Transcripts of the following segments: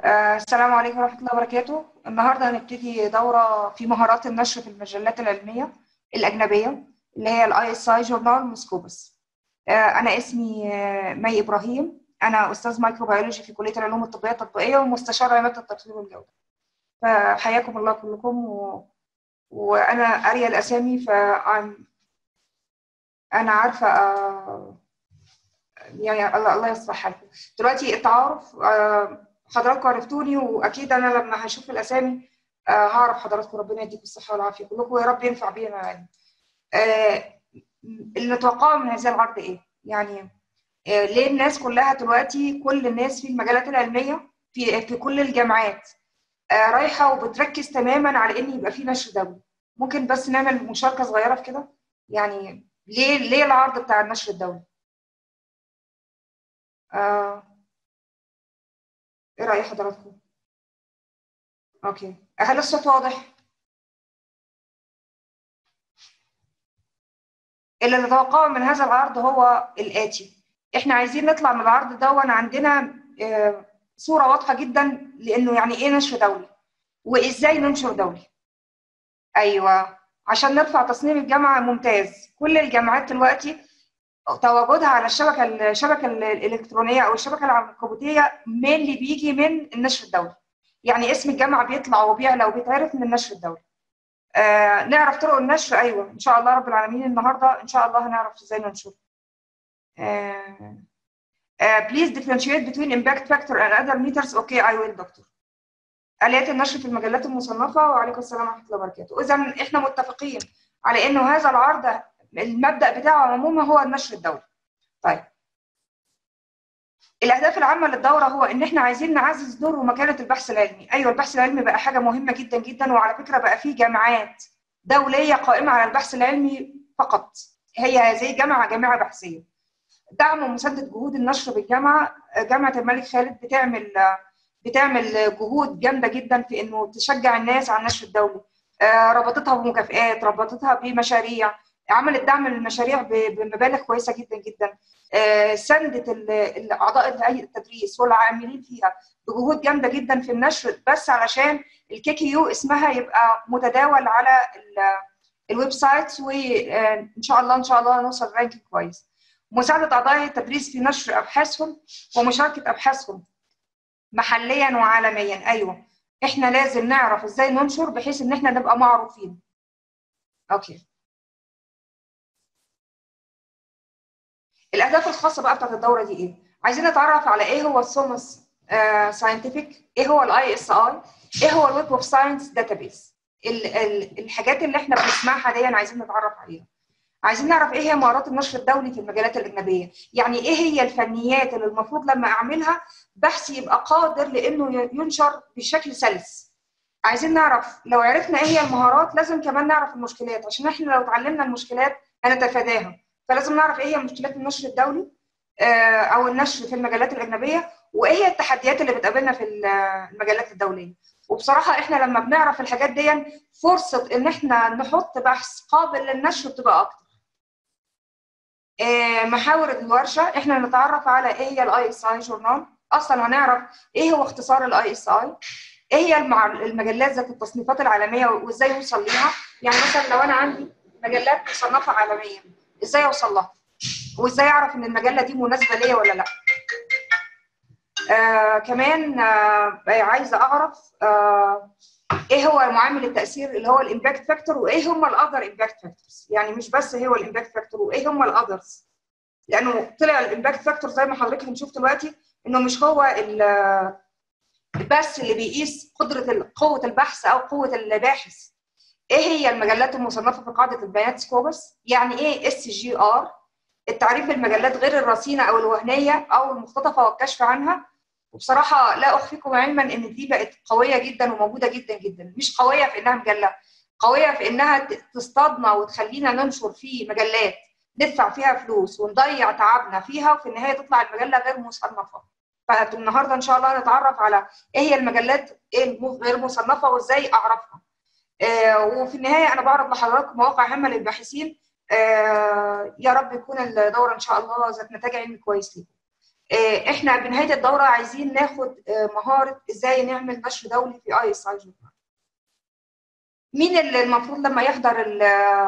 آه، السلام عليكم ورحمة الله وبركاته النهاردة هنبتدي دورة في مهارات النشر في المجلات العلمية الأجنبية اللي هي الاي اس اي جورنال موسكوبس أنا اسمي آه، مي إبراهيم أنا أستاذ مايكروبيولوجي في كلية العلوم الطبية التطبيقية ومستشار عمادة التطوير والجودة فحياكم الله كلكم و... وأنا قارية الأسامي ف أنا عارفة آه، يعني الله الله يصلح حالكم دلوقتي التعارف آه، حضراتكم عرفتوني واكيد انا لما هشوف الاسامي آه، هعرف حضراتكم ربنا يديكم الصحه والعافيه كلكم ويا رب ينفع بينا يعني آه، اللي نتوقعه من هذا العرض ايه يعني آه، ليه الناس كلها دلوقتي كل الناس في المجالات العلميه في في كل الجامعات آه، رايحه وبتركز تماما على ان يبقى في نشر دولي ممكن بس نعمل مشاركه صغيره في كده يعني ليه ليه العرض بتاع النشر الدولي آه، ايه رأي حضراتكم؟ اوكي هل الصوت واضح؟ اللي نتوقعه من هذا العرض هو الآتي احنا عايزين نطلع من العرض دون عندنا آه، صورة واضحة جدا لأنه يعني ايه نشر دولي وازاي ننشر دولي ايوه عشان نرفع تصميم الجامعة ممتاز كل الجامعات دلوقتي تواجدها على الشبكه الشبكه الالكترونيه او الشبكه العنكبوتيه من اللي بيجي من النشر الدولي يعني اسم الجامعه بيطلع وبيعلى وبيتعرف من النشر الدولي آه نعرف طرق النشر ايوه ان شاء الله رب العالمين النهارده ان شاء الله هنعرف ازاي ننشر آه آه please differentiate between impact factor and other meters okay I will دكتور آليات النشر في المجلات المصنفة وعليكم السلام ورحمة الله وبركاته إذا إحنا متفقين على إنه هذا العرض المبدا بتاعه عموما هو النشر الدولي. طيب الاهداف العامه للدوره هو ان احنا عايزين نعزز دور ومكانه البحث العلمي، ايوه البحث العلمي بقى حاجه مهمه جدا جدا وعلى فكره بقى في جامعات دوليه قائمه على البحث العلمي فقط. هي زي جامعه جامعه بحثيه. دعم ومسانده جهود النشر بالجامعه، جامعه الملك خالد بتعمل بتعمل جهود جامده جدا في انه تشجع الناس على النشر الدولي. ربطتها بمكافئات، ربطتها بمشاريع، عملت دعم للمشاريع بمبالغ كويسه جدا جدا سندت اعضاء هيئه التدريس والعاملين فيها بجهود جامده جدا في النشر بس علشان الكي كي يو اسمها يبقى متداول على الويب سايت وان شاء الله ان شاء الله نوصل رانك كويس مساعده اعضاء التدريس في نشر ابحاثهم ومشاركه ابحاثهم محليا وعالميا ايوه احنا لازم نعرف ازاي ننشر بحيث ان احنا نبقى معروفين اوكي الاهداف الخاصه بقى بتاعت الدوره دي ايه عايزين نتعرف على ايه هو السومس ساينتفك ايه هو الاي اس اي ايه هو الويب اوف ساينس داتابيس الحاجات اللي احنا بنسمعها دي عايزين نتعرف عليها عايزين نعرف ايه هي مهارات النشر الدولي في المجالات الاجنبيه يعني ايه هي الفنيات اللي المفروض لما اعملها بحث يبقى قادر لانه ينشر بشكل سلس عايزين نعرف لو عرفنا ايه هي المهارات لازم كمان نعرف المشكلات عشان احنا لو اتعلمنا المشكلات هنتفاداها فلازم نعرف ايه هي مشكلات النشر الدولي او النشر في المجلات الاجنبيه وايه هي التحديات اللي بتقابلنا في المجلات الدوليه وبصراحه احنا لما بنعرف الحاجات دي فرصه ان احنا نحط بحث قابل للنشر بتبقى اكتر محاور الورشه احنا نتعرف على ايه هي الاي اس اي جورنال اصلا هنعرف ايه هو اختصار الاي اس اي ايه هي المجلات ذات التصنيفات العالميه وازاي يوصل ليها يعني مثلا لو انا عندي مجلات مصنفه عالميا ازاي اوصل لها وازاي اعرف ان المجله دي مناسبه ليا ولا لا آه كمان آه عايزه اعرف آه ايه هو معامل التاثير اللي هو الامباكت فاكتور وايه هم الاذر امباكت فاكتورز يعني مش بس هو الامباكت فاكتور وايه هم الاذرز لانه طلع الامباكت فاكتور زي ما حضرتك هنشوف دلوقتي انه مش هو بس اللي بيقيس قدره قوه البحث او قوه الباحث ايه هي المجلات المصنفه في قاعده البيانات سكوبس يعني ايه اس جي ار التعريف بالمجلات غير الرصينه او الوهميه او المختطفه والكشف عنها وبصراحه لا اخفيكم علما ان دي بقت قويه جدا وموجوده جدا جدا مش قويه في انها مجله قويه في انها تصطادنا وتخلينا ننشر في مجلات ندفع فيها فلوس ونضيع تعبنا فيها وفي النهايه تطلع المجله غير مصنفه فالنهارده ان شاء الله نتعرف على ايه هي المجلات غير مصنفه وازاي اعرفها آه وفي النهايه انا بعرض لحضراتكم مواقع هامه للباحثين آه يا رب يكون الدوره ان شاء الله ذات نتائج علمي كويس ليكم. احنا بنهايه الدوره عايزين ناخد مهاره ازاي نعمل نشر دولي في اي اس اي جورنال مين اللي المفروض لما يحضر ال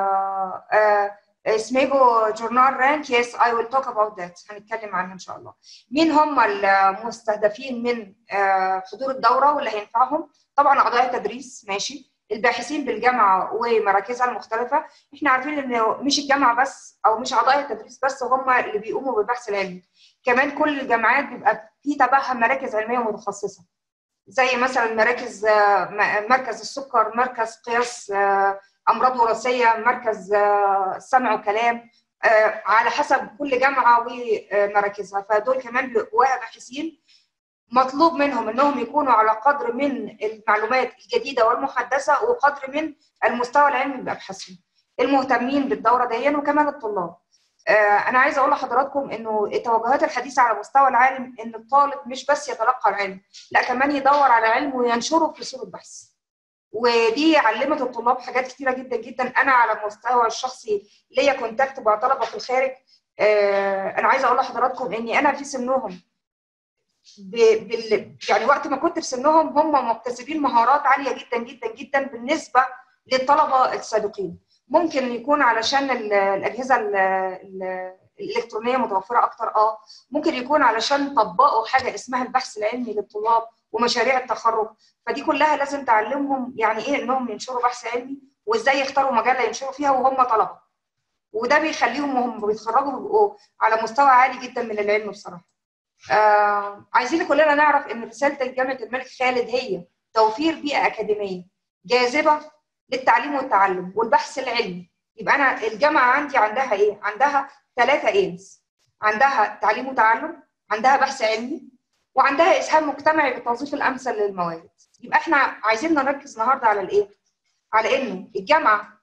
سميجو جورنال رانك يس اي ويل توك اباوت ذات هنتكلم عنها ان شاء الله مين هم المستهدفين من حضور الدوره واللي هينفعهم طبعا اعضاء التدريس ماشي الباحثين بالجامعه ومراكزها المختلفه احنا عارفين ان مش الجامعه بس او مش اعضاء التدريس بس هم اللي بيقوموا بالبحث العلمي كمان كل الجامعات بيبقى في تبعها مراكز علميه متخصصه زي مثلا مراكز مركز السكر مركز قياس امراض وراثيه مركز سمع وكلام على حسب كل جامعه ومراكزها فدول كمان بيبقوا باحثين مطلوب منهم انهم يكونوا على قدر من المعلومات الجديده والمحدثه وقدر من المستوى العلمي بابحاثهم المهتمين بالدوره دي وكمان الطلاب انا عايزه اقول لحضراتكم انه التوجهات الحديثه على مستوى العالم ان الطالب مش بس يتلقى العلم لا كمان يدور على علم وينشره في صوره بحث ودي علمت الطلاب حاجات كتيره جدا جدا انا على المستوى الشخصي ليا كونتاكت مع طلبه في الخارج انا عايزه اقول لحضراتكم اني انا في سنهم بال... يعني وقت ما كنت في سنهم هم مكتسبين مهارات عاليه جدا جدا جدا بالنسبه للطلبه السابقين ممكن يكون علشان الاجهزه ال ال الالكترونيه متوفره اكتر اه ممكن يكون علشان طبقوا حاجه اسمها البحث العلمي للطلاب ومشاريع التخرج فدي كلها لازم تعلمهم يعني ايه انهم ينشروا بحث علمي وازاي يختاروا مجله ينشروا فيها وهم طلبه وده بيخليهم وهم بيتخرجوا بيبقوا على مستوى عالي جدا من العلم بصراحه آه عايزين كلنا نعرف ان رساله جامعه الملك خالد هي توفير بيئه اكاديميه جاذبه للتعليم والتعلم والبحث العلمي يبقى انا الجامعه عندي عندها ايه عندها ثلاثه ايمز عندها تعليم وتعلم عندها بحث علمي وعندها اسهام مجتمعي بالتوظيف الامثل للموارد يبقى احنا عايزين نركز النهارده على الايه على انه الجامعه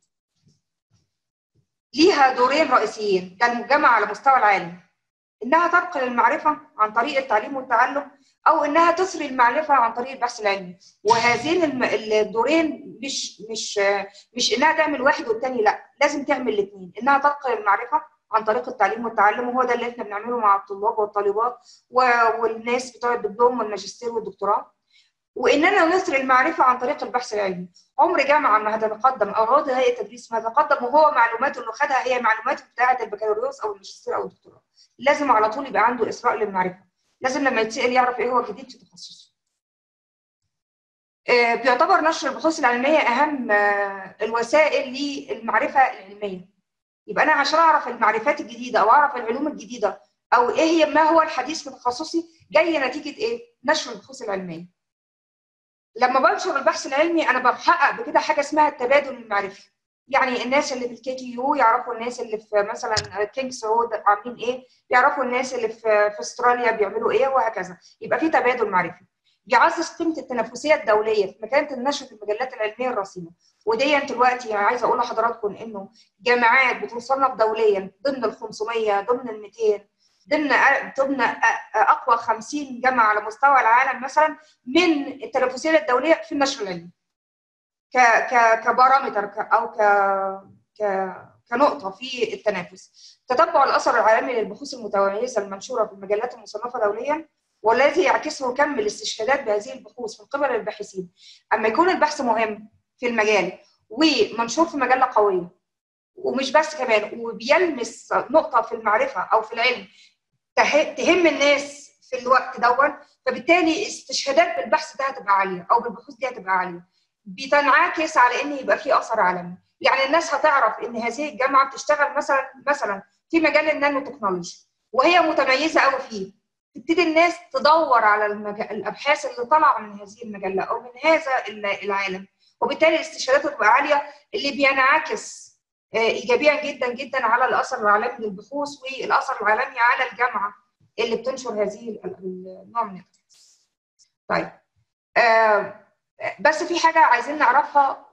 ليها دورين رئيسيين كالجامعه على مستوى العالم انها تنقل المعرفه عن طريق التعليم والتعلم او انها تثري المعرفه عن طريق البحث العلمي وهذين الدورين مش مش مش انها تعمل واحد والتاني لا لازم تعمل الاثنين انها تنقل المعرفه عن طريق التعليم والتعلم وهو ده اللي احنا بنعمله مع الطلاب والطالبات والناس بتوع الدبلوم والماجستير والدكتوراه واننا نثري المعرفه عن طريق البحث العلمي عمر جامعه ما هتتقدم او عضو هيئه التدريس ما هتقدم وهو معلوماته اللي خدها هي معلوماته بتاعه البكالوريوس او الماجستير او الدكتوراه لازم على طول يبقى عنده اسراء للمعرفه لازم لما يتسال يعرف ايه هو الجديد في تخصصه آه بيعتبر نشر البحوث العلميه اهم آه الوسائل للمعرفه العلميه يبقى انا عشان اعرف المعرفات الجديده او اعرف العلوم الجديده او ايه هي ما هو الحديث في تخصصي جاي نتيجه ايه نشر البحوث العلميه لما بنشر البحث العلمي انا بحقق بكده حاجه اسمها التبادل المعرفي يعني الناس اللي في الكي تي يو يعرفوا الناس اللي في مثلا كينجز رود عاملين ايه يعرفوا الناس اللي في في استراليا بيعملوا ايه وهكذا يبقى في تبادل معرفي بيعزز قيمه التنافسيه الدوليه في مكانه النشر في المجلات العلميه الرصينه ودي دلوقتي عايزه اقول لحضراتكم انه جامعات بتصنف دوليا ضمن ال 500 ضمن ال 200 ضمن ضمن اقوى 50 جامعه على مستوى العالم مثلا من التنافسيه الدوليه في النشر العلمي ك ك كبارامتر او ك ك كنقطه في التنافس تتبع الاثر العالمي للبحوث المتميزه المنشوره في المجلات المصنفه دوليا والذي يعكسه كم الاستشهادات بهذه البحوث من قبل الباحثين اما يكون البحث مهم في المجال ومنشور في مجله قويه ومش بس كمان وبيلمس نقطه في المعرفه او في العلم تهم الناس في الوقت دون فبالتالي استشهادات بالبحث ده هتبقى عاليه او بالبحوث دي هتبقى عاليه بتنعكس على ان يبقى في اثر عالمي يعني الناس هتعرف ان هذه الجامعه بتشتغل مثلا مثلا في مجال النانو تكنولوجي وهي متميزه قوي فيه تبتدي الناس تدور على المج... الابحاث اللي طالعه من هذه المجله او من هذا العالم وبالتالي الاستشهادات بتبقى عاليه اللي بينعكس ايجابيا جدا جدا على الاثر العالمي للبحوث والاثر العالمي على الجامعه اللي بتنشر هذه النوع من الابحاث. طيب آه بس في حاجه عايزين نعرفها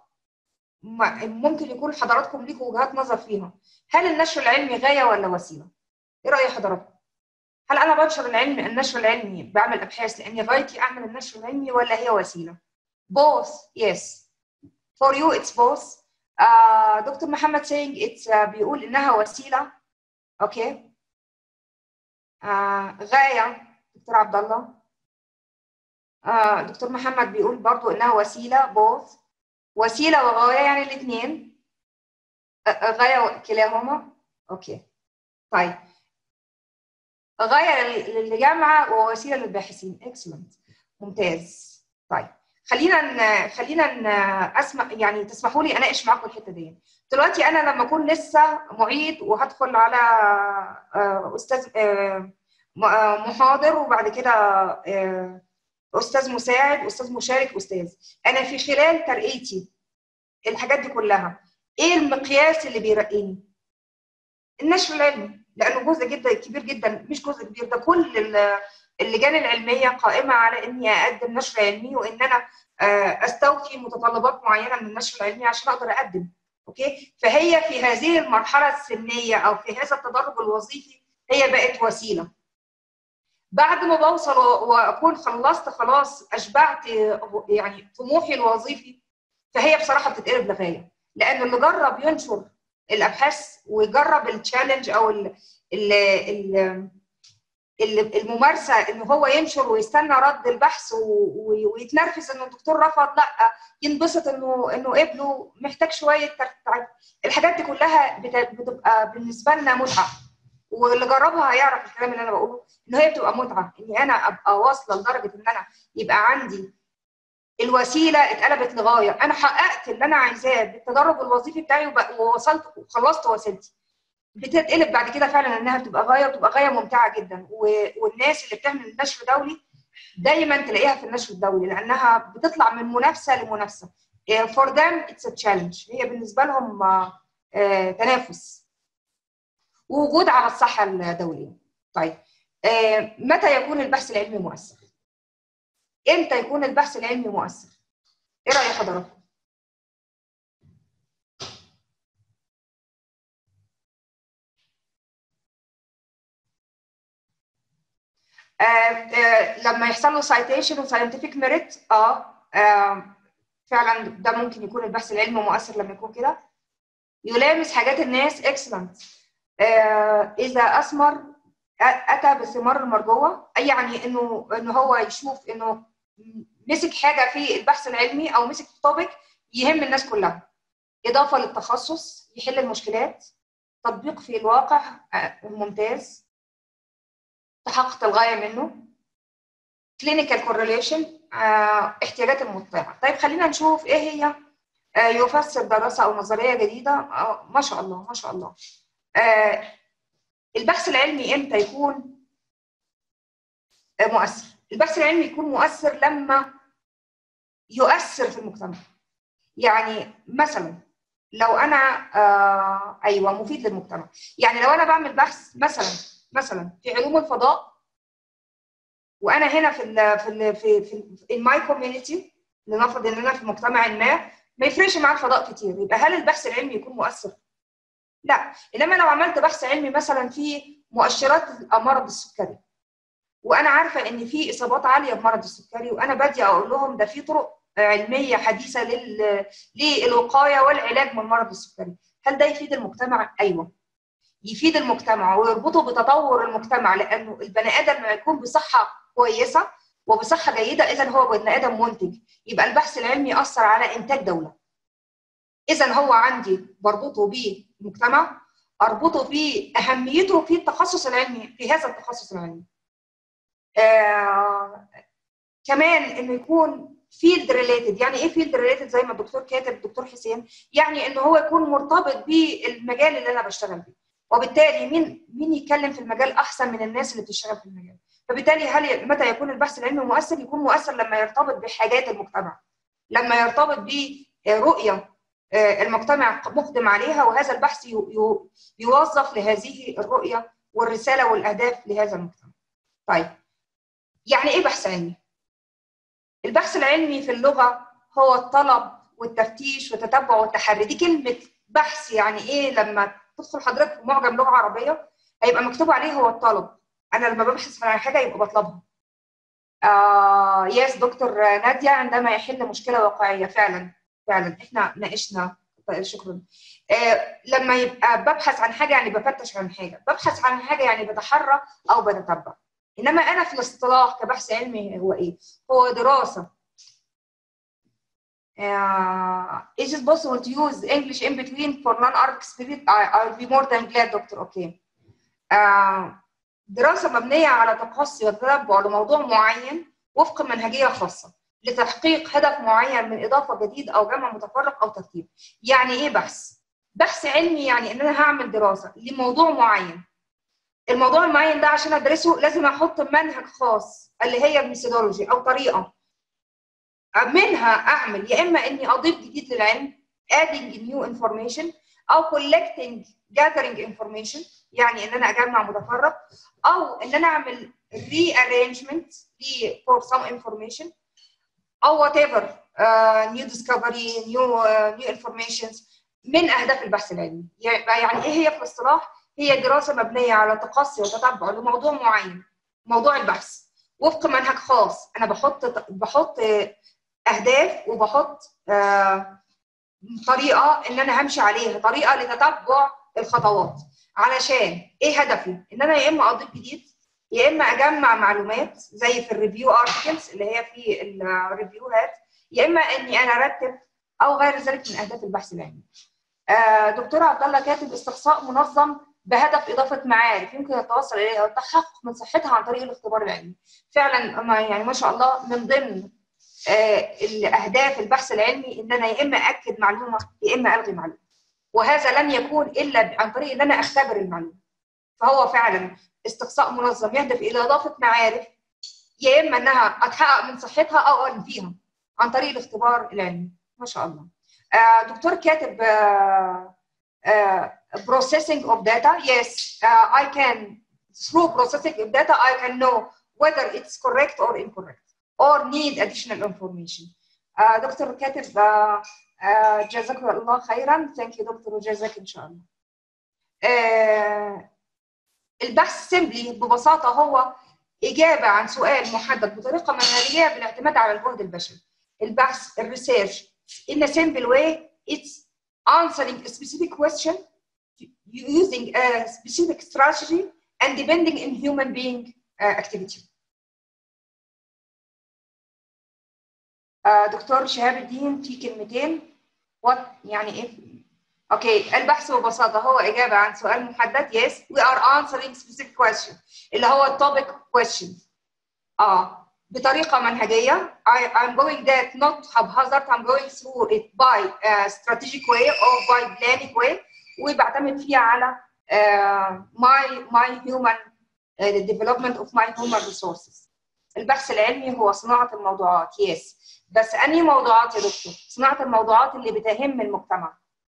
ممكن يكون حضراتكم ليكم وجهات نظر فيها هل النشر العلمي غايه ولا وسيله؟ ايه راي حضراتكم؟ هل انا بنشر العلم النشر العلمي بعمل ابحاث لاني غايتي اعمل النشر العلمي ولا هي وسيله؟ both yes for you it's both آه دكتور محمد سينج اتس بيقول انها وسيله اوكي آه غايه دكتور عبد الله آه دكتور محمد بيقول برضو انها وسيله بوث وسيله وغايه يعني الاثنين آه غايه كلاهما اوكي طيب غايه للجامعه ووسيله للباحثين اكسلنت ممتاز طيب خلينا ن... خلينا ن... اسمع يعني تسمحوا لي اناقش معاكم الحته دي دلوقتي انا لما اكون لسه معيد وهدخل على استاذ محاضر وبعد كده استاذ مساعد استاذ مشارك استاذ انا في خلال ترقيتي الحاجات دي كلها ايه المقياس اللي بيرقيني النشر العلمي لانه جزء جدا كبير جدا مش جزء كبير ده كل اللجان العلميه قائمه على اني اقدم نشر علمي وان انا استوفي متطلبات معينه من النشر العلمي عشان اقدر اقدم اوكي فهي في هذه المرحله السنيه او في هذا التدرج الوظيفي هي بقت وسيله بعد ما بوصل واكون خلصت خلاص اشبعت يعني طموحي الوظيفي فهي بصراحه بتتقلب لغايه لان اللي جرب ينشر الابحاث ويجرب التشالنج او ال ال ال الممارسه ان هو ينشر ويستنى رد البحث ويتنرفز ان الدكتور رفض لا ينبسط انه انه ابنه محتاج شويه ترتيب الحاجات دي كلها بتبقى بالنسبه لنا متعه واللي جربها هيعرف الكلام اللي انا بقوله ان هي بتبقى متعه اني انا ابقى واصله لدرجه ان انا يبقى عندي الوسيله اتقلبت لغايه انا حققت اللي انا عايزاه بالتدرب الوظيفي بتاعي ووصلت وخلصت وسيلتي بتتقلب بعد كده فعلا انها بتبقى غايه وتبقى غايه ممتعه جدا والناس اللي بتعمل نشر دولي دايما تلاقيها في النشر الدولي لانها بتطلع من منافسه لمنافسه for them it's a challenge هي بالنسبه لهم تنافس ووجود على الصحه الدوليه طيب متى يكون البحث العلمي مؤثر امتى يكون البحث العلمي مؤثر ايه راي حضراتكم آه آه لما يحصل له سايتيشن وساينتفك ميريت اه فعلا ده ممكن يكون البحث العلمي مؤثر لما يكون كده يلامس حاجات الناس اكسلنت آه اذا اثمر اتى بالثمار المرجوه اي يعني انه ان هو يشوف انه مسك حاجه في البحث العلمي او مسك توبيك يهم الناس كلها اضافه للتخصص يحل المشكلات تطبيق في الواقع ممتاز تحقق الغايه منه كلينيكال كورليشن احتياجات المجتمع طيب خلينا نشوف ايه هي آه يفسر دراسه او نظريه جديده آه ما شاء الله ما شاء الله آه البحث العلمي امتى يكون مؤثر البحث العلمي يكون مؤثر لما يؤثر في المجتمع يعني مثلا لو انا آه ايوه مفيد للمجتمع يعني لو انا بعمل بحث مثلا مثلا في علوم الفضاء وانا هنا في ال في ال في في الماي كوميونتي لنفرض ان انا في مجتمع ما ما يفرقش معاه الفضاء كتير يبقى هل البحث العلمي يكون مؤثر؟ لا انما لو عملت بحث علمي مثلا في مؤشرات مرض السكري وانا عارفه ان في اصابات عاليه بمرض السكري وانا باديه اقول لهم ده في طرق علميه حديثه لل... للوقايه والعلاج من مرض السكري هل ده يفيد المجتمع ايوه يفيد المجتمع ويربطه بتطور المجتمع لانه البني ادم لما يكون بصحه كويسه وبصحه جيده اذا هو بني ادم منتج يبقى البحث العلمي اثر على انتاج دوله اذا هو عندي بربطه بالمجتمع اربطه باهميته في التخصص العلمي في هذا التخصص العلمي آه كمان انه يكون فيلد ريليتد يعني ايه فيلد ريليتد زي ما الدكتور كاتب الدكتور حسين يعني ان هو يكون مرتبط بالمجال اللي انا بشتغل فيه وبالتالي مين مين يتكلم في المجال احسن من الناس اللي بتشتغل في المجال فبالتالي هل متى يكون البحث العلمي مؤثر يكون مؤثر لما يرتبط بحاجات المجتمع لما يرتبط برؤيه المجتمع مقدم عليها وهذا البحث يوظف لهذه الرؤيه والرساله والاهداف لهذا المجتمع طيب يعني ايه بحث علمي البحث العلمي في اللغه هو الطلب والتفتيش والتتبع والتحري دي كلمه بحث يعني ايه لما تدخل حضرتك في معجم لغه عربيه هيبقى مكتوب عليه هو الطلب انا لما ببحث عن حاجه يبقى بطلبها آه يس دكتور ناديه عندما يحل مشكله واقعيه فعلا فعلا احنا ناقشنا طيب شكرا آه لما يبقى ببحث عن حاجه يعني بفتش عن حاجه ببحث عن حاجه يعني بتحرى او بتتبع انما انا في الاصطلاح كبحث علمي هو ايه هو دراسه uh, is it possible to use English in between for non-Arabic spirit? I, I'll be more than glad, Doctor. Okay. Uh, دراسة مبنية على تقصي وتتبع لموضوع معين وفق منهجية خاصة لتحقيق هدف معين من إضافة جديد أو جمع متفرق أو ترتيب. يعني إيه بحث؟ بحث علمي يعني إن أنا هعمل دراسة لموضوع معين. الموضوع المعين ده عشان أدرسه لازم أحط منهج خاص اللي هي الميثودولوجي أو طريقة منها اعمل يا اما اني اضيف جديد للعلم adding new information او collecting gathering information يعني ان انا اجمع متفرق او ان انا اعمل rearrangement for some information او whatever uh, new discovery new uh, new informations من اهداف البحث العلمي يعني ايه هي في الاصطلاح هي دراسه مبنيه على تقصي وتتبع لموضوع معين موضوع البحث وفق منهج خاص انا بحط بحط اهداف وبحط آه طريقه ان انا همشي عليها طريقه لتتبع الخطوات علشان ايه هدفي ان انا يا اما اضيف جديد يا اما اجمع معلومات زي في الريفيو ارتكلز اللي هي في الريفيوهات يا اما اني انا ارتب او غير ذلك من اهداف البحث العلمي آه دكتور عبد الله كاتب استقصاء منظم بهدف اضافه معارف يمكن التوصل اليها والتحقق من صحتها عن طريق الاختبار العلمي فعلا ما يعني ما شاء الله من ضمن الاهداف البحث العلمي ان انا يا اما اكد معلومه يا اما الغي معلومه وهذا لن يكون الا عن طريق ان انا اختبر المعلومه فهو فعلا استقصاء منظم يهدف الى اضافه معارف يا اما انها اتحقق من صحتها او انفيها عن طريق الاختبار العلمي ما شاء الله آه دكتور كاتب آه آه processing of data yes uh, I can through processing of data I can know whether it's correct or incorrect or need additional information. Uh, دكتور كاتب uh, uh, جزاك الله خيرا thank you دكتور وجزاك ان شاء الله. Uh, البحث سيمبلي ببساطه هو اجابه عن سؤال محدد بطريقه منهجيه بالاعتماد على الجهد البشري. البحث الريسيرش in a simple way it's answering a specific question using a specific strategy and depending in human being uh, activity. دكتور شهاب الدين في كلمتين وات يعني ايه اوكي البحث ببساطه هو اجابه عن سؤال محدد yes we are answering specific question اللي هو التوبيك question اه بطريقه منهجيه I I'm going that not haphazard I'm going through it by a strategic way or by planning way وبعتمد فيها على uh, my my human uh, the development of my human resources البحث العلمي هو صناعه الموضوعات yes بس انهي موضوعات يا دكتور؟ صناعه الموضوعات اللي بتهم المجتمع.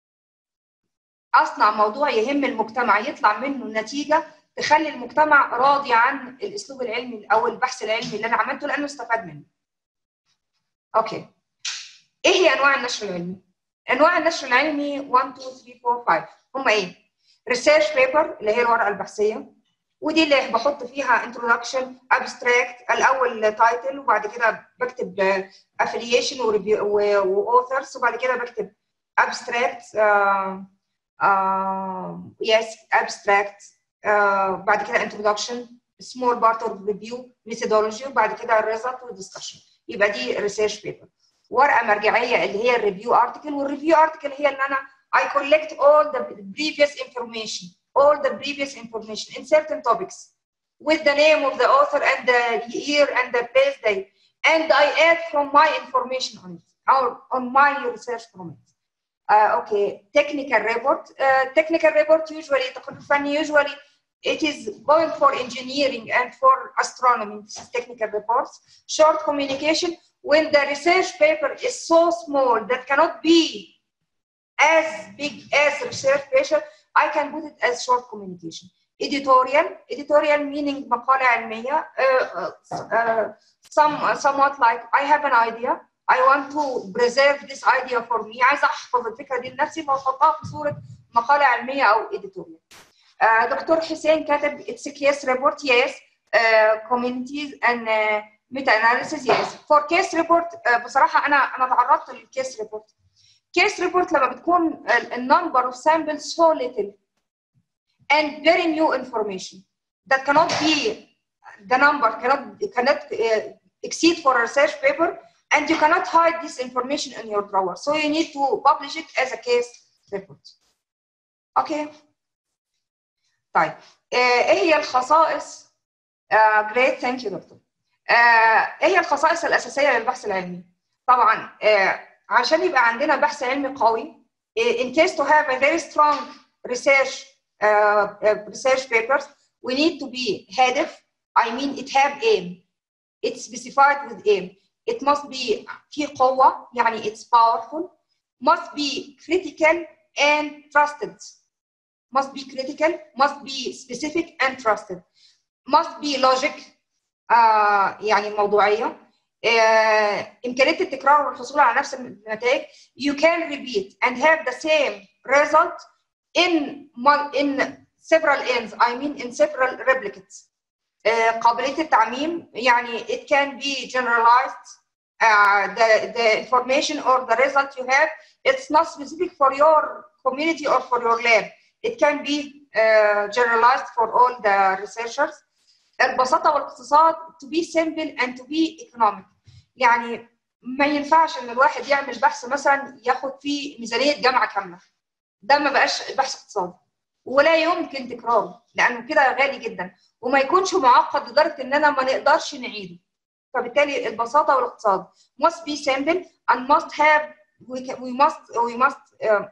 اصنع موضوع يهم المجتمع يطلع منه نتيجه تخلي المجتمع راضي عن الاسلوب العلمي او البحث العلمي اللي انا عملته لانه استفاد منه. اوكي. ايه هي انواع النشر العلمي؟ انواع النشر العلمي 1 2 3 4 5 هم ايه؟ ريسيرش بيبر اللي هي الورقه البحثيه ودي اللي بحط فيها انتروداكشن ابستراكت الاول تايتل وبعد كده بكتب افلييشن واوثرز وبعد كده بكتب ابستراكت يس ابستراكت بعد كده انتروداكشن سمول بارت اوف ريفيو ميثودولوجي وبعد كده الريزلت والدسكشن يبقى دي ريسيرش بيبر ورقه مرجعيه اللي هي الريفيو ارتكل والريفيو ارتكل هي ان انا I collect all the previous information all the previous information in certain topics with the name of the author and the year and the place date. And I add from my information on it, or on my research from it. Uh, okay, technical report. Uh, technical report usually, usually it is going for engineering and for astronomy. This is technical reports. Short communication, when the research paper is so small that cannot be as big as research paper, I can put it as short communication. Editorial, editorial meaning مقالة علمية, uh, uh, some, somewhat like I have an idea, I want to preserve this idea for me, عايزة أحفظ الفكرة دي لنفسي فأحطها في صورة مقالة علمية أو editorial. Uh, دكتور حسين كاتب it's a case report, yes, uh, communities and uh, meta analysis, yes. For case report uh, بصراحة أنا أنا تعرضت للكيس report. case report لما بتكون النمبر of samples so little and very new information that cannot be the number cannot cannot uh, exceed for a research paper and you cannot hide this information in your drawer so you need to publish it as a case report okay طيب ايه هي الخصائص جريت ثانك يو دكتور ايه هي الخصائص الاساسيه للبحث العلمي طبعا uh, عشان يبقى عندنا بحث علمي قوي in case to have a very strong research uh, research papers we need to be هادف I mean it have aim it's specified with aim it must be في قوة يعني it's powerful must be critical and trusted must be critical must be specific and trusted must be logic uh, يعني موضوعية uh, إمكانية التكرار والحصول على نفس النتائج you can repeat and have the same result in in several ends I mean in several replicates uh, قابلية التعميم يعني it can be generalized uh, the, the information or the result you have it's not specific for your community or for your lab it can be uh, generalized for all the researchers البساطة والاقتصاد to be simple and to be economic يعني ما ينفعش ان الواحد يعمل بحث مثلا ياخد فيه ميزانية جامعة كاملة ده ما بقاش بحث اقتصادي ولا يمكن تكراره لانه كده غالي جدا وما يكونش معقد لدرجة اننا ما نقدرش نعيده فبالتالي البساطة والاقتصاد must be simple and must have we, can, we must we must uh,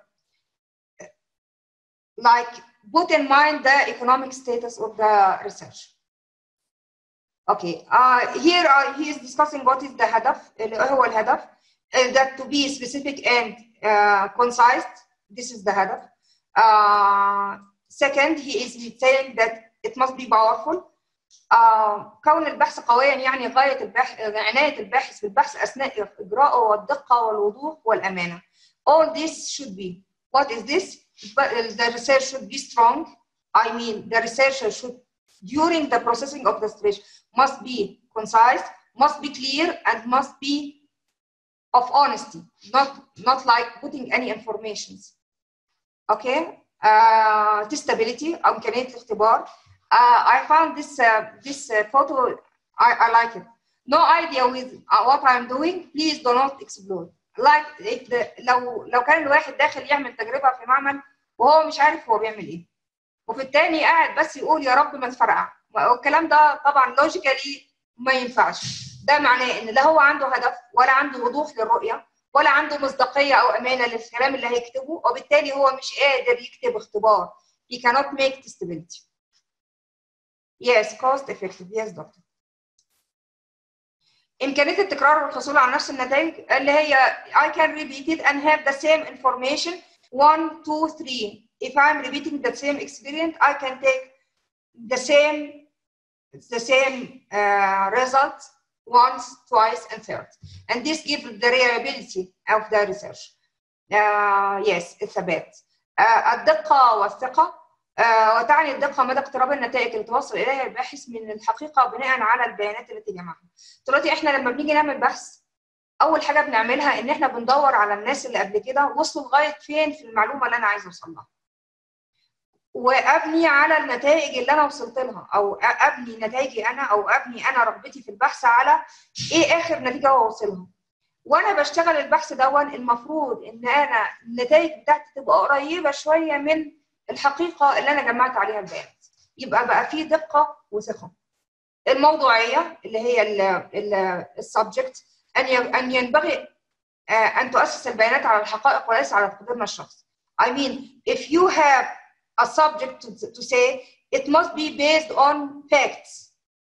like put in mind the economic status of the research. Okay, uh, here uh, he is discussing what is the هدف اللي هو الهدف uh, that to be specific and uh, concise this is the هدف. Uh, second he is saying that it must be powerful. Uh, كون البحث قويا يعني غاية البحث عناية الباحث بالبحث أثناء إجراءه والدقة والوضوح والأمانة. All this should be. What is this? But the research should be strong. I mean, the researcher should, during the processing of the research, must be concise, must be clear, and must be of honesty, not, not like putting any informations. Okay? Uh, testability, إمكانية الاختبار. Uh, I found this, uh, this uh, photo, I, I like it. No idea with uh, what I'm doing, please do not explode. like if the, لو لو كان الواحد داخل يعمل تجربه في معمل وهو مش عارف هو بيعمل ايه وفي التاني قاعد بس يقول يا رب ما تفرقع والكلام ده طبعا لوجيكالي ما ينفعش ده معناه ان لا هو عنده هدف ولا عنده وضوح للرؤيه ولا عنده مصداقيه او امانه للكلام اللي هيكتبه وبالتالي هو مش قادر يكتب اختبار he cannot make testability yes cost effective yes doctor إمكانية التكرار والحصول على نفس النتائج اللي هي I can repeat it and have the same information one, two, three. If I'm repeating the same experience, I can take the same the same uh, result once, twice, and third. And this gives the reliability of the research. Uh, yes, it's a bet. Uh, الدقة والثقة آه وتعني الدقة مدى اقتراب النتائج اللي توصل إليها الباحث من الحقيقة بناء على البيانات التي جمعها. دلوقتي احنا لما بنيجي نعمل بحث أول حاجة بنعملها إن احنا بندور على الناس اللي قبل كده وصلوا لغاية فين في المعلومة اللي أنا عايزة أوصل لها. وأبني على النتائج اللي أنا وصلت لها أو أبني نتائجي أنا أو أبني أنا رغبتي في البحث على إيه آخر نتيجة وأوصلها. وانا بشتغل البحث دون المفروض ان انا النتائج بتاعتي تبقى قريبه شويه من الحقيقه اللي انا جمعت عليها البيانات يبقى بقى في دقه وثقه الموضوعيه اللي هي السبجكت ان ان ينبغي ان تؤسس البيانات على الحقائق وليس على تقديرنا الشخصي I mean if you have a subject to, to say it must be based on facts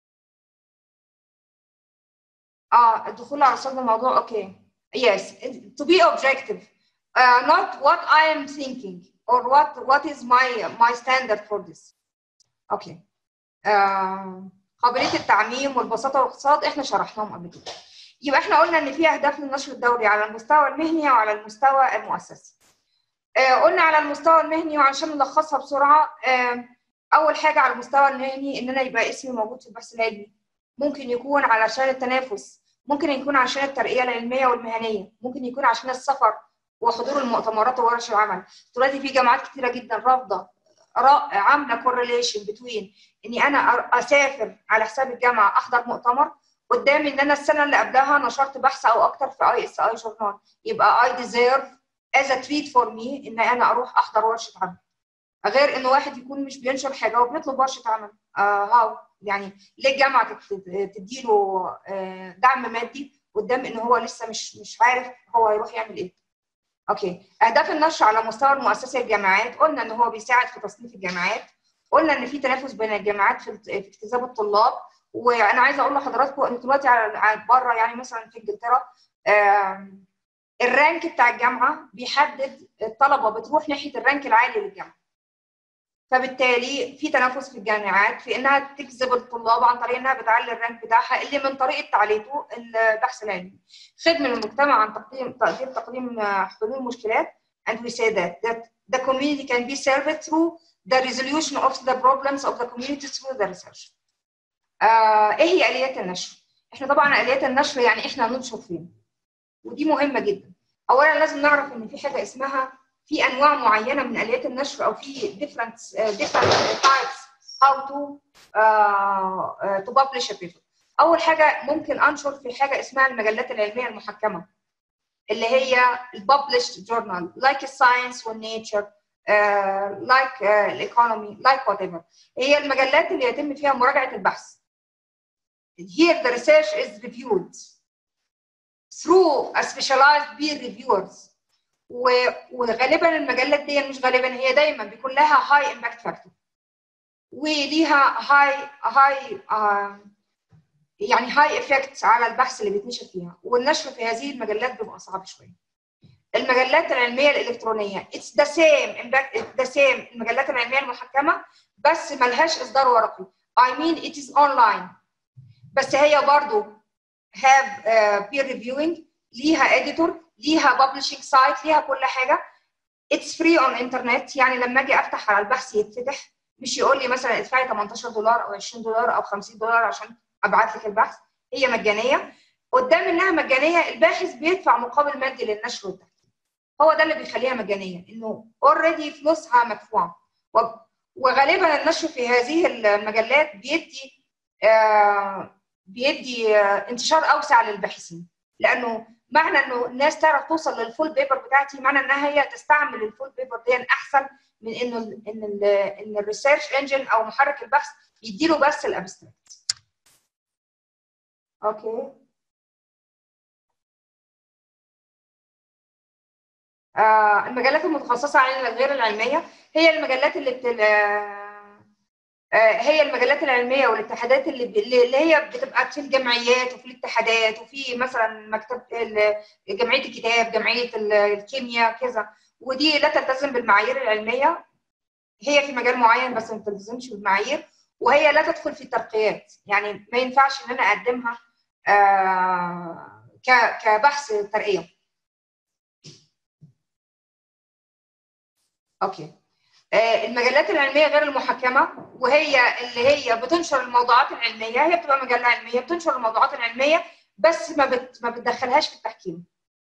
اه الدخول على صلب الموضوع اوكي okay. yes to be objective uh, not what I am thinking or what what is my my standard for this اوكي آه قابليه التعميم والبساطه والاقتصاد احنا شرحناهم قبل كده يبقى احنا قلنا ان في اهداف للنشر الدوري على المستوى المهني وعلى المستوى المؤسسي آه قلنا على المستوى المهني وعشان نلخصها بسرعه آه اول حاجه على المستوى المهني ان انا يبقى اسمي موجود في البحث العلمي ممكن يكون علشان التنافس ممكن يكون عشان الترقيه العلميه والمهنيه ممكن يكون عشان السفر وحضور المؤتمرات وورش العمل دلوقتي في جامعات كتيره جدا رافضه عامله كورليشن بتوين اني انا اسافر على حساب الجامعه احضر مؤتمر قدامي ان انا السنه اللي قبلها نشرت بحث او اكتر في اي اس اي جورنال يبقى اي ديزيرف از ا تريت فور مي ان انا اروح احضر ورشه عمل غير انه واحد يكون مش بينشر حاجه وبيطلب ورشه عمل آه هاو يعني ليه الجامعه تديله آه دعم مادي قدام ان هو لسه مش مش عارف هو هيروح يعمل ايه اوكي اهداف النشر على مستوى المؤسسه الجامعات قلنا ان هو بيساعد في تصنيف الجامعات قلنا ان في تنافس بين الجامعات في اجتذاب الطلاب وانا عايزه اقول لحضراتكم ان دلوقتي على بره يعني مثلا في انجلترا الرانك بتاع الجامعه بيحدد الطلبه بتروح ناحيه الرانك العالي للجامعه فبالتالي في تنافس في الجامعات في انها تجذب الطلاب عن طريق انها بتعلي الرانك بتاعها اللي من طريقه تعليقه البحث العلمي. خدمه المجتمع عن تقديم تقدير تقديم حلول مشكلات and we say that that the community can be served through the resolution of the problems of the community through the research. آه ايه هي اليات النشر؟ احنا طبعا اليات النشر يعني احنا ننشر فين؟ ودي مهمه جدا. اولا لازم نعرف ان في حاجه اسمها في انواع معينه من اليات النشر او في different uh, different types how to uh, uh, to publish a paper. اول حاجه ممكن انشر في حاجه اسمها المجلات العلميه المحكمه اللي هي الببلشد جورنال لايك الساينس والنيتشر لايك الايكونومي لايك وات ايفر هي المجلات اللي يتم فيها مراجعه البحث here the research is reviewed through a specialized peer reviewers وغالبا المجلات دي مش غالبا هي دايما بيكون لها هاي امباكت فاكتور وليها هاي هاي يعني هاي افكت على البحث اللي بيتنشر فيها والنشر في هذه المجلات بيبقى صعب شويه المجلات العلميه الالكترونيه اتس ذا سيم امباكت ذا سيم المجلات العلميه المحكمه بس ملهاش اصدار ورقي I mean it is online بس هي برضو have uh, peer reviewing ليها editor ليها ببلشنج سايت ليها كل حاجه اتس فري اون انترنت يعني لما اجي افتح على البحث يتفتح مش يقول لي مثلا ادفعي 18 دولار او 20 دولار او 50 دولار عشان ابعت لك البحث هي مجانيه قدام انها مجانيه الباحث بيدفع مقابل مادي للنشر والتحقيق هو ده اللي بيخليها مجانيه انه اوريدي فلوسها مدفوعه وغالبا النشر في هذه المجلات بيدي آه بيدي آه انتشار اوسع للباحثين لانه معنى انه الناس تعرف توصل للفول بيبر بتاعتي معنى انها هي تستعمل الفول بيبر دي احسن من انه ان ال ان الريسيرش انجن او محرك البحث يديله بس الابستراكت اوكي آه المجلات المتخصصه عن غير العلميه هي المجلات اللي بتل... هي المجلات العلميه والاتحادات اللي اللي هي بتبقى في الجمعيات وفي الاتحادات وفي مثلا مكتب جمعيه الكتاب جمعيه الكيمياء كذا ودي لا تلتزم بالمعايير العلميه هي في مجال معين بس ما تلتزمش بالمعايير وهي لا تدخل في الترقيات يعني ما ينفعش ان انا اقدمها كبحث ترقيه اوكي المجلات العلميه غير المحكمه وهي اللي هي بتنشر الموضوعات العلميه هي بتبقى مجله علميه بتنشر الموضوعات العلميه بس ما بت ما بتدخلهاش في التحكيم.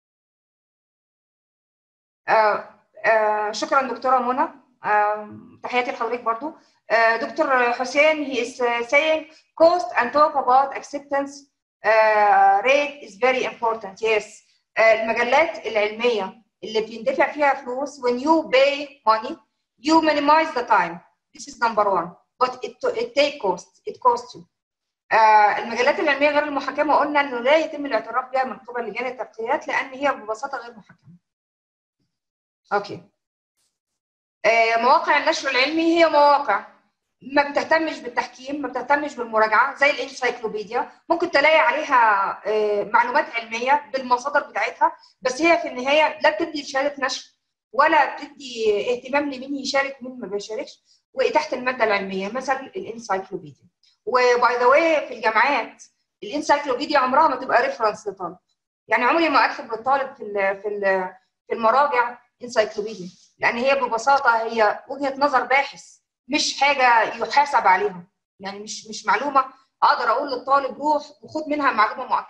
آآ آآ شكرا دكتوره منى تحياتي لحضرتك برضو دكتور حسين he is saying cost and talk about acceptance uh, rate is very important yes المجلات العلميه اللي بيندفع فيها فلوس when you pay money you minimize the time. This is number one. But it it take cost. It costs you. آه المجلات العلميه غير المحكمه قلنا انه لا يتم الاعتراف بها من قبل لجان الترقيات لان هي ببساطه غير محكمه. اوكي. آه مواقع النشر العلمي هي مواقع ما بتهتمش بالتحكيم ما بتهتمش بالمراجعه زي الانسايكلوبيديا ممكن تلاقي عليها آه معلومات علميه بالمصادر بتاعتها بس هي في النهايه لا بتدي شهاده نشر ولا بتدي اهتمام لمين يشارك ومين ما بيشاركش وتحت الماده العلميه مثلا الانسايكلوبيديا وباي ذا واي في الجامعات الانسايكلوبيديا عمرها ما تبقى ريفرنس لطالب يعني عمري ما اكتب للطالب في ال في ال في المراجع انسايكلوبيديا لان هي ببساطه هي وجهه نظر باحث مش حاجه يحاسب عليها يعني مش مش معلومه اقدر اقول للطالب روح وخد منها معلومه مؤكده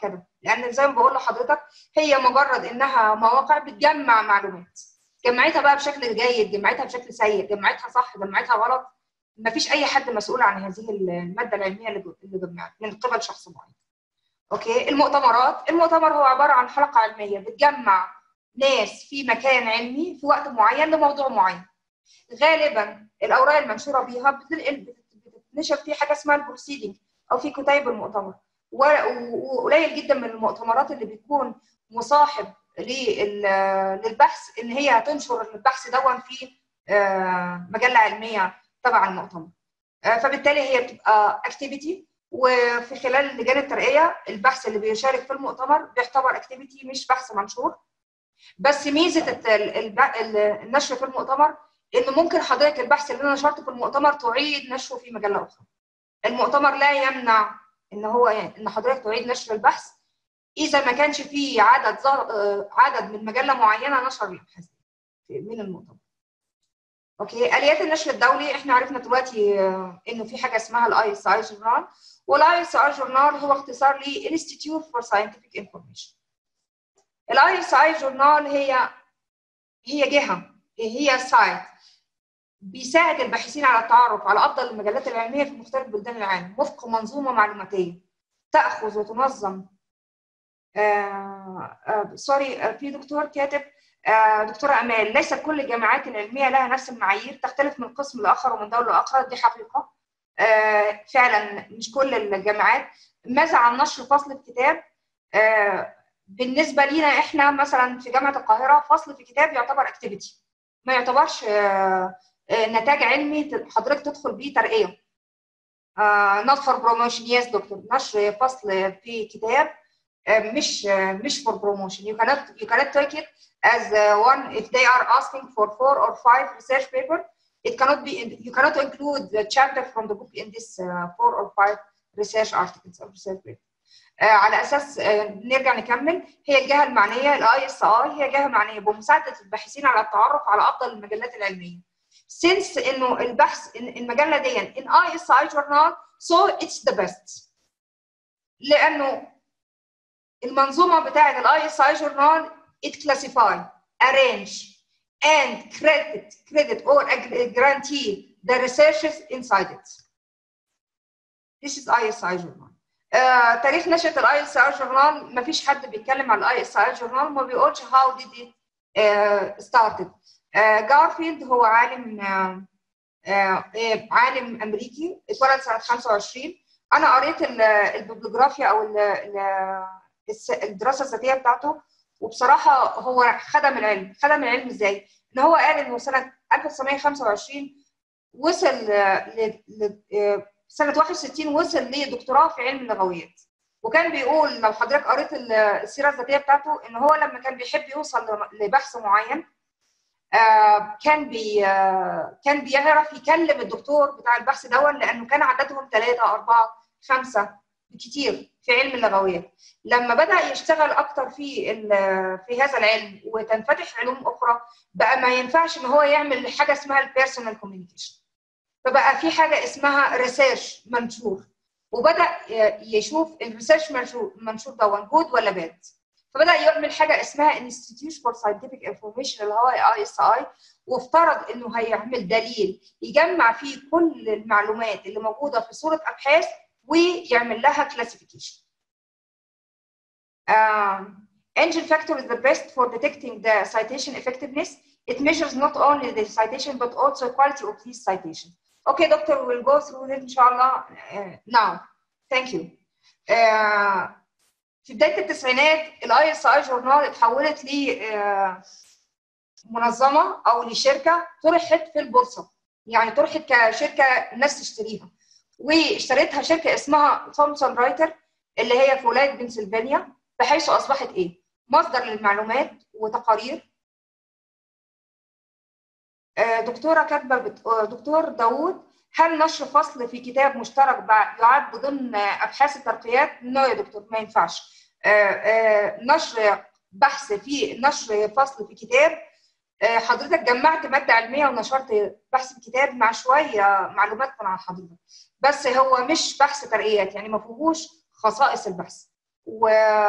لان زي ما بقول لحضرتك هي مجرد انها مواقع بتجمع معلومات جمعتها بقى بشكل جيد جمعتها بشكل سيء جمعتها صح جمعتها غلط ما فيش اي حد مسؤول عن هذه الماده العلميه اللي جمعت من قبل شخص معين اوكي المؤتمرات المؤتمر هو عباره عن حلقه علميه بتجمع ناس في مكان علمي في وقت معين لموضوع معين غالبا الاوراق المنشوره بيها بتتنشر في حاجه اسمها البروسيدنج او في كتيب المؤتمر وقليل جدا من المؤتمرات اللي بتكون مصاحب للبحث ان هي تنشر البحث دون في مجله علميه تبع المؤتمر فبالتالي هي بتبقى اكتيفيتي وفي خلال لجان الترقيه البحث اللي بيشارك في المؤتمر بيعتبر اكتيفيتي مش بحث منشور بس ميزه النشر في المؤتمر ان ممكن حضرتك البحث اللي انا نشرته في المؤتمر تعيد نشره في مجله اخرى المؤتمر لا يمنع ان هو يعني ان حضرتك تعيد نشر البحث اذا ما كانش فيه عدد عدد من مجله معينه نشر الابحاث من المؤتمر اوكي اليات النشر الدولي احنا عرفنا دلوقتي انه في حاجه اسمها الاي اس اي جورنال والاي اس اي جورنال هو اختصار ل انستيتيوت فور ساينتفك انفورميشن الاي اس اي جورنال هي هي جهه هي سايت بيساعد الباحثين على التعرف على افضل المجلات العلميه في مختلف بلدان العالم وفق منظومه معلوماتيه تاخذ وتنظم آه آه سوري آه في دكتور كاتب آه دكتوره امال ليست كل الجامعات العلميه لها نفس المعايير تختلف من قسم لاخر ومن دوله لاخرى دي حقيقه آه فعلا مش كل الجامعات ماذا عن نشر فصل في كتاب آه بالنسبه لينا احنا مثلا في جامعه القاهره فصل في كتاب يعتبر اكتيفيتي ما يعتبرش آه نتاج علمي حضرتك تدخل بيه ترقيه نوت فور بروموشن يس دكتور نشر فصل في كتاب مش مش فور بروموشن you cannot you cannot take it as one if they are asking for four or five research paper it cannot be you cannot include the chapter from the book in this uh, four or five research articles or research paper uh, على اساس uh, نرجع نكمل هي الجهه المعنيه الاي اس اي هي جهه معنيه بمساعده الباحثين على التعرف على افضل المجلات العلميه since انه البحث المجله دي in ISI journal so it's the best لانه المنظومه بتاعه الاي اس اي جورنال it classify arrange and credit credit or guarantee the researchers inside it this is ISI journal uh, تاريخ نشأة الاي اس اي جورنال ما فيش حد بيتكلم على الاي اس اي جورنال ما بيقولش how did it uh, started جارفيلد uh, هو عالم uh, uh, عالم امريكي اتولد سنه 25 انا قريت الببليوجرافيا او ال ال الدراسه الذاتيه بتاعته وبصراحه هو خدم العلم خدم العلم ازاي ان هو قال انه سنه 1925 وصل ل... ل... سنه 61 وصل لدكتوراه في علم اللغويات وكان بيقول لو حضرتك قريت السيره الذاتيه بتاعته ان هو لما كان بيحب يوصل لبحث معين آه كان بي آه كان بيعرف يكلم الدكتور بتاع البحث دون لانه كان عددهم ثلاثه اربعه خمسه بكتير في علم اللغويات لما بدا يشتغل اكتر في في هذا العلم وتنفتح علوم اخرى بقى ما ينفعش ان هو يعمل حاجه اسمها البيرسونال كوميونيكيشن فبقى في حاجه اسمها ريسيرش منشور وبدا يشوف الريسيرش منشور منشور دون جود ولا باد فبدا يعمل حاجه اسمها انستيتيوت فور ساينتفك انفورميشن اللي هو اي اس اي وافترض انه هيعمل دليل يجمع فيه كل المعلومات اللي موجوده في صوره ابحاث ويعمل لها كلاسيفيكيشن. Um, engine factor is the best for detecting the citation effectiveness. It measures not only the citation but also quality of these citation. Okay, doctor, we'll go through it inshallah uh, now. Thank you. Uh, في بدايه التسعينات الاي اس اي جورنال اتحولت ل منظمه او لشركه طرحت في البورصه يعني طرحت كشركه الناس تشتريها واشتريتها شركه اسمها ثومسون رايتر اللي هي في ولايه بنسلفانيا بحيث اصبحت ايه؟ مصدر للمعلومات وتقارير دكتوره كاتبه دكتور داوود هل نشر فصل في كتاب مشترك يعد ضمن ابحاث الترقيات؟ نو يا دكتور ما ينفعش. نشر بحث في نشر فصل في كتاب حضرتك جمعت ماده علميه ونشرت بحث في كتاب مع شويه معلومات عن حضرتك بس هو مش بحث ترقيات يعني ما فيهوش خصائص البحث و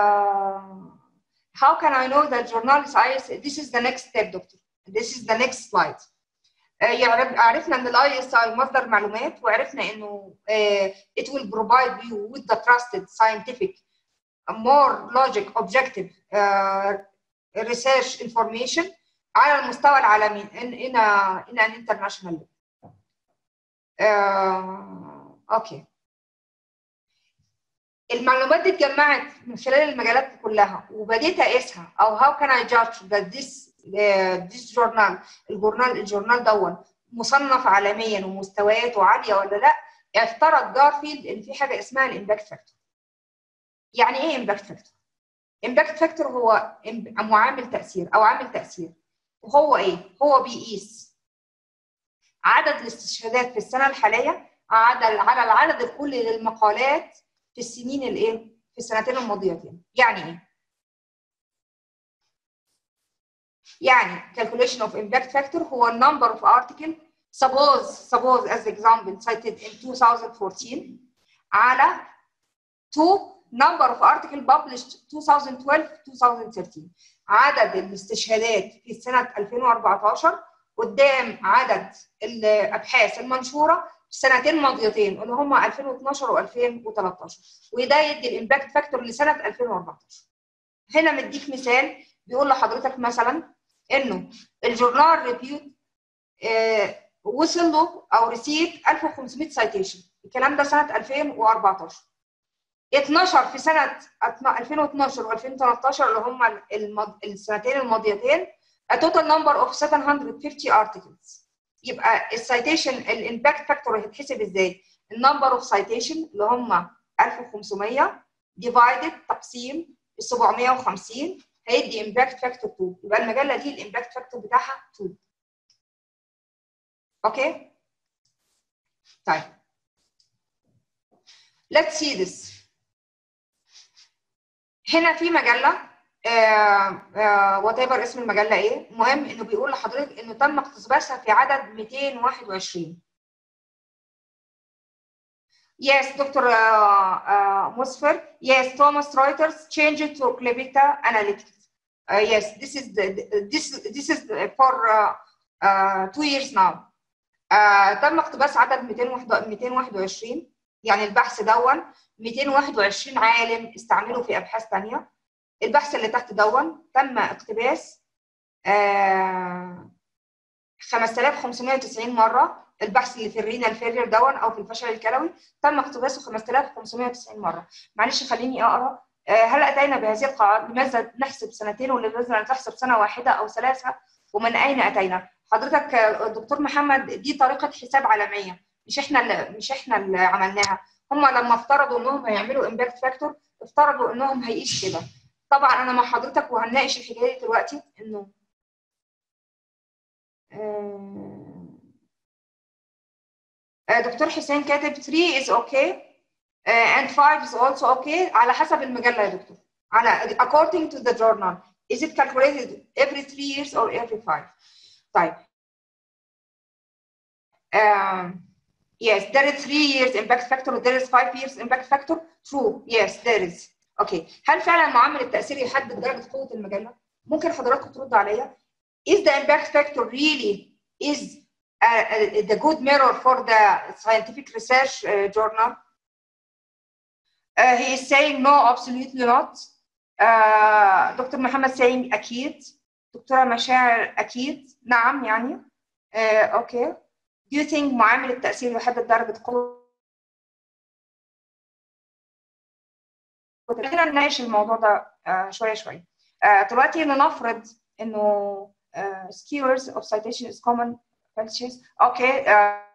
how can I know that journal is ISI this is the next step doctor this is the next slide آه، يعرف عرفنا ان الاي اس اي مصدر معلومات وعرفنا انه آه، it will provide you with the trusted scientific more logic objective uh, research information على المستوى العالمي in in, a, in an international level. آه، اوكي المعلومات دي اتجمعت من خلال المجالات دي كلها وبديت اقيسها او how can I judge that this uh, this journal الجورنال الجورنال دون مصنف عالميا ومستوياته عاليه ولا لا افترض جارفيلد ان في حاجه اسمها الامباكت فاكتور يعني ايه امباكت فاكتور امباكت فاكتور هو إم- معامل تاثير او عامل تاثير وهو ايه هو بيقيس عدد الاستشهادات في السنه الحاليه على على العدد الكلي للمقالات في السنين الايه في السنتين الماضيتين يعني ايه يعني calculation of impact factor هو number of article suppose suppose as example cited in 2014 على to number of article published 2012-2013 عدد الاستشهادات في سنة 2014 قدام عدد الأبحاث المنشورة في السنتين الماضيتين اللي هم 2012 و2013 وده يدي الامباكت فاكتور لسنة 2014 هنا مديك مثال بيقول لحضرتك مثلا انه الجورنال ريفيو آه وصل له او ريسيف 1500 سايتيشن الكلام ده سنه 2014 12 في سنه 2012 و2013 اللي هم المض... السنتين الماضيتين a total number of 750 articles يبقى السايتيشن الامباكت فاكتور هيتحسب ازاي؟ النمبر اوف سايتيشن اللي هم 1500 ديفايدد تقسيم ال 750 هيدي امباكت فاكتور 2 يبقى المجله دي الامباكت فاكتور بتاعها 2 اوكي طيب let's see this هنا في مجله وات ايفر اسم المجله ايه المهم انه بيقول لحضرتك انه تم اقتباسها في عدد 221 Yes, Dr. Uh, uh, Musfer. Yes, Thomas Reuters changed to Clevita Analytics. Uh, yes, this is the this this is the, for uh, uh, two years now. Uh, تم اقتباس عدد 221 يعني البحث دون 221 عالم استعملوا في ابحاث ثانيه البحث اللي تحت دون تم اقتباس آه 5590 مره البحث اللي في الرينال فيلير دون او في الفشل الكلوي تم اقتباسه 5590 مره معلش خليني اقرا آه هل اتينا بهذه القواعد لماذا نحسب سنتين ولماذا تحسب سنه واحده او ثلاثه ومن اين اتينا حضرتك دكتور محمد دي طريقه حساب عالميه مش احنا اللي مش احنا اللي عملناها هم لما افترضوا انهم هيعملوا امباكت فاكتور افترضوا انهم هيقيس كده طبعا انا مع حضرتك وهنناقش الحكايه دي دلوقتي انه دكتور حسين كاتب 3 is okay and 5 is also okay على حسب المجله يا دكتور على according to the journal is it calculated every 3 years or every 5 طيب um, yes there is 3 years impact factor there is 5 years impact factor true yes there is اوكي هل فعلا معامل التاثير يحدد درجه قوه المجله ممكن حضراتكم تردوا عليا is the impact factor really is uh, uh, the good mirror for the scientific research uh, journal uh, he is saying no absolutely not uh, دكتور محمد saying اكيد دكتوره مشاعر اكيد نعم يعني اوكي uh, okay. do you think معامل التاثير يحدد درجه قوه خلينا نناقش الموضوع ده uh, شويه شويه uh, دلوقتي لنفرض انه uh, skewers of citation is common practices okay uh,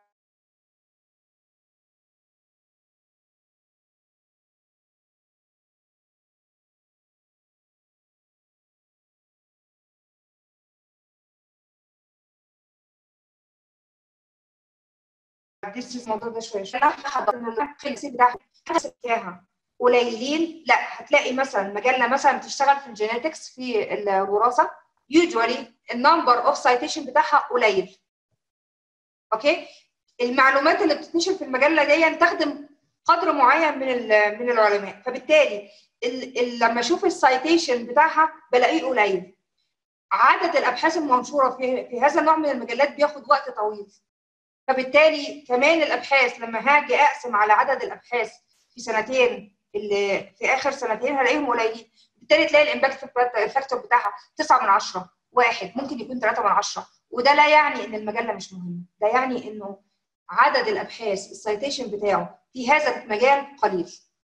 this is الموضوع ده شويه شويه حضرنا بتاعها قليلين لا هتلاقي مثلا مجله مثلا بتشتغل في الجينيتكس في الوراثه يوجوالي النمبر اوف سايتيشن بتاعها قليل اوكي المعلومات اللي بتتنشر في المجله دي تخدم قدر معين من من العلماء فبالتالي لما اشوف السايتيشن بتاعها بلاقيه قليل عدد الابحاث المنشوره في في هذا النوع من المجلات بياخد وقت طويل فبالتالي كمان الابحاث لما هاجي اقسم على عدد الابحاث في سنتين اللي في اخر سنتين هلاقيهم قليلين بالتالي تلاقي الامباكت فاكتور بتاعها 9 من 10 واحد ممكن يكون 3 من 10 وده لا يعني ان المجله مش مهمه ده يعني انه عدد الابحاث السايتيشن بتاعه في هذا المجال قليل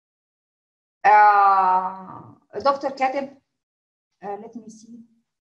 آه دكتور كاتب uh, let me see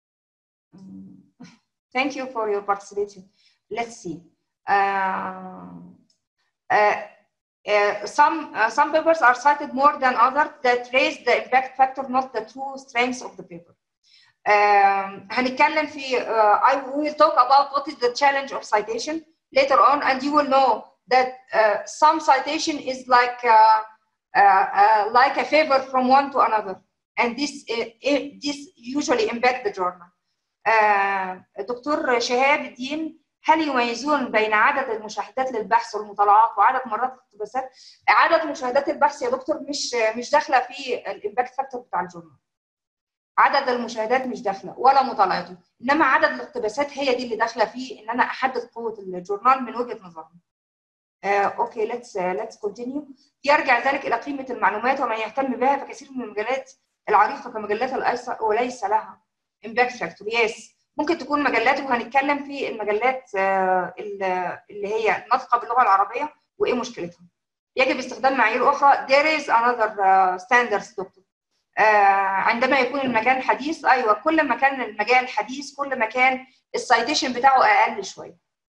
thank you for your participation let's see uh, uh, Uh, some uh, some papers are cited more than others that raise the impact factor, not the true strengths of the paper. Um, هنتكلم في uh, I will talk about what is the challenge of citation later on, and you will know that uh, some citation is like uh, uh, like a favor from one to another, and this this usually impact the journal. دكتور شهاب الدين هل يميزون بين عدد المشاهدات للبحث والمطالعات وعدد مرات الاقتباسات؟ عدد مشاهدات البحث يا دكتور مش مش داخله في الامباكت فاكتور بتاع الجورنال. عدد المشاهدات مش داخله ولا مطالعته انما عدد الاقتباسات هي دي اللي داخله فيه ان انا احدد قوه الجورنال من وجهه نظرنا اوكي ليتس ليتس كونتينيو يرجع ذلك الى قيمه المعلومات ومن يهتم بها فكثير من المجلات العريقه كمجلات الايسر وليس لها امباكت فاكتور يس ممكن تكون مجلات وهنتكلم في المجلات اللي هي ناطقه باللغه العربيه وايه مشكلتها يجب استخدام معايير اخرى there is another uh, standards دكتور عندما يكون المكان حديث ايوه كل ما كان المجال حديث كل ما كان السايتيشن بتاعه اقل شويه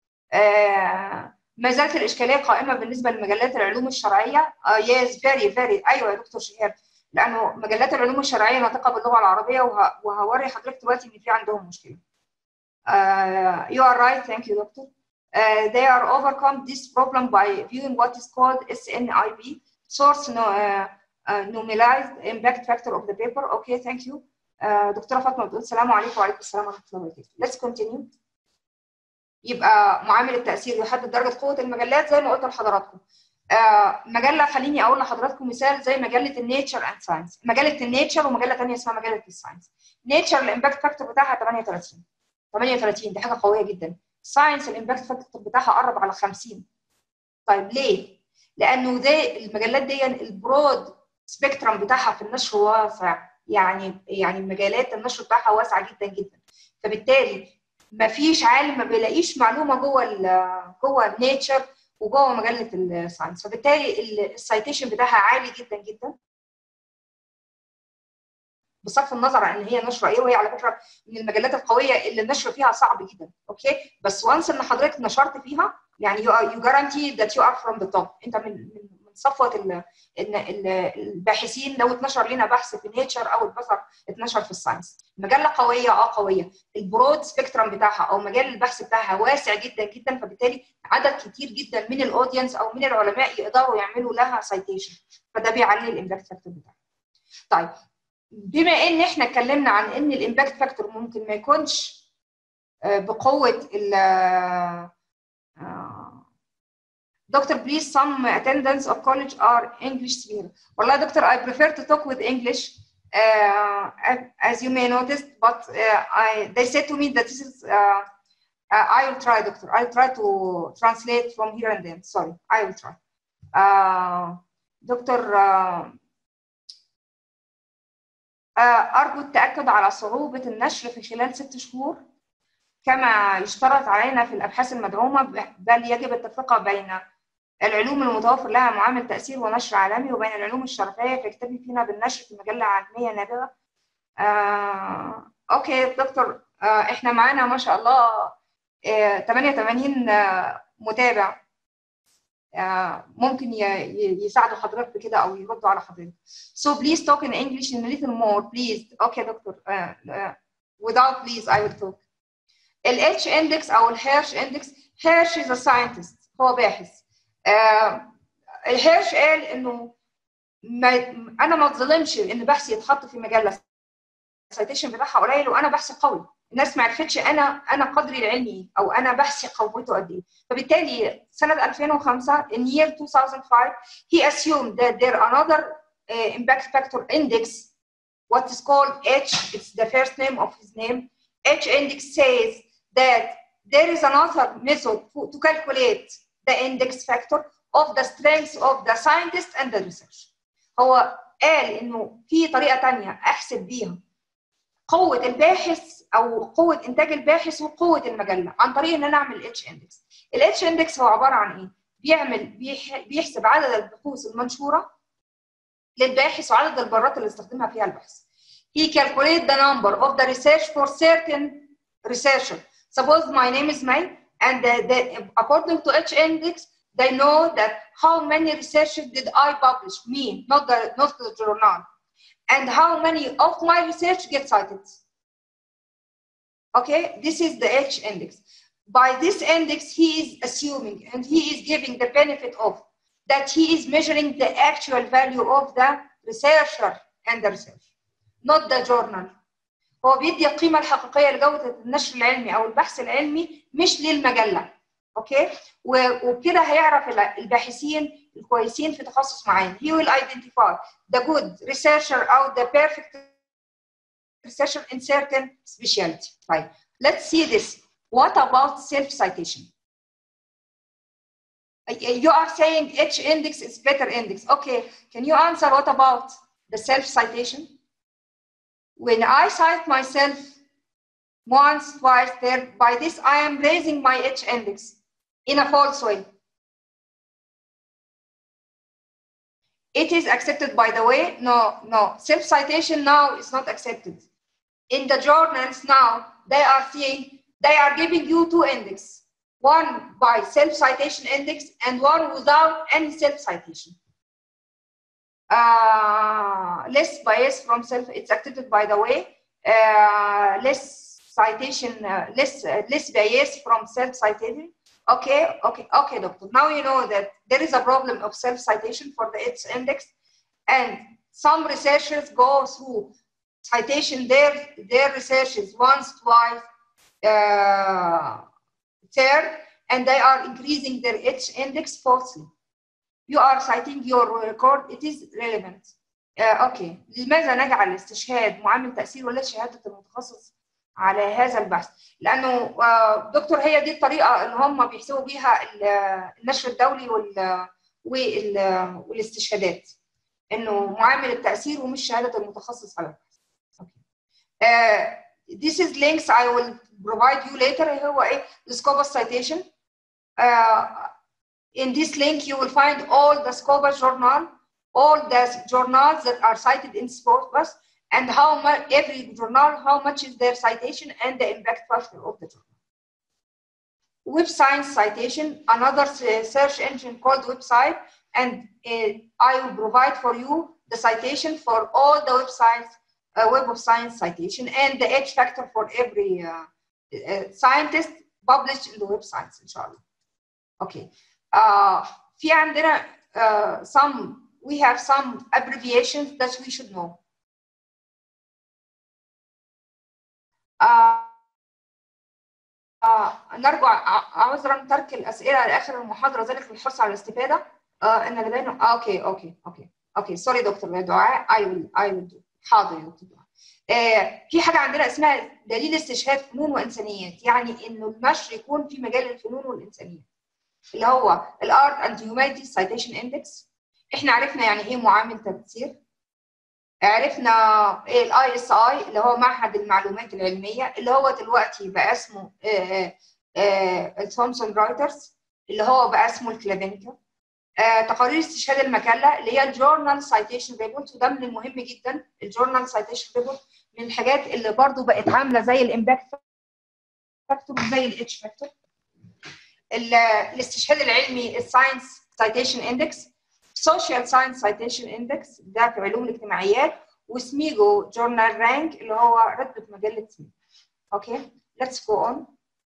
ما زالت الاشكاليه قائمه بالنسبه لمجلات العلوم الشرعيه يس فيري فيري ايوه يا دكتور شهاب لانه مجلات العلوم الشرعيه ناطقه باللغه العربيه وه... وهوري حضرتك دلوقتي ان في عندهم مشكله uh, you are right thank you doctor uh, they are overcome this problem by viewing what is called SNIP source no, uh, Uh, normalized impact factor of the paper. Okay, thank you. Uh, دكتورة فاطمة بتقول السلام عليكم وعليكم السلام ورحمة الله وبركاته. Let's continue. يبقى معامل التأثير يحدد درجة قوة المجلات زي ما قلت لحضراتكم. آه مجلة خليني أقول لحضراتكم مثال زي مجلة النيتشر أند ساينس. مجلة النيتشر ومجلة ثانية اسمها مجلة الساينس. نيتشر الإمباكت فاكتور بتاعها 38. 38 دي حاجة قوية جدا. ساينس الإمباكت فاكتور بتاعها قرب على 50. طيب ليه؟ لأنه ده المجلات دي البرود سبيكترم بتاعها في النشر واسع يعني يعني مجالات النشر بتاعها واسعه جدا جدا فبالتالي ما فيش عالم ما بيلاقيش معلومه جوه ال جوه النيتشر وجوه مجله الساينس فبالتالي السايتيشن بتاعها عالي جدا جدا بصرف النظر عن هي نشره ايه وهي على فكره من المجلات القويه اللي النشر فيها صعب جدا اوكي بس وانس ان حضرتك نشرت فيها يعني يو جارانتي ذات يو ار فروم ذا توب انت من من صفوه الباحثين لو اتنشر لنا بحث في نيتشر او اتبصر اتنشر في الساينس مجله قويه اه قويه البرود سبيكترم بتاعها او مجال البحث بتاعها واسع جدا جدا فبالتالي عدد كتير جدا من الاودينس او من العلماء يقدروا يعملوا لها سايتيشن فده بيعلي الامباكت فاكتور بتاعها طيب بما ان احنا اتكلمنا عن ان الامباكت فاكتور ممكن ما يكونش بقوه ال Doctor, please, some attendants of college are English speaker. والله دكتور, I prefer to talk with English, uh, as you may notice, but uh, I, they said to me that this is, uh, I will try, doctor. I'll try to translate from here and then. Sorry, I will try. دكتور أرجو التأكد على صعوبة النشر في خلال ست شهور كما يشترط علينا في الأبحاث المدعومة بل يجب التفرقة بين العلوم المتوفر لها معامل تأثير ونشر عالمي وبين العلوم الشرعية فيكتفي فينا بالنشر في مجلة علمية نابغة. آه، أوكي دكتور آه، إحنا معانا ما شاء الله آه، 88 آه، متابع آه، ممكن يساعدوا حضرتك بكده أو يردوا على حضرتك. So please talk in English in a little more please. Okay دكتور. آه، آه، without please I will talk. ال H index أو ال Hirsch index Hirsch is a scientist هو باحث. آه الهيرش قال انه ما انا ما اتظلمش ان بحثي يتحط في مجله السيتيشن بتاعها قليل وانا بحثي قوي الناس ما عرفتش انا انا قدري العلمي او انا بحثي قوته قد ايه فبالتالي سنه 2005 in year 2005 he assumed that there are another uh, impact factor index what is called H it's the first name of his name H index says that there is another method to calculate the index factor of the strength of the scientist and the research هو قال انه في طريقه تانية احسب بيها قوه الباحث او قوه انتاج الباحث وقوه المجله عن طريق ان انا اعمل اتش اندكس الاتش اندكس هو عباره عن ايه بيعمل بيحسب عدد البحوث المنشوره للباحث وعدد البرات اللي استخدمها فيها البحث he calculate the number of the research for certain researcher suppose my name is May and the, the, according to H index they know that how many researchers did I publish me not the not the journal and how many of my research get cited okay this is the H index by this index he is assuming and he is giving the benefit of that he is measuring the actual value of the researcher and the research not the journal هو بيدي القيمة الحقيقية لجودة النشر العلمي أو البحث العلمي مش للمجلة أوكي وبكده هيعرف الباحثين الكويسين في تخصص معين he will identify the good researcher أو the perfect researcher in certain specialty طيب let's see this what about self citation you are saying H index is better index. Okay, can you answer what about the self-citation? When I cite myself once, twice, there, by this I am raising my H index in a false way. It is accepted by the way? No, no. Self-citation now is not accepted. In the journals now, they are seeing, they are giving you two index one by self-citation index and one without any self-citation. Uh, less bias from self, it's accepted by the way, uh, less citation, uh, less, less bias from self-citation. Okay, okay, okay, doctor. Now you know that there is a problem of self-citation for the its index and some researchers go through citation their, their researches once, twice, third, and they are increasing their H index falsely. You are citing your record, it is relevant. Uh, اوكي لماذا نجعل الاستشهاد معامل تاثير ولا شهاده المتخصص على هذا البحث؟ لانه uh, دكتور هي دي الطريقه اللي هم بيحسبوا بيها النشر الدولي وال والاستشهادات انه معامل التاثير ومش شهاده المتخصص على البحث. اوكي. Uh, this is links I will provide you later هو ايه the Scopus citation uh, in this link you will find all the Scopus journal all the journals that are cited in Scopus and how much every journal how much is their citation and the impact factor of the journal Web Science citation another search engine called website and uh, I will provide for you the citation for all the websites uh, Web of Science citation and the H factor for every uh, uh, scientist published in the Web Science إن شاء الله. Okay. Uh, في عندنا uh, some we have some abbreviations that we should know. Uh, uh, نرجو عذرا ترك الأسئلة لآخر المحاضرة ذلك للحرص على الاستفادة. Uh, إن لدينا آه, أوكي أوكي أوكي أوكي سوري دكتور دعاء I will I will do. حاضر يا دكتور آه في حاجه عندنا اسمها دليل استشهاد فنون وانسانيات يعني انه النشر يكون في مجال الفنون والانسانيات اللي هو الارت اند هيومانيتي سايتيشن اندكس احنا عرفنا يعني ايه معامل تفسير عرفنا ايه الاي اس اي اللي هو معهد المعلومات العلميه اللي هو دلوقتي بقى اسمه الثومسون رايترز اللي هو بقى اسمه الكلافينكا آه، تقارير استشهاد المجله اللي هي الجورنال سايتيشن ريبورت وده من المهم جدا الجورنال سايتيشن ريبورت من الحاجات اللي برضو بقت عامله زي الامباكت فاكتور زي الاتش فاكتور الاستشهاد العلمي الساينس سايتيشن اندكس سوشيال ساينس سايتيشن اندكس ده في علوم الاجتماعيات وسميجو جورنال رانك اللي هو رتبه مجله سميجو اوكي ليتس جو اون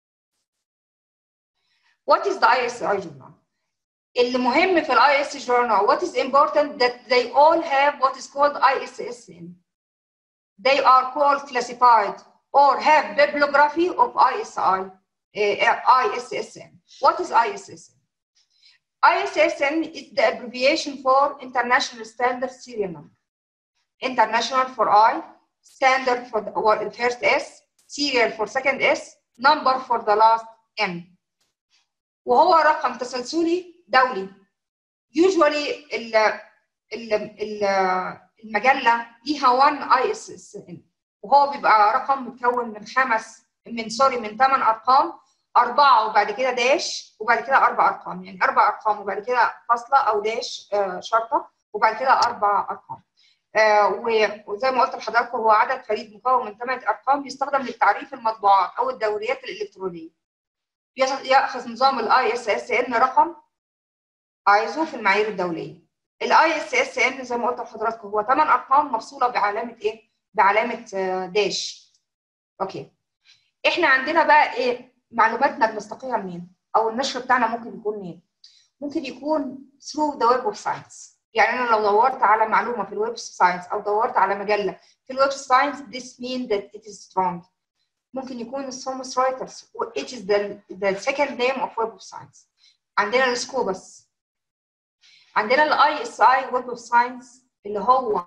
What is the ISI journal? اللي مهم في الاي اس journal what is important that they all have what is called ISSN they are called classified or have bibliography of ISI uh, ISSN what is ISSN ISSN is the abbreviation for International Standard Serial Number. International for I, standard for the first S, serial for second S, number for the last M. وهو رقم تسلسلي دولي. Usually ال ال ال المجلة ليها 1 ISSN وهو بيبقى رقم متكون من خمس من سوري من ثمان أرقام أربعة وبعد كده داش وبعد كده أربع أرقام يعني أربع أرقام وبعد كده فاصلة أو داش آه شرطة وبعد كده أربع أرقام. آه وزي ما قلت لحضراتكم هو عدد فريد مكون من ثمان أرقام يستخدم للتعريف المطبوعات أو الدوريات الإلكترونية. يأخذ نظام الاي اس اس ان رقم ايزو في المعايير الدولية. الاي اس اس ان زي ما قلت لحضراتكم هو ثمان أرقام مفصولة بعلامة إيه؟ بعلامة آه داش. أوكي. إحنا عندنا بقى إيه؟ معلوماتنا بنستقيها منين؟ او النشر بتاعنا ممكن يكون منين؟ ممكن يكون through the web of science يعني انا لو دورت على معلومه في الويب ساينس او دورت على مجله في الويب ساينس this means that it is strong ممكن يكون Thomas Reuters it is the, the second name of web of science عندنا السكوبس عندنا الاي اس اي ويب اوف ساينس اللي هو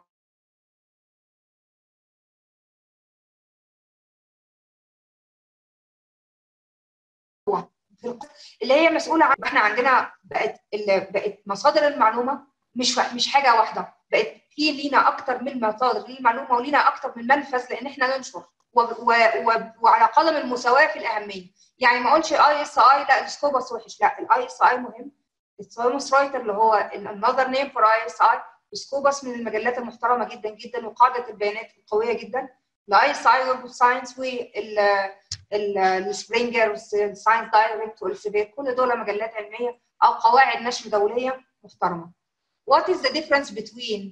اللي هي مسؤوله عن احنا عندنا بقت بقت مصادر المعلومه مش مش حاجه واحده بقت في لينا اكتر من مصادر للمعلومه ولينا اكتر من منفذ لان احنا ننشر و و و وعلى قدم المساواه في الاهميه يعني ما اقولش اي اس اي لا السكوبس وحش لا الاي اس اي مهم الثوماس رايتر اللي هو another name for اي اس اي سكوبس من المجلات المحترمه جدا جدا وقاعده البيانات القويه جدا الاي اس اي ويب ساينس والسبرينجر والساينس دايركت والسيفير كل دول مجلات علميه او قواعد نشر دوليه محترمه. What is the difference between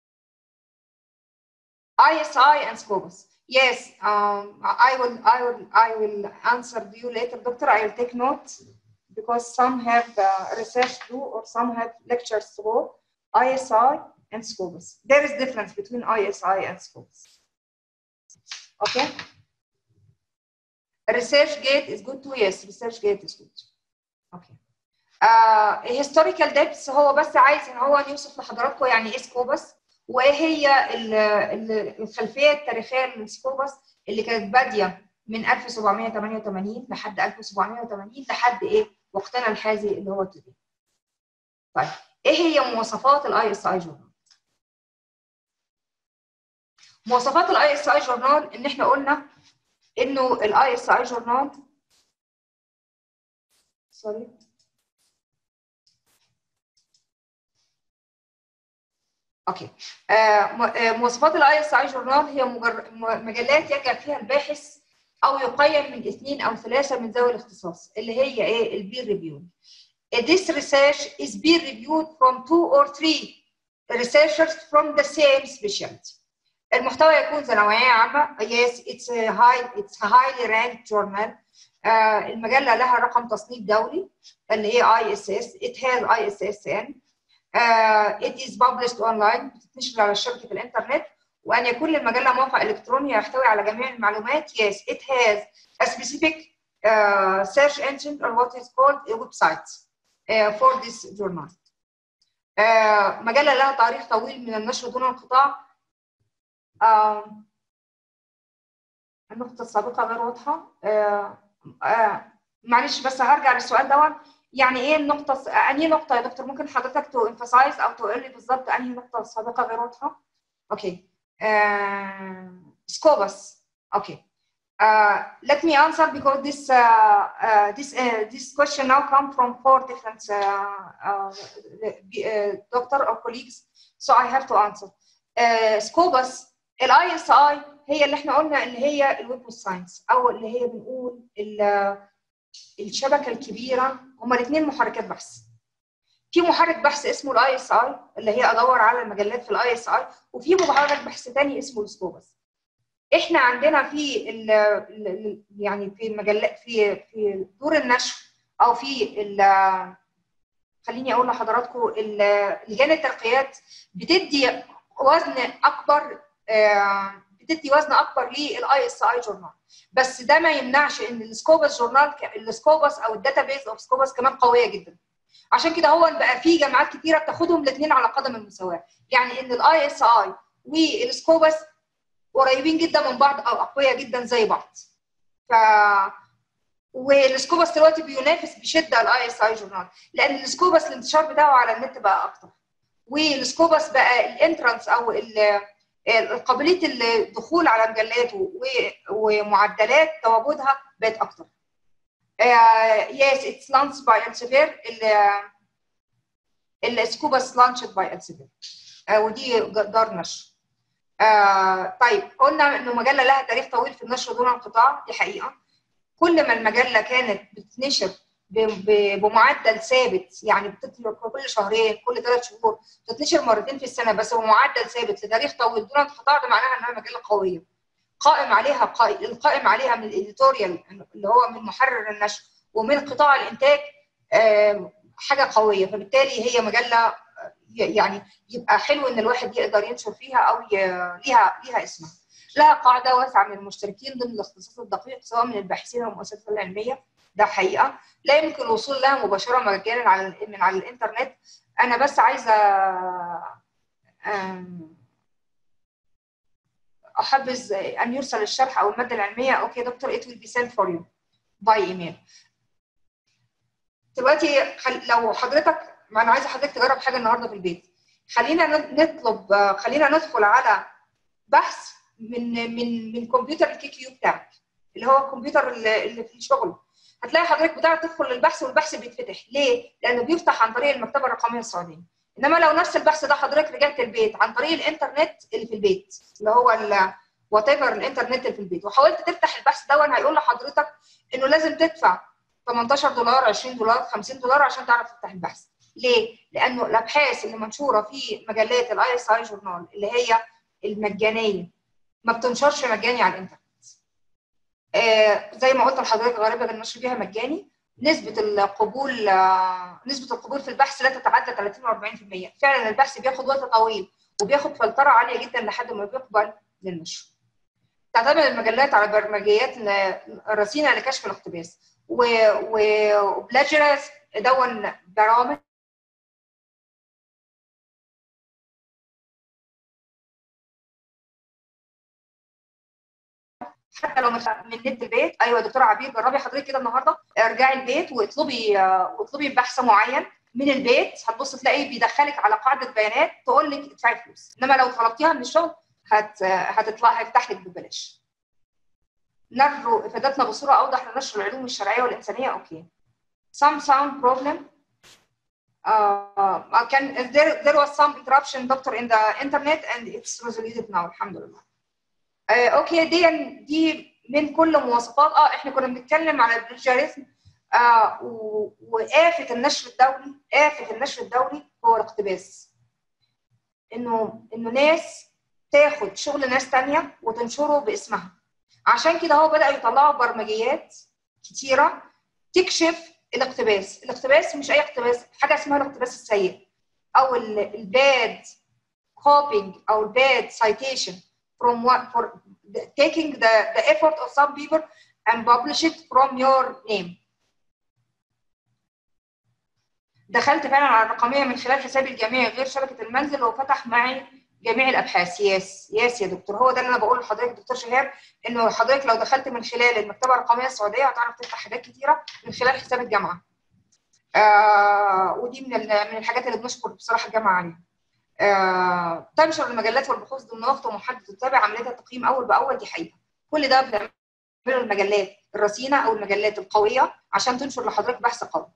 ISI and Scopus? Yes, um, I will, I will, I will answer you later, doctor. I will take note because some have uh, research to or some have lectures to go. ISI and Scopus. There is difference between ISI and Scopus. Okay. Research gate is good too. Yes, research gate is good. Okay. Uh, historical depth هو بس عايز ان هو يوصف لحضراتكم يعني ايه سكوبس وايه هي الخلفيه التاريخيه للسكوبس اللي كانت باديه من 1788 لحد 1780 لحد ايه وقتنا الحالي اللي هو today. طيب ايه هي مواصفات الاي اس اي جورنال؟ مواصفات الاي اس اي جورنال ان احنا قلنا انه الاي اس اي جورنال سوري اوكي آه مواصفات الاي اس اي جورنال هي مجر... مجلات يرجع فيها الباحث او يقيم من اثنين او ثلاثه من ذوي الاختصاص اللي هي ايه البير ريفيو This research is peer reviewed from two or three researchers from the same specialty. المحتوى يكون ذو نوعية عامة. Yes, it's a high, it's a highly ranked journal. Uh, المجلة لها رقم تصنيف دولي اللي هي ISS. It has ISSN. Uh, it is published online. بتتنشر على شبكة الإنترنت. وأن يكون للمجلة موقع إلكتروني يحتوي على جميع المعلومات. Yes, it has a specific uh, search engine or what is called a website. Uh, for this journal. Uh, مجلة لها تاريخ طويل من النشر دون انقطاع. Uh, النقطة السابقة غير واضحة. معلش بس هرجع للسؤال دون يعني ايه النقطة أنهي نقطة يا دكتور ممكن حضرتك تو emphasize أو تقول لي بالظبط أنهي نقطة السابقة غير واضحة؟ أوكي. سكوبس. أوكي. Uh, let me answer because this uh, uh, this this question now come from four different doctor or colleagues, so I have to answer. Scopus الاي اس اي هي اللي احنا قلنا اللي هي الويب ساينس او اللي هي بنقول الشبكه الكبيره هما الاثنين محركات بحث. في محرك بحث اسمه الاي اس اي اللي هي ادور على المجلات في الاي اس اي وفي محرك بحث ثاني اسمه السكوبس. احنا عندنا في ال ال يعني في المجلات في في دور النشر او في ال خليني اقول لحضراتكم لجان الترقيات بتدي وزن اكبر بتدي وزن اكبر للاي اس اي جورنال بس ده ما يمنعش ان السكوبس جورنال السكوبس او الداتا بيز اوف سكوبس كمان قويه جدا عشان كده هو بقى في جامعات كتيره بتاخدهم الاثنين على قدم المساواه يعني ان الاي اس اي والسكوبس قريبين جدا من بعض او اقوياء جدا زي بعض ف والسكوبس دلوقتي بينافس بشده الاي اس اي جورنال لان السكوبس الانتشار بتاعه على النت بقى اكتر والسكوبس بقى الانترانس او قابليه الدخول على مجلاته ومعدلات تواجدها بقت اكتر. يس اتس لانش باي السيفير السكوبس لانشد باي السيفير ودي دار نشر. آه طيب قلنا انه مجله لها تاريخ طويل في النشر دون انقطاع دي حقيقه. كل ما المجله كانت بتنشر بمعدل ثابت يعني بتطلع كل شهرين كل ثلاث شهور تتنشر مرتين في السنه بس بمعدل ثابت لتاريخ طويل دون انقطاع ده معناها انها مجله قويه قائم عليها قائم القائم عليها من الاديتوريال اللي هو من محرر النشر ومن قطاع الانتاج حاجه قويه فبالتالي هي مجله يعني يبقى حلو ان الواحد يقدر ينشر فيها او ليها ليها اسمها لها قاعده واسعه من المشتركين ضمن الاختصاص الدقيق سواء من الباحثين والمؤسسات العلميه ده حقيقه لا يمكن الوصول لها مباشره مجانا على من على الانترنت انا بس عايزه احبذ ان يرسل الشرح او الماده العلميه اوكي دكتور it will be sent for you by email دلوقتي لو حضرتك ما انا عايزه حضرتك تجرب حاجه النهارده في البيت خلينا نطلب خلينا ندخل على بحث من من من كمبيوتر الكي كيو بتاعك اللي هو الكمبيوتر اللي في الشغل هتلاقي حضرتك بتعرف تدخل للبحث والبحث بيتفتح ليه؟ لانه بيفتح عن طريق المكتبه الرقميه السعوديه انما لو نفس البحث ده حضرتك رجعت البيت عن طريق الانترنت اللي في البيت اللي هو وات ايفر الانترنت اللي في البيت وحاولت تفتح البحث ده هيقول لحضرتك انه لازم تدفع 18 دولار 20 دولار 50 دولار عشان تعرف تفتح البحث ليه؟ لانه الابحاث اللي منشوره في مجلات الاي اس اي جورنال اللي هي المجانيه ما بتنشرش مجاني على الانترنت آه زي ما قلت لحضرتك غالبا النشر فيها مجاني نسبة القبول آه نسبة القبول في البحث لا تتعدى 30 و 40% فعلا البحث بياخد وقت طويل وبياخد فلترة عالية جدا لحد ما بيقبل للنشر تعتمد المجلات على برمجيات رصينة لكشف الاقتباس وبلاجرز دون برامج حتى لو من نت البيت ايوه دكتوره عبير جربي حضرتك كده النهارده ارجعي البيت واطلبي واطلبي بحث معين من البيت هتبص تلاقي بيدخلك على قاعده بيانات تقول لك ادفعي فلوس انما لو طلبتيها من الشغل هت هتطلع هيفتح لك ببلاش نرجو افادتنا بصوره اوضح لنشر العلوم الشرعيه والانسانيه اوكي some sound problem uh, can there there was some interruption doctor in the internet and it's resolved now الحمد لله آه اوكي دي دي من كل مواصفات اه احنا كنا بنتكلم على البلجاريزم آه وآفة النشر الدولي آفة النشر الدولي هو الاقتباس انه انه ناس تاخد شغل ناس تانية وتنشره باسمها عشان كده هو بدأوا يطلعوا برمجيات كتيرة تكشف الاقتباس الاقتباس مش اي اقتباس حاجة اسمها الاقتباس السيء او الباد copying او الباد citation from what for the, taking the, the effort of some people and publish it from your name. دخلت فعلا على الرقميه من خلال حسابي الجامعي غير شبكه المنزل وفتح معي جميع الابحاث يس يس يا دكتور هو ده اللي انا بقوله لحضرتك دكتور شهاب انه حضرتك لو دخلت من خلال المكتبه الرقميه السعوديه هتعرف تفتح حاجات كتيره من خلال حساب الجامعه. آه ودي من من الحاجات اللي بنشكر بصراحه الجامعه عليها. آه، تنشر المجلات والبحوث ضمن وقت محدد وتتابع عمليه التقييم اول باول دي حقيقه كل ده بتعمله المجلات الرصينه او المجلات القويه عشان تنشر لحضرتك بحث قوي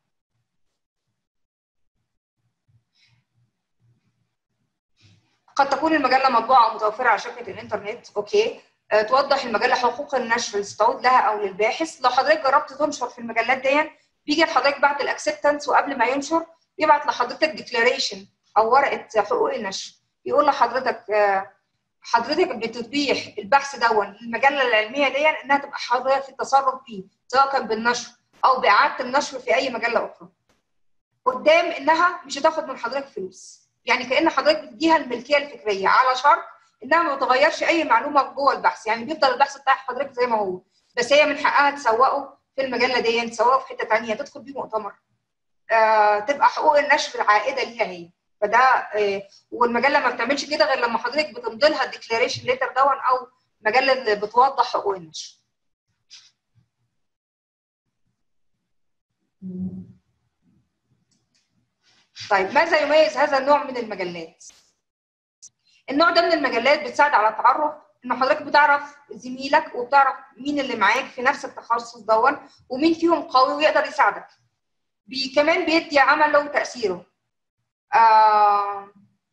قد تكون المجله مطبوعه ومتوفره على شبكه الانترنت اوكي أه توضح المجله حقوق النشر اللي تعود لها او للباحث لو حضرتك جربت تنشر في المجلات دي بيجي لحضرتك بعد الاكسبتنس وقبل ما ينشر يبعت لحضرتك ديكلاريشن او ورقه حقوق النشر يقول لحضرتك حضرتك بتتيح البحث دون للمجله العلميه دي انها تبقى حضرتك في التصرف فيه سواء كان بالنشر او باعاده النشر في اي مجله اخرى قدام انها مش هتاخد من حضرتك فلوس يعني كان حضرتك بتديها الملكيه الفكريه على شرط انها ما تغيرش اي معلومه جوه البحث يعني بيفضل البحث بتاع حضرتك زي ما هو بس هي من حقها تسوقه في المجله دي تسوقه في حته ثانيه تدخل بيه مؤتمر آه تبقى حقوق النشر عائده ليها هي فده آه والمجله ما بتعملش كده غير لما حضرتك بتمضي لها الديكلاريشن ليتر دون او مجله اللي بتوضح حقوق النشر طيب ماذا يميز هذا النوع من المجلات؟ النوع ده من المجلات بتساعد على التعرف ان حضرتك بتعرف زميلك وبتعرف مين اللي معاك في نفس التخصص دون ومين فيهم قوي ويقدر يساعدك. بي كمان بيدي عمل له تاثيره. آه...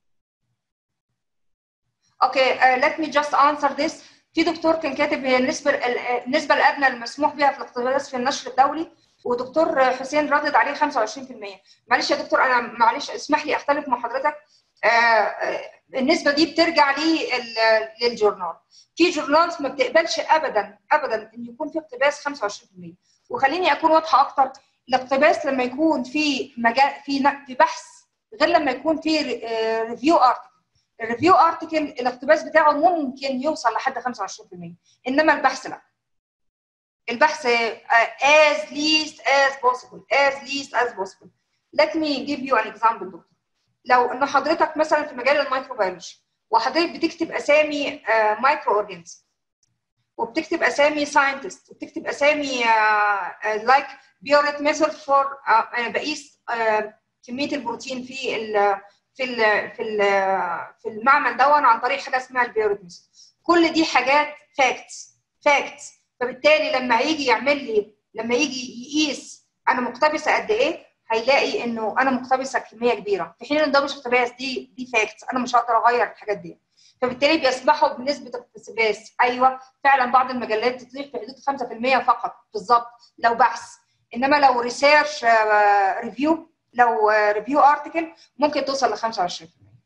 اوكي ليت مي جاست انسر ذس في دكتور كان كاتب هي النسبه النسبه الادنى المسموح بها في الاقتباس في النشر الدولي ودكتور حسين ردد عليه 25% معلش يا دكتور انا معلش اسمح لي اختلف مع حضرتك آه النسبه دي بترجع لي للجورنال في جورنالز ما بتقبلش ابدا ابدا ان يكون في اقتباس 25% وخليني اكون واضحه اكتر الاقتباس لما يكون في مجال في في بحث غير لما يكون في ريفيو ارتكل الريفيو ارتكل الاقتباس بتاعه ممكن يوصل لحد 25% انما البحث لا البحث as least as possible as least as possible let me give you an example دكتور لو ان حضرتك مثلا في مجال الميكروبيولوجي وحضرتك بتكتب اسامي مايكرو اورجانيزم وبتكتب اسامي ساينتست وبتكتب اسامي لايك بيوريت ميثود فور انا بقيس كميه البروتين في ال في ال في ال في المعمل دون عن طريق حاجه اسمها البيوريت ميثود كل دي حاجات فاكتس فاكتس فبالتالي لما يجي يعمل لي لما يجي يقيس انا مقتبسه قد ايه هيلاقي انه انا مقتبسه كميه كبيره في حين ان ده مش اقتباس دي دي فاكتس انا مش هقدر اغير الحاجات دي فبالتالي بيسمحوا بنسبه اقتباس ايوه فعلا بعض المجلات تطيح في حدود 5% فقط بالظبط لو بحث انما لو ريسيرش ريفيو لو ريفيو ارتكل ممكن توصل ل 25%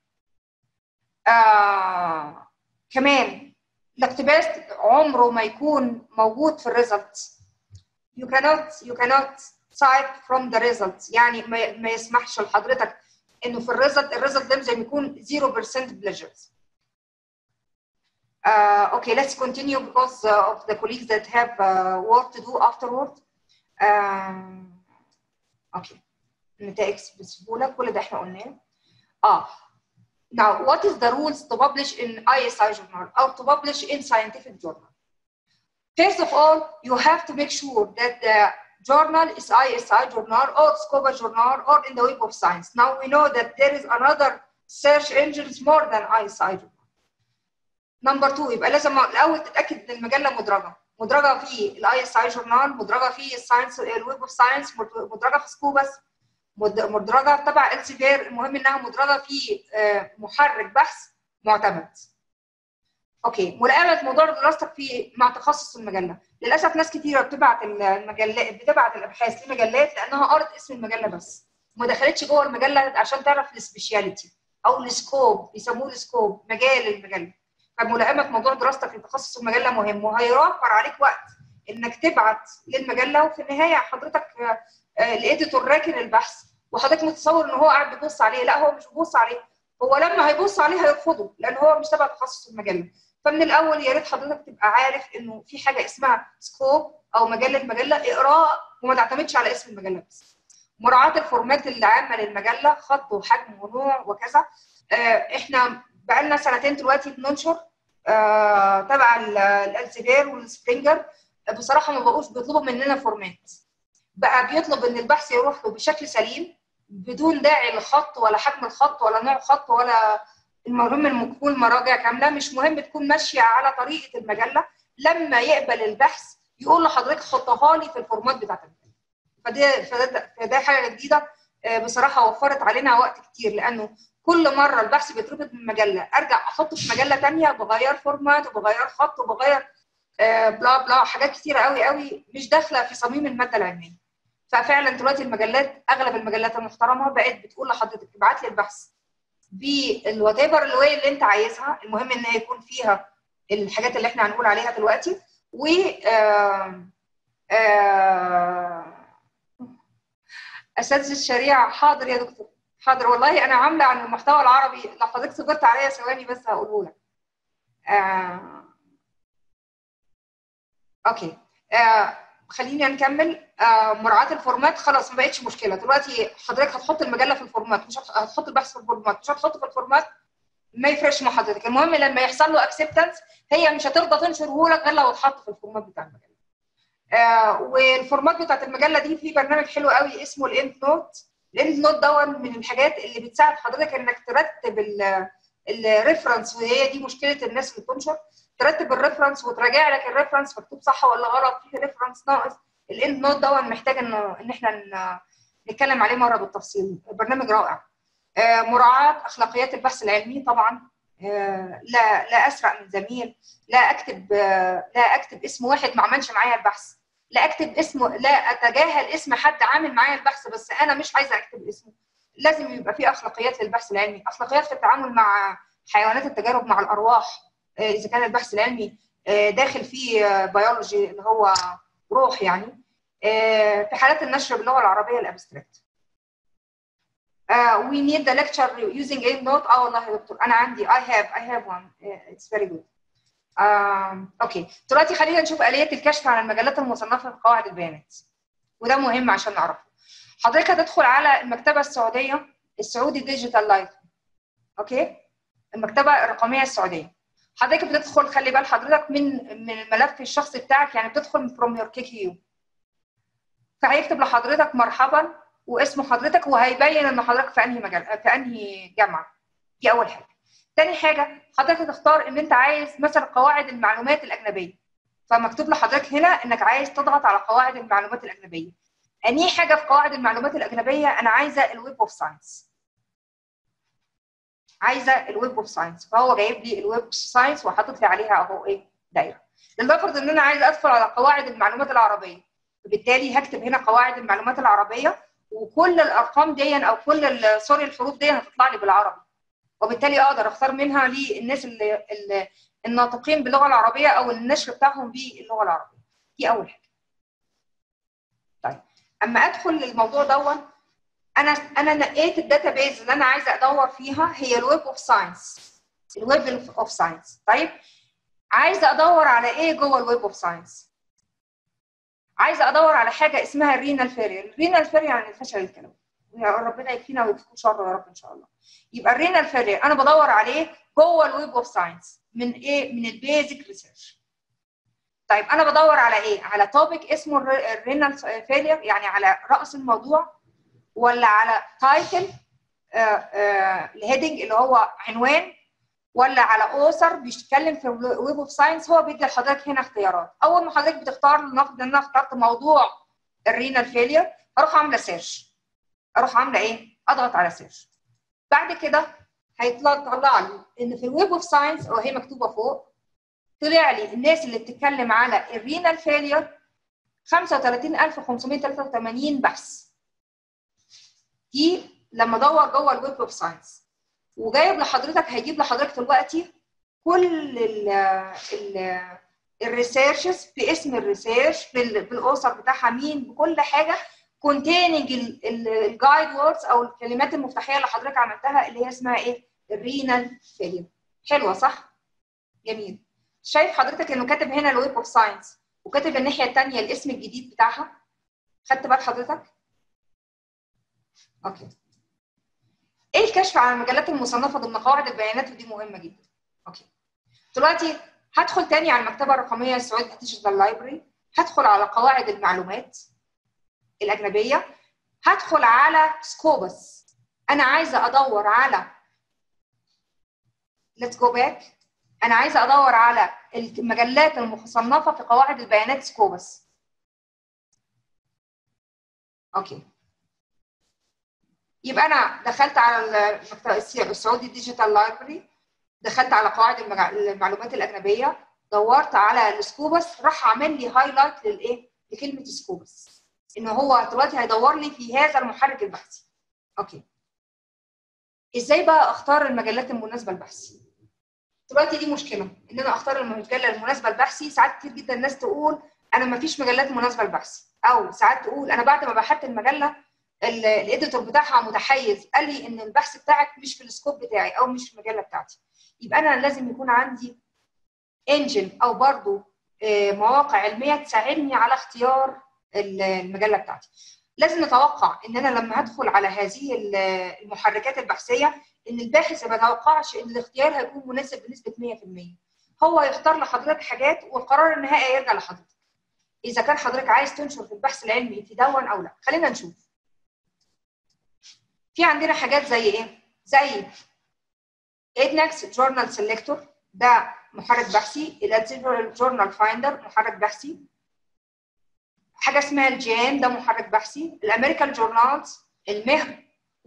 آه كمان الاقتباس عمره ما يكون موجود في الريزلت you cannot you cannot cite from the results يعني ما, ما يسمحش لحضرتك انه في الريزلت الريزلت ده زي ما يكون 0% plagiarism Uh, okay, let's continue because uh, of the colleagues that have uh, work to do afterward. Um, okay. نتائج بسهولة كل ده احنا قلناه. اه Now, what is the rules to publish in ISI journal or to publish in scientific journal? First of all, you have to make sure that the journal is ISI journal or SCOBA journal or in the Web of Science. Now we know that there is another search engines more than ISI journal. نمبر 2 يبقى لازم الاول تتاكد ان المجله مدرجه مدرجه في الاي اس اي جورنال مدرجه في الساينس الويب اوف ساينس مدرجه في سكوبس مدرجه تبع السيفير المهم انها مدرجه في محرك بحث معتمد اوكي مراقبه موضوع دراستك في مع تخصص المجله للاسف ناس كتيره بتبعت المجلات بتبعت الابحاث لمجلات لانها قرت اسم المجله بس وما دخلتش جوه المجله عشان تعرف السبيشاليتي او السكوب بيسموه السكوب مجال المجله فملائمه موضوع دراستك لتخصص المجله مهم وهيوفر عليك وقت انك تبعت للمجله وفي النهايه حضرتك الايديتور راكن البحث وحضرتك متصور ان هو قاعد بيبص عليه لا هو مش بيبص عليه هو لما هيبص عليه هيرفضه لان هو مش تبع تخصص المجله فمن الاول يا ريت حضرتك تبقى عارف انه في حاجه اسمها سكوب او مجله مجله اقراء وما تعتمدش على اسم المجله بس مراعاه الفورمات العامه للمجله خط وحجم ونوع وكذا احنا بقالنا سنتين دلوقتي بننشر آه تبع الالسيفير والسبرينجر بصراحه ما بقوش بيطلبوا مننا فورمات بقى بيطلب ان البحث يروح له بشكل سليم بدون داعي لخط ولا حجم الخط ولا نوع خط ولا المهم ان تكون مراجع كامله مش مهم تكون ماشيه على طريقه المجله لما يقبل البحث يقول لحضرتك حطها لي في الفورمات بتاعت المجله فده فده, فده حاجه جديده بصراحه وفرت علينا وقت كتير لانه كل مره البحث بيتربط من مجله ارجع احطه في مجله ثانيه بغير فورمات وبغير خط وبغير آه بلا بلا حاجات كتيره قوي قوي مش داخله في صميم الماده العلميه ففعلا دلوقتي المجلات اغلب المجلات المحترمه بقت بتقول لحضرتك ابعت لي البحث بالوات ايفر الواي اللي انت عايزها المهم ان يكون فيها الحاجات اللي احنا هنقول عليها دلوقتي و آه آه اساتذه الشريعه حاضر يا دكتور حاضر والله انا عامله عن المحتوى العربي لو حضرتك صبرت عليا ثواني بس هقوله لك آه... اوكي آه... خلينا نكمل آه مراعاه الفورمات خلاص ما بقتش مشكله دلوقتي حضرتك هتحط المجله في الفورمات مش هتحط البحث في الفورمات مش هتحطه في الفورمات ما يفرقش مع حضرتك المهم لما يحصل له اكسبتنس هي مش هترضى تنشره لك غير لو اتحط في الفورمات بتاع المجله آه والفورمات بتاعت المجله دي في برنامج حلو قوي اسمه الاند نوت الاند نوت ده من الحاجات اللي بتساعد حضرتك انك ترتب الريفرنس وهي دي مشكله الناس اللي بتنشر ترتب الريفرنس وتراجع لك الريفرنس مكتوب صح ولا غلط في ريفرنس ناقص الاند نوت ده محتاج انه ان احنا نتكلم عليه مره بالتفصيل برنامج رائع آه مراعاه اخلاقيات البحث العلمي طبعا آه لا لا اسرق من زميل لا اكتب آه لا اكتب اسم واحد ما عملش معايا البحث لا اكتب اسمه لا اتجاهل اسم حد عامل معايا البحث بس انا مش عايزه اكتب اسمه لازم يبقى في اخلاقيات للبحث العلمي اخلاقيات في التعامل مع حيوانات التجارب مع الارواح اذا كان البحث العلمي داخل فيه بيولوجي اللي هو روح يعني في حالات النشر باللغه العربيه الابستراكت we need the lecture using a note اه والله يا دكتور انا عندي I have I have one it's very good اوكي دلوقتي خلينا نشوف اليه الكشف عن المجلات المصنفه في قواعد البيانات وده مهم عشان نعرفه حضرتك هتدخل على المكتبه السعوديه السعودي ديجيتال لايف اوكي المكتبه الرقميه السعوديه حضرتك بتدخل خلي بال حضرتك من من الملف الشخصي بتاعك يعني بتدخل فروم يور كي كيو فهيكتب لحضرتك مرحبا واسم حضرتك وهيبين ان حضرتك في انهي مجال في انهي جامعه دي اول حاجه تاني حاجه حضرتك تختار ان انت عايز مثلا قواعد المعلومات الاجنبيه فمكتوب لحضرتك هنا انك عايز تضغط على قواعد المعلومات الاجنبيه انهي حاجه في قواعد المعلومات الاجنبيه انا عايزه الويب اوف ساينس عايزه الويب اوف ساينس فهو جايب لي الويب اوف ساينس وحاطط لي عليها اهو ايه دايره لنفرض ان انا عايزه ادخل على قواعد المعلومات العربيه فبالتالي هكتب هنا قواعد المعلومات العربيه وكل الارقام دي او كل سوري الحروف دي هتطلع لي بالعربي وبالتالي اقدر اختار منها للناس اللي, اللي الناطقين باللغه العربيه او النشر بتاعهم باللغه العربيه دي اول حاجه طيب اما ادخل للموضوع دون انا انا نقيت الداتابيز اللي انا عايزه ادور فيها هي الويب اوف ساينس الويب اوف ساينس طيب عايزه ادور على ايه جوه الويب اوف ساينس عايزه ادور على حاجه اسمها الرينال فيرير الرينال فيرير يعني الفشل الكلوي يا ربنا يكفينا ويكفيكم شر يا رب ان شاء الله يبقى الرينال فيرير انا بدور عليه جوه الويب اوف ساينس من ايه من البيزك ريسيرش طيب انا بدور على ايه على توبيك اسمه الرينال فيلير يعني على راس الموضوع ولا على تايتل الهيدنج اللي هو عنوان ولا على اوثر بيتكلم في ويب اوف ساينس هو بيدي لحضرتك هنا اختيارات اول ما حضرتك بتختار لنفرض ان انا اخترت موضوع الرينال فيلير اروح عامله سيرش اروح عامله ايه اضغط على سيرش بعد كده هيطلع طلع لي ان في الويب اوف ساينس او هي مكتوبه فوق طلع لي الناس اللي بتتكلم على الرينال فيلير 35583 بحث دي لما ادور جوه الويب اوف ساينس وجايب لحضرتك هيجيب لحضرتك دلوقتي كل ال ال الريسيرشز باسم الريسيرش بالاوثر بتاعها مين بكل حاجه containing الجايد ووردز او الكلمات المفتاحيه اللي حضرتك عملتها اللي هي اسمها ايه؟ الرينال فيلير حلوه صح؟ جميل شايف حضرتك انه كاتب هنا الويب اوف ساينس وكاتب الناحيه الثانيه الاسم الجديد بتاعها خدت بال حضرتك؟ اوكي ايه الكشف عن المجلات المصنفه ضمن قواعد البيانات ودي مهمه جدا اوكي دلوقتي هدخل تاني على المكتبه الرقميه السعودي ديجيتال لايبرري هدخل على قواعد المعلومات الاجنبيه هدخل على سكوبس انا عايزه ادور على let's go back انا عايزه ادور على المجلات المصنفه في قواعد البيانات سكوبس اوكي يبقى انا دخلت على المكتب السعودي ديجيتال لايبرري دخلت على قواعد المعلومات الاجنبيه دورت على السكوبس راح عامل لي هايلايت للايه لكلمه سكوبس ان هو دلوقتي هيدور لي في هذا المحرك البحثي اوكي ازاي بقى اختار المجلات المناسبه لبحثي دلوقتي دي مشكله ان انا اختار المجله المناسبه لبحثي ساعات كتير جدا الناس تقول انا ما فيش مجلات مناسبه لبحثي او ساعات تقول انا بعد ما بحثت المجله الاديتور بتاعها متحيز قال لي ان البحث بتاعك مش في السكوب بتاعي او مش في المجله بتاعتي يبقى انا لازم يكون عندي انجن او برضو مواقع علميه تساعدني على اختيار المجله بتاعتي لازم نتوقع ان انا لما هدخل على هذه المحركات البحثيه ان الباحث ما يتوقعش ان الاختيار هيكون مناسب بنسبه 100% هو يختار لحضرتك حاجات والقرار النهائي يرجع لحضرتك اذا كان حضرتك عايز تنشر في البحث العلمي تدون او لا خلينا نشوف في عندنا حاجات زي ايه زي ادنكس جورنال سيلكتور ده محرك بحثي الالتيفر جورنال فايندر محرك بحثي حاجه اسمها الجيان ده محرك بحثي الامريكان جورنالز المهر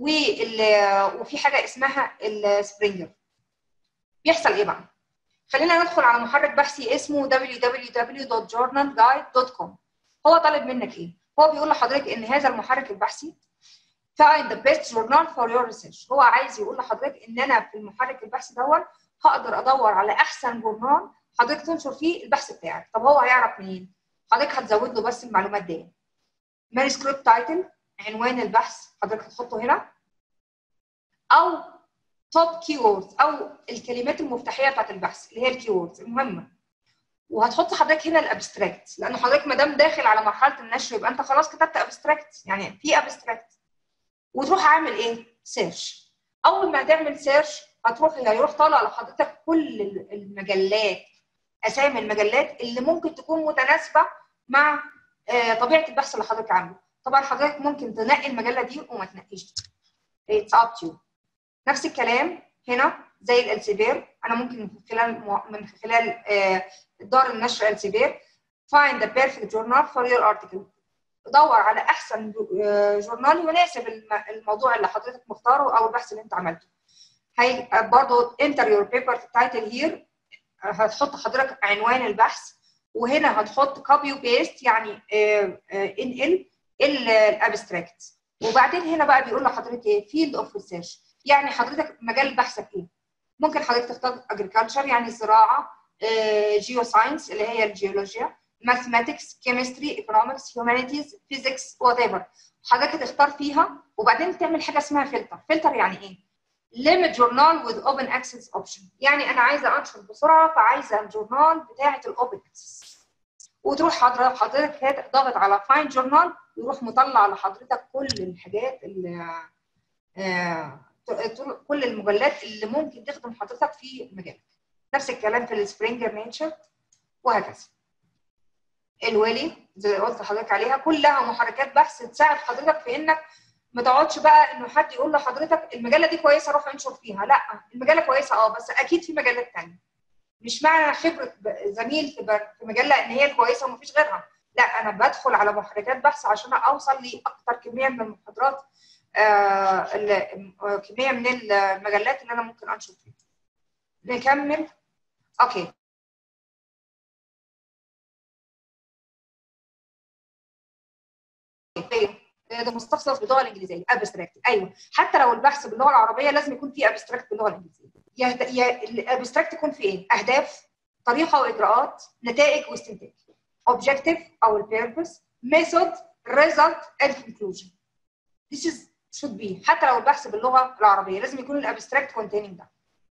وفي حاجه اسمها السبرينجر بيحصل ايه بقى خلينا ندخل على محرك بحثي اسمه www.journalguide.com هو طالب منك ايه هو بيقول لحضرتك ان هذا المحرك البحثي find the best journal for your research هو عايز يقول لحضرتك ان انا في المحرك البحثي دوت هقدر ادور على احسن جورنال حضرتك تنشر فيه البحث بتاعك طب هو هيعرف منين حضرتك هتزود له بس المعلومات دي مانuscript تايتل عنوان البحث حضرتك هتحطه هنا او توب كيوردز او الكلمات المفتاحيه بتاعت البحث اللي هي الكيوردز المهمه وهتحط حضرتك هنا الابستراكت لان حضرتك ما دام داخل على مرحله النشر يبقى انت خلاص كتبت ابستراكت يعني في ابستراكت وتروح عامل ايه؟ سيرش اول ما هتعمل سيرش هتروح هيروح طالع لحضرتك كل المجلات اسامي المجلات اللي ممكن تكون متناسبه مع طبيعه البحث اللي حضرتك عامله طبعا حضرتك ممكن تنقي المجله دي وما تنقيش اتس اب تو نفس الكلام هنا زي الالسيفير انا ممكن من خلال من خلال دار النشر السيفير find the perfect journal for your article دور على احسن جورنال يناسب الموضوع اللي حضرتك مختاره او البحث اللي انت عملته هي برضه enter your paper title here هتحط حضرتك عنوان البحث وهنا هتحط كوبي وبيست يعني انقل الابستراكت وبعدين هنا بقى بيقول لحضرتك ايه فيلد اوف ريسيرش يعني حضرتك مجال بحثك ايه ممكن حضرتك تختار اجريكلتشر يعني الزراعه جيو ساينس اللي هي الجيولوجيا ماثماتكس كيمستري ايكونومكس هيومانيتيز فيزيكس وات ايفر حضرتك تختار فيها وبعدين تعمل حاجه اسمها فلتر فلتر يعني ايه limit journal with open access option يعني انا عايزه انشر بسرعه فعايزه الجورنال بتاعه الاوبن access وتروح حضرتك حضرتك ضاغط على فايند جورنال يروح مطلع لحضرتك كل الحاجات اللي آه كل المجلات اللي ممكن تخدم حضرتك في مجالك نفس الكلام في السبرينجر نيتشر وهكذا الويلي زي قلت لحضرتك عليها كلها محركات بحث تساعد حضرتك في انك ما تقعدش بقى انه حد يقول لحضرتك المجله دي كويسه روح انشر فيها لا المجله كويسه اه بس اكيد في مجلات ثانيه مش معنى خبره زميل في مجله ان هي كويسه ومفيش غيرها لا انا بدخل على محركات بحث عشان اوصل لاكثر كميه من المحاضرات آه كميه من المجلات اللي انا ممكن انشر فيها نكمل اوكي ده مستخلص باللغه الانجليزيه ابستراكت ايوه حتى لو البحث باللغه العربيه لازم يكون في ابستراكت باللغه الانجليزيه يا الابستراكت يكون في ايه اهداف طريقه واجراءات نتائج واستنتاج objective او البيربس method result and conclusion this is should be حتى لو البحث باللغه العربيه لازم يكون الابستراكت containing ده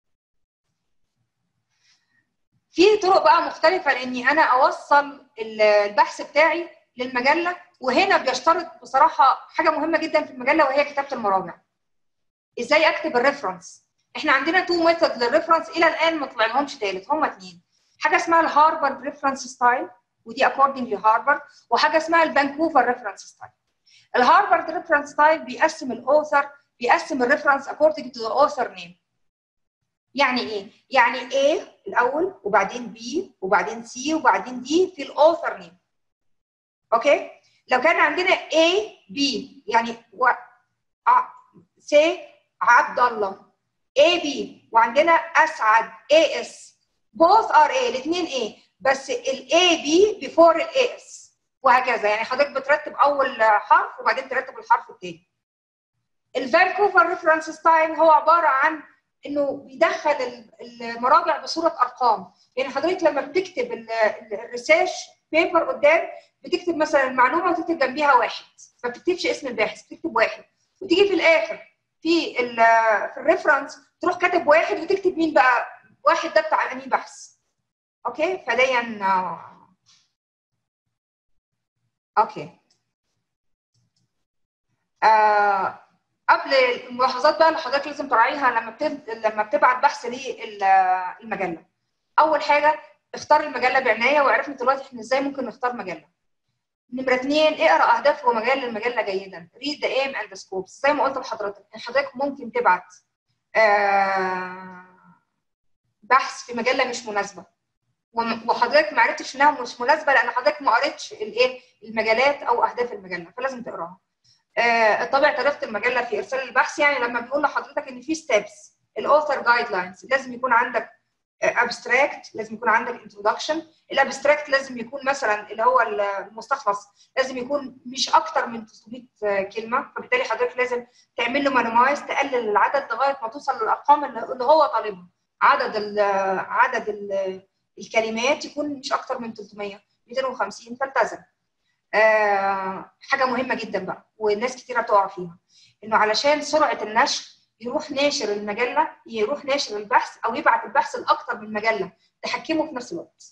في طرق بقى مختلفه لاني انا اوصل البحث بتاعي للمجله وهنا بيشترط بصراحه حاجه مهمه جدا في المجله وهي كتابه المراجع ازاي اكتب الريفرنس احنا عندنا تو ميثود للريفرنس الى الان ما طلعلهمش ثالث هم اثنين حاجه اسمها الهارفارد ريفرنس ستايل ودي اكوردنج لهارفارد وحاجه اسمها الفانكوفر ريفرنس ستايل الهارفارد ريفرنس ستايل بيقسم الاوثر بيقسم الريفرنس اكوردنج تو ذا اوثر نيم يعني ايه يعني A الاول وبعدين B وبعدين C وبعدين D في الاوثر نيم اوكي لو كان عندنا A B يعني و... سي عبد الله A B وعندنا اسعد A S both are A الاثنين A بس ال A B before ال A S وهكذا يعني حضرتك بترتب اول حرف وبعدين ترتب الحرف الثاني الفانكوفر ريفرنس ستايل هو عباره عن انه بيدخل المراجع بصوره ارقام يعني حضرتك لما بتكتب الريسيرش بيبر قدام بتكتب مثلا المعلومه وتكتب جنبيها واحد ما بتكتبش اسم الباحث بتكتب واحد وتيجي في الاخر في في الريفرنس تروح كاتب واحد وتكتب مين بقى واحد ده بتاع انهي بحث اوكي فديا اوكي آه قبل الملاحظات بقى اللي حضرتك لازم تراعيها لما بتب... لما بتبعت بحث للمجله اول حاجه اختار المجله بعنايه وعرفنا دلوقتي احنا ازاي ممكن نختار مجله نمرة اثنين اقرا اهداف ومجال المجله جيدا read the aim and the scopes زي ما قلت لحضرتك حضرتك ممكن تبعت آه بحث في مجله مش مناسبه وحضرتك ما عرفتش انها مش مناسبه لان حضرتك ما قريتش الايه المجالات او اهداف المجله فلازم تقراها آه طبع طريقه المجله في ارسال البحث يعني لما بيقول لحضرتك ان في ستيبس الاوثر جايد لاينز لازم يكون عندك ابستراكت لازم يكون عندك انتروداكشن الابستراكت لازم يكون مثلا اللي هو المستخلص لازم يكون مش اكتر من 300 كلمه فبالتالي حضرتك لازم تعمل له مانومايز تقلل العدد لغايه ما توصل للارقام اللي هو طالبها عدد ال عدد ال الكلمات يكون مش اكتر من 300 250 فالتزم آه حاجه مهمه جدا بقى والناس كتيره بتقع فيها انه علشان سرعه النشر يروح ناشر المجله يروح ناشر البحث او يبعت البحث لاكثر من مجله تحكمه في نفس الوقت.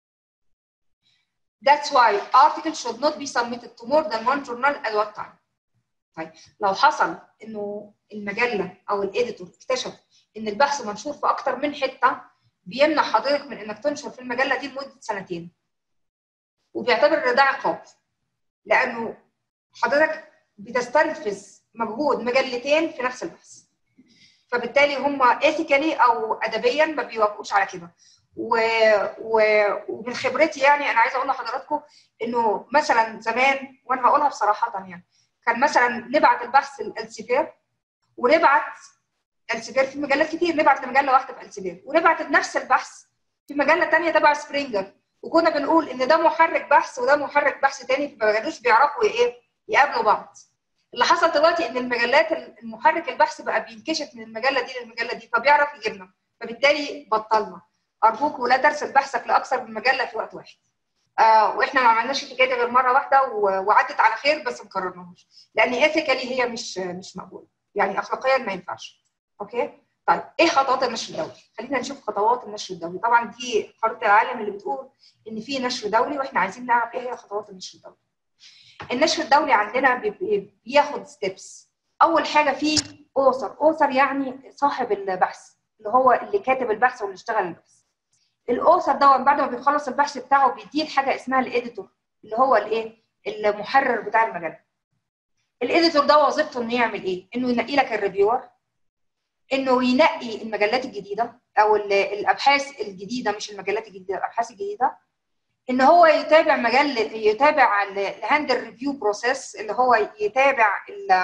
That's why article should not be submitted to more than one journal at one time. طيب لو حصل انه المجله او الاديتور اكتشف ان البحث منشور في اكثر من حته بيمنع حضرتك من انك تنشر في المجله دي لمده سنتين. وبيعتبر ان ده عقاب. لانه حضرتك بتستنفذ مجهود مجلتين في نفس البحث. فبالتالي هم ايثيكالي او ادبيا ما بيوافقوش على كده و... و... ومن خبرتي يعني انا عايزه اقول لحضراتكم انه مثلا زمان وانا هقولها بصراحه يعني كان مثلا نبعت البحث الالسيفير ونبعت السيفير في مجلات كتير نبعت لمجله واحده في السيفير ونبعت نفس البحث في مجله ثانيه تبع سبرينجر وكنا بنقول ان ده محرك بحث وده محرك بحث ثاني فما كانوش بيعرفوا ايه يقابلوا بعض اللي حصل دلوقتي ان المجلات المحرك البحث بقى بينكشف من المجله دي للمجله دي فبيعرف يجيبنا فبالتالي بطلنا ارجوك ولا ترسل بحثك لاكثر من مجله في وقت واحد آه واحنا ما عملناش الحكايه دي غير مره واحده وعدت على خير بس ما كررناهاش لان ايثيكالي هي مش مش مقبوله يعني اخلاقيا ما ينفعش اوكي طيب ايه خطوات النشر الدولي خلينا نشوف خطوات النشر الدولي طبعا دي خريطه العالم اللي بتقول ان في نشر دولي واحنا عايزين نعرف ايه هي خطوات النشر الدولي النشر الدولي عندنا بياخد ستيبس اول حاجه في اوثر اوثر يعني صاحب البحث اللي هو اللي كاتب البحث واللي اشتغل البحث الاوثر ده بعد ما بيخلص البحث بتاعه بيديه حاجه اسمها الاديتور اللي هو الايه المحرر بتاع المجله الاديتور ده وظيفته انه يعمل ايه انه ينقي لك الريفيور انه ينقي المجلات الجديده او الابحاث الجديده مش المجلات الجديده الابحاث الجديده ان هو يتابع مجله يتابع الهاند ريفيو بروسيس اللي هو يتابع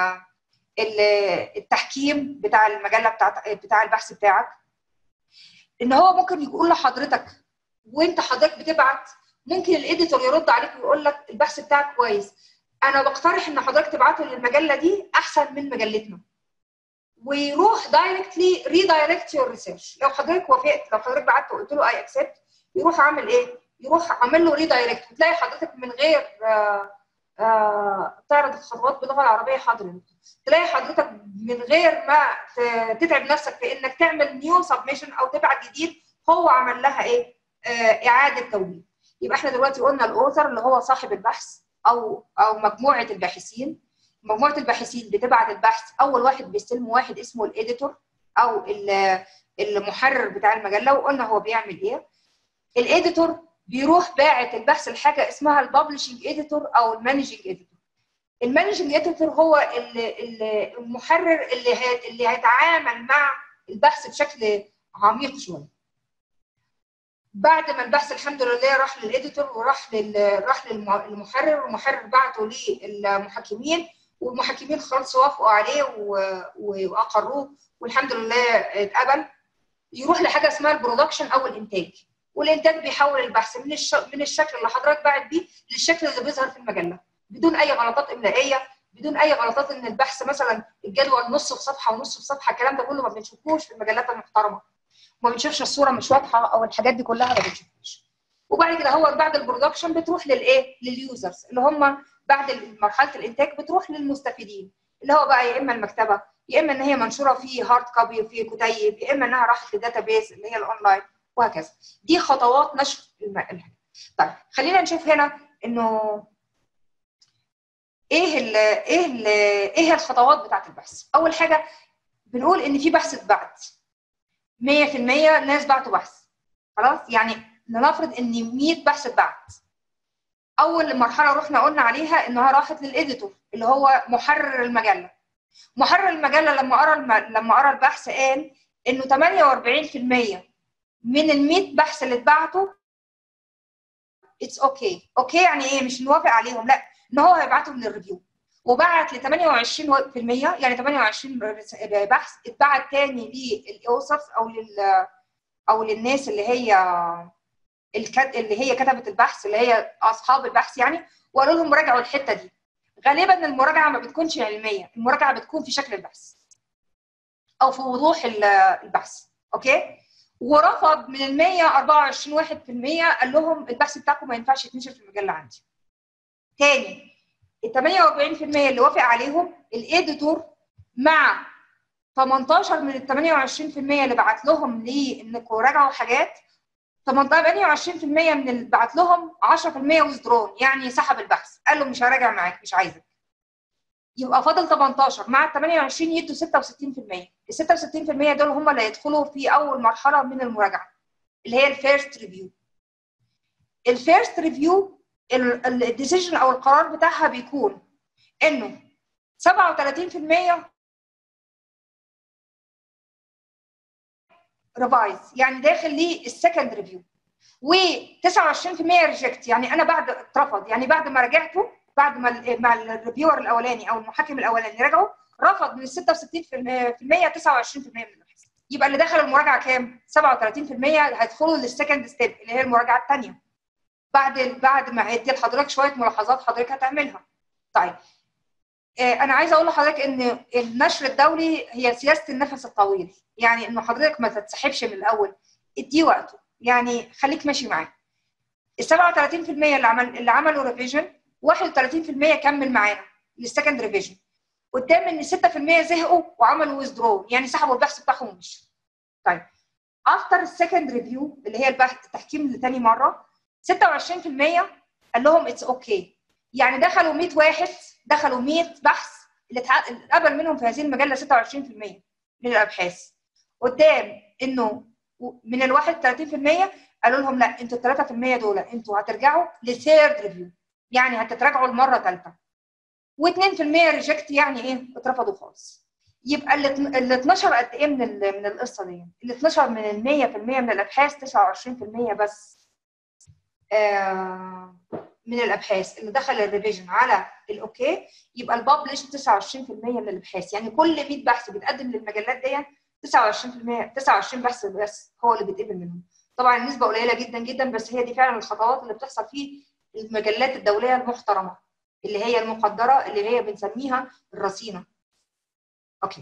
التحكيم بتاع المجله بتاع بتاع البحث بتاعك ان هو ممكن يقول لحضرتك وانت حضرتك بتبعت ممكن الاديتور يرد عليك ويقول لك البحث بتاعك كويس انا بقترح ان حضرتك تبعته للمجله دي احسن من مجلتنا ويروح دايركتلي ريدايركت يور ريسيرش لو حضرتك وافقت لو حضرتك بعت وقلت له اي اكسبت يروح عامل ايه يروح عامل له ريدايركت وتلاقي حضرتك من غير آآ آآ تعرض الخطوات باللغه العربيه حاضر تلاقي حضرتك من غير ما تتعب نفسك في انك تعمل نيو سبمشن او تبعت جديد هو عمل لها ايه اعاده توليد يبقى احنا دلوقتي قلنا الاوثر اللي هو صاحب البحث او او مجموعه الباحثين مجموعه الباحثين بتبعت البحث اول واحد بيستلمه واحد اسمه الاديتور او المحرر بتاع المجله وقلنا هو بيعمل ايه الاديتور بيروح باعت البحث لحاجه اسمها الببلشنج اديتور او المانجنج اديتور المانجنج اديتور هو المحرر اللي اللي هيتعامل مع البحث بشكل عميق شويه بعد ما البحث الحمد لله راح للاديتور وراح لل راح للمحرر والمحرر بعته للمحكمين والمحكمين خلاص وافقوا عليه واقروه والحمد لله اتقبل يروح لحاجه اسمها البرودكشن او الانتاج والانتاج بيحول البحث من الش... من الشكل اللي حضرتك باعت بيه للشكل اللي بيظهر في المجله بدون اي غلطات املائيه بدون اي غلطات ان البحث مثلا الجدول نص في صفحه ونص في صفحه الكلام ده كله ما بنشوفوش في المجلات المحترمه ما بنشوفش الصوره مش واضحه او الحاجات دي كلها ما بنشوفهاش وبعد كده هو بعد البرودكشن بتروح للايه لليوزرز اللي هم بعد مرحله الانتاج بتروح للمستفيدين اللي هو بقى يا اما المكتبه يا اما ان هي منشوره في هارد كوبي وفي كتيب يا اما انها راحت لداتا بيز اللي هي الاونلاين وهكذا دي خطوات نشر الحاجه طيب خلينا نشوف هنا انه ايه ال ايه ال ايه الخطوات بتاعت البحث اول حاجه بنقول ان في بحث اتبعت 100% ناس بعتوا بحث خلاص يعني لنفرض ان 100 بحث اتبعت اول مرحله رحنا قلنا عليها انها راحت للاديتور اللي هو محرر المجله محرر المجله لما قرا الم... لما قرا البحث قال انه 48% من ال 100 بحث اللي اتبعتوا اتس اوكي okay. اوكي okay يعني ايه مش نوافق عليهم لا ان هو هيبعتهم للريفيو وبعت ل 28% يعني 28 بحث اتبعت تاني للاوسف او لل او للناس اللي هي اللي هي كتبت البحث اللي هي اصحاب البحث يعني وقالوا لهم راجعوا الحته دي غالبا المراجعه ما بتكونش علميه المراجعه بتكون في شكل البحث او في وضوح البحث اوكي ورفض من ال 124 واحد في المية قال لهم البحث بتاعكم ما ينفعش يتنشر في المجله عندي تاني ال 48% اللي وافق عليهم الاديتور مع 18 من ال 28% اللي بعت لهم ليه انكم راجعوا حاجات 28% من اللي بعت لهم 10% ويزدرون يعني سحب البحث قال له مش هراجع معاك مش عايزك يبقى فاضل 18 مع ال 28 يدوا 66% ال 66% دول هم اللي هيدخلوا في اول مرحله من المراجعه اللي هي الفيرست ريفيو الفيرست ريفيو الديسيجن او القرار بتاعها بيكون انه 37% ريفايز يعني داخل للسكند ريفيو و29% ريجكت يعني انا بعد اترفض يعني بعد ما راجعته بعد ما مع الريفيور الاولاني او المحكم الاولاني رجعوا رفض من ال 66% 29% من البحث يبقى اللي دخل المراجعه كام؟ 37% هيدخلوا للسكند ستيب اللي هي المراجعه الثانيه بعد بعد ما هيدي لحضرتك شويه ملاحظات حضرتك هتعملها. طيب آه انا عايزه اقول لحضرتك ان النشر الدولي هي سياسه النفس الطويل يعني انه حضرتك ما تتسحبش من الاول اديه وقته يعني خليك ماشي معاه. ال 37% اللي عمل اللي عملوا ريفيجن 31% كمل معانا للسكند ريفيجن قدام ان 6% زهقوا وعملوا ويزدرو يعني سحبوا البحث بتاعهم ومشوا. طيب افتر السكند ريفيو اللي هي البحث التحكيم لتاني مره 26% قال لهم اتس اوكي okay. يعني دخلوا 100 واحد دخلوا 100 بحث اللي اتقبل منهم في هذه المجله 26% من الابحاث قدام انه من ال 31% قالوا لهم لا انتوا ال 3% دول انتوا هترجعوا لثيرد ريفيو يعني هتتراجعوا المره ثالثه و2% ريجكت يعني ايه اترفضوا خالص يبقى ال 12 قد ايه من من القصه دي؟ ال 12 من ال 100% من الابحاث 29% بس آه من الابحاث اللي دخل الريفيجن على الاوكي يبقى الببلش 29% من الابحاث يعني كل 100 بحث بيتقدم للمجلات دي 29% 29 بحث بس هو اللي بيتقبل منهم طبعا النسبه قليله جدا جدا بس هي دي فعلا الخطوات اللي بتحصل في المجلات الدوليه المحترمه اللي هي المقدره اللي هي بنسميها الرصينه اوكي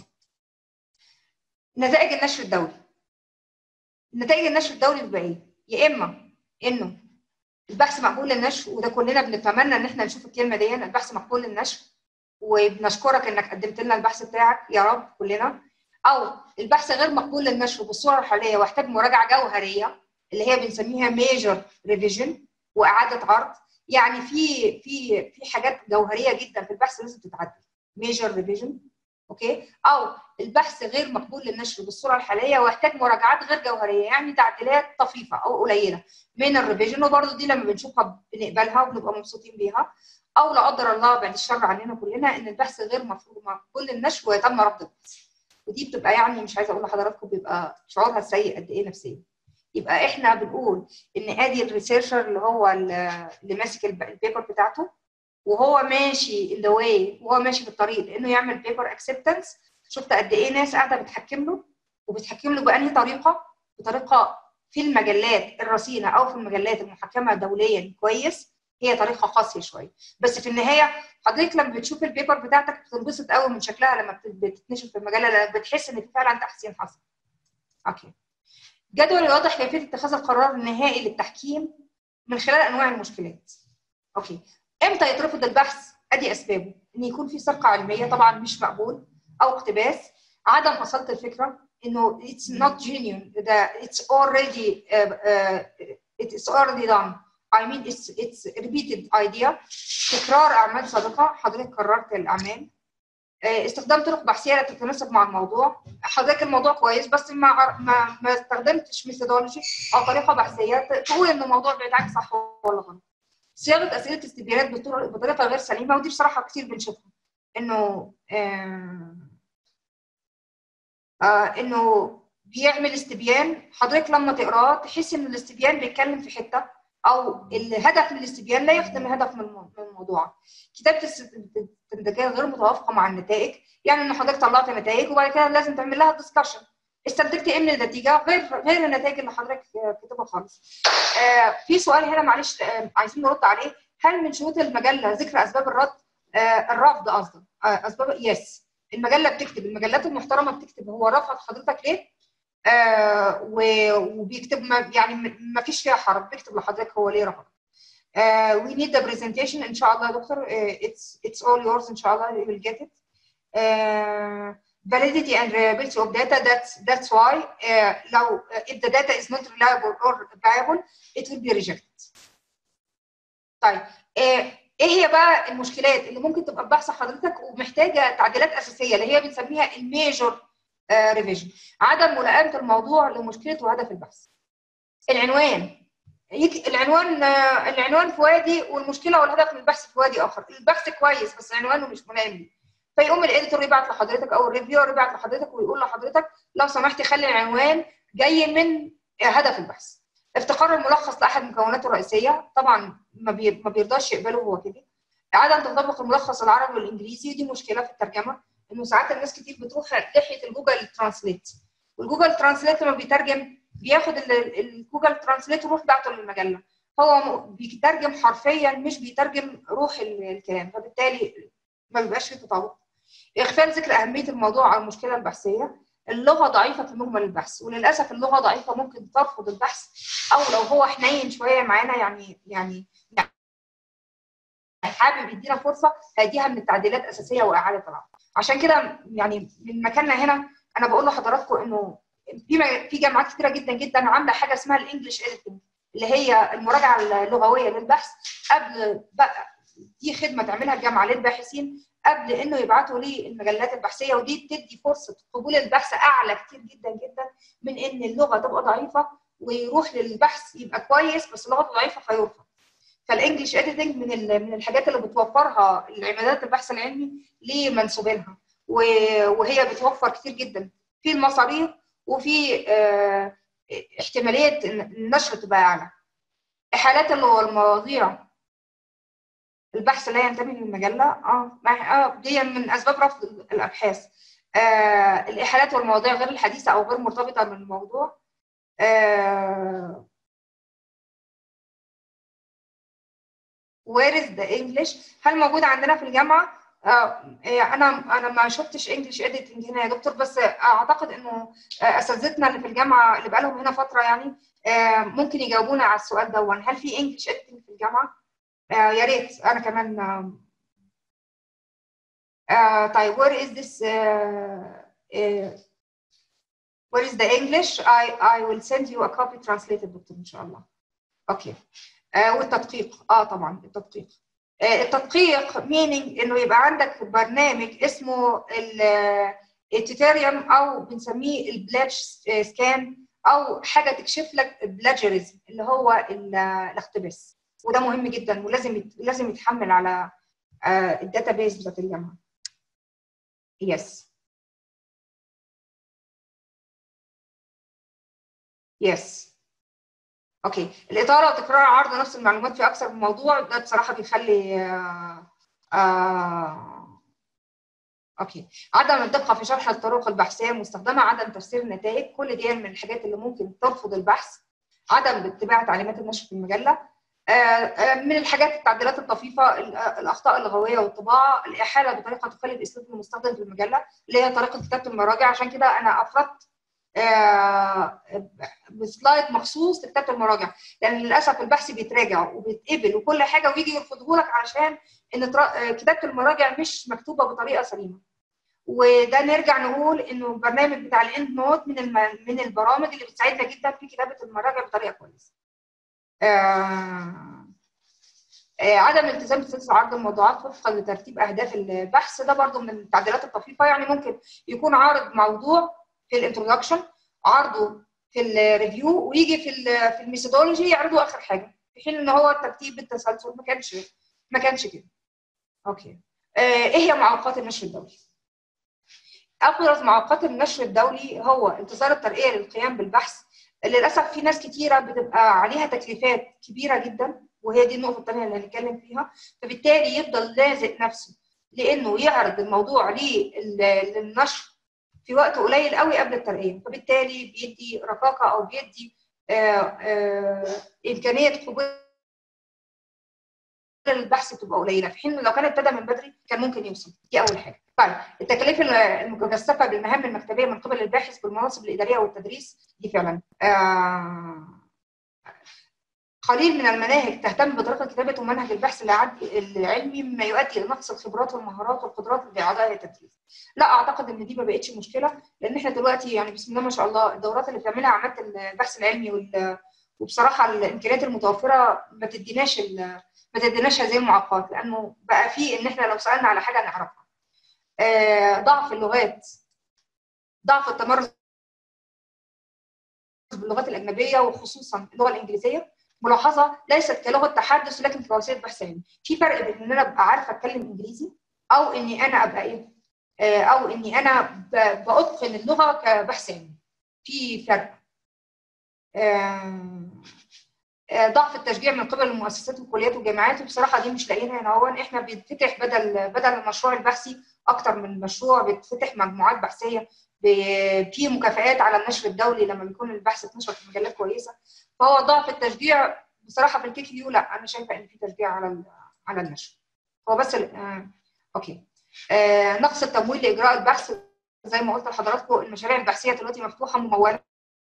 نتائج النشر الدولي نتائج النشر الدولي بيبقى ايه يا اما انه البحث مقبول للنشر وده كلنا بنتمنى ان احنا نشوف الكلمه دي البحث مقبول للنشر وبنشكرك انك قدمت لنا البحث بتاعك يا رب كلنا او البحث غير مقبول للنشر بالصوره الحاليه واحتاج مراجعه جوهريه اللي هي بنسميها ميجر ريفيجن واعاده عرض يعني في في في حاجات جوهريه جدا في البحث لازم تتعدل ميجر ريفيجن اوكي او البحث غير مقبول للنشر بالصوره الحاليه ويحتاج مراجعات غير جوهريه يعني تعديلات طفيفه او قليله من الريفيجن وبرده دي لما بنشوفها بنقبلها وبنبقى مبسوطين بيها او لا قدر الله بعد الشر علينا كلنا ان البحث غير مقبول للنشر ويتم رفض البحث ودي بتبقى يعني مش عايزه اقول لحضراتكم بيبقى شعورها سيء قد ايه نفسيا يبقى احنا بنقول ان ادي الريسيرشر اللي هو اللي ماسك البيبر بتاعته وهو ماشي ان ذا واي وهو ماشي في الطريق لانه يعمل بيبر اكسبتنس شفت قد ايه ناس قاعده بتحكم له وبتحكم له بانهي طريقه؟ بطريقه في المجلات الرصينه او في المجلات المحكمه دوليا كويس هي طريقه قاسيه شويه بس في النهايه حضرتك لما بتشوف البيبر بتاعتك بتنبسط قوي من شكلها لما بتتنشر في المجله لانك بتحس ان في فعلا تحسين حصل. اوكي. جدول يوضح كيفيه اتخاذ القرار النهائي للتحكيم من خلال انواع المشكلات. اوكي. امتى يترفض البحث؟ ادي اسبابه ان يكون في سرقه علميه طبعا مش مقبول او اقتباس عدم اصاله الفكره انه it's not genuine ده it's already uh, uh, it's already done I mean it's it's repeated idea تكرار اعمال سابقه حضرتك كررت الاعمال استخدام طرق بحثيه لا تتناسب مع الموضوع حضرتك الموضوع كويس بس ما ما, ما استخدمتش ميثودولوجي او طريقه بحثيه تقول ان الموضوع بتاعك صح ولا غلط صياغه اسئله استبيانات بطريقه غير سليمه ودي بصراحه كتير بنشوفها انه آه آه انه بيعمل استبيان حضرتك لما تقراه تحس ان الاستبيان بيتكلم في حته او الهدف من الاستبيان لا يخدم الهدف من الموضوع كتابه الاستنتاجات غير متوافقه مع النتائج يعني ان حضرتك طلعت نتائج وبعد كده لازم تعمل لها ديسكشن استنتجت ايه من النتيجه غير غير النتائج اللي حضرتك كاتبها خالص آه في سؤال هنا معلش آه عايزين نرد عليه هل من شروط المجله ذكر اسباب الرد آه الرفض قصدي آه اسباب يس المجله بتكتب المجلات المحترمه بتكتب هو رفض حضرتك ليه آه وبيكتب ما يعني ما فيش فيها حرج بيكتب لحضرتك هو ليه رفض uh, we need the presentation ان شاء الله يا دكتور uh, it's it's all yours ان شاء الله you will get it uh, validity and reliability of data that's that's why uh, لو uh, if the data is not reliable or viable it will be rejected طيب uh, ايه هي بقى المشكلات اللي ممكن تبقى في بحث حضرتك ومحتاجه تعديلات اساسيه اللي هي بنسميها الميجور ريفيجن عدم ملائمه الموضوع لمشكله وهدف البحث العنوان يك... العنوان العنوان في وادي والمشكله والهدف من البحث في وادي اخر البحث كويس بس عنوانه مش ملائم فيقوم الاديتور يبعت لحضرتك او الريفيور يبعت لحضرتك ويقول لحضرتك لو سمحتي خلي العنوان جاي من هدف البحث افتقار الملخص لاحد مكوناته الرئيسيه طبعا ما, بي... ما بيرضاش يقبله هو كده عدم تطبق الملخص العربي والانجليزي ودي مشكله في الترجمه انه ساعات الناس كتير بتروح ناحيه الجوجل ترانسليت والجوجل ترانسليت لما بيترجم بياخد الجوجل ترانسليت ويروح بعته للمجله هو بيترجم حرفيا مش بيترجم روح الكلام فبالتالي ما بيبقاش في تطابق اغفال ذكر اهميه الموضوع او المشكله البحثيه اللغه ضعيفه في مجمل البحث وللاسف اللغه ضعيفه ممكن ترفض البحث او لو هو حنين شويه معانا يعني يعني حابب يدينا فرصه هيديها من التعديلات اساسيه واعاده العرض عشان كده يعني من مكاننا هنا انا بقول لحضراتكم انه في في جامعات كتيره جدا جدا عامله حاجه اسمها الانجلش اديتنج اللي هي المراجعه اللغويه للبحث قبل بقى دي خدمه تعملها الجامعه للباحثين قبل انه يبعتوا لي المجلات البحثيه ودي بتدي فرصه قبول البحث اعلى كتير جدا جدا من ان اللغه تبقى ضعيفه ويروح للبحث يبقى كويس بس لغته ضعيفه فيرفض فالانجلش اديتنج من من الحاجات اللي بتوفرها العمادات البحث العلمي لمنسوبينها وهي بتوفر كتير جدا في المصاريف وفي اه احتماليه النشر تبقى اعلى احالات المواضيع البحث لا ينتمي للمجله اه اه دي من اسباب رفض الابحاث آه الاحالات والمواضيع غير الحديثه او غير مرتبطه بالموضوع آه وير از ذا انجلش هل موجود عندنا في الجامعه آه انا انا ما شفتش انجلش اديتنج هنا يا دكتور بس اعتقد انه اساتذتنا اللي في الجامعه اللي بقالهم هنا فتره يعني آه ممكن يجاوبونا على السؤال ده هل في انجلش اديتنج في الجامعه آه يا ريت انا كمان آه طيب where is this uh, uh, where is the English I I will send you a copy translated دكتور ان شاء الله اوكي آه والتدقيق اه طبعا التدقيق آه التدقيق meaning انه يبقى عندك برنامج اسمه التيتاريوم او بنسميه البلاج سكان او حاجه تكشف لك البلاجريزم اللي هو الاقتباس وده مهم جدا ولازم لازم يتحمل على آه الداتابيز بتاعت الجامعه يس يس اوكي الاطاله وتكرار عرض نفس المعلومات في اكثر من موضوع ده بصراحه بيخلي آه آه اوكي عدم الدقه في شرح الطرق البحثيه المستخدمه عدم تفسير النتائج كل دي من الحاجات اللي ممكن ترفض البحث عدم اتباع تعليمات النشر في المجله من الحاجات التعديلات الطفيفه الاخطاء اللغويه والطباعه الاحاله بطريقه تخالف اسلوب المستخدم في المجله اللي هي طريقه كتابه المراجع عشان كده انا افردت بسلايد مخصوص لكتابه المراجع لان للاسف البحث بيتراجع وبيتقبل وكل حاجه ويجي يرفضه لك علشان ان كتابه المراجع مش مكتوبه بطريقه سليمه وده نرجع نقول انه البرنامج بتاع الاند نوت من من البرامج اللي بتساعدنا جدا في كتابه المراجع بطريقه كويسه آه عدم الالتزام بسلسله عرض الموضوعات وفقا لترتيب اهداف البحث ده برضو من التعديلات الطفيفه يعني ممكن يكون عارض موضوع في الانترودكشن عرضه في الريفيو ويجي في في الميثودولوجي يعرضه اخر حاجه في حين ان هو الترتيب بالتسلسل ما كانش ما كانش كده اوكي ايه هي معوقات النشر الدولي ابرز معوقات النشر الدولي هو انتظار الترقيه للقيام بالبحث للاسف في ناس كتيره بتبقى عليها تكليفات كبيره جدا وهي دي النقطه الثانيه اللي هنتكلم فيها فبالتالي يفضل لازق نفسه لانه يعرض الموضوع للنشر في وقت قليل قوي قبل الترقيه فبالتالي بيدي رقاقه او بيدي آآ آآ امكانيه قبول البحث بتبقى قليله في حين لو كان ابتدى من بدري كان ممكن يوصل دي اول حاجه طيب التكاليف المكثفه بالمهام المكتبيه من قبل الباحث بالمناصب الاداريه والتدريس دي فعلا قليل من المناهج تهتم بطريقه كتابه ومنهج البحث العلمي مما يؤدي الى نقص الخبرات والمهارات والقدرات لاعضاء التدريس. لا اعتقد ان دي ما بقتش مشكله لان احنا دلوقتي يعني بسم الله ما شاء الله الدورات اللي بتعملها عماده البحث العلمي وال وبصراحه الامكانيات المتوفره ما تديناش ما تديناش هذه المعوقات لانه بقى في ان احنا لو سالنا على حاجه نعرفها. آه ضعف اللغات ضعف التمرس باللغات الاجنبيه وخصوصا اللغه الانجليزيه ملاحظه ليست كلغه تحدث ولكن كوسيله بحث علمي في فرق بين ان انا ابقى عارفه اتكلم انجليزي او اني انا ابقى ايه آه او اني انا باتقن اللغه كبحث علمي في فرق آه ضعف التشجيع من قبل المؤسسات والكليات والجامعات وبصراحه دي مش لاقيينها هنا هو احنا بيتفتح بدل بدل المشروع البحثي اكتر من مشروع بيتفتح مجموعات بحثيه في مكافآت على النشر الدولي لما بيكون البحث اتنشر في مجلات كويسه فهو ضعف التشجيع بصراحه في الكيك فيو لا انا شايفه ان في تشجيع على على النشر هو بس آه اوكي آه نقص التمويل لاجراء البحث زي ما قلت لحضراتكم المشاريع البحثيه دلوقتي مفتوحه مموله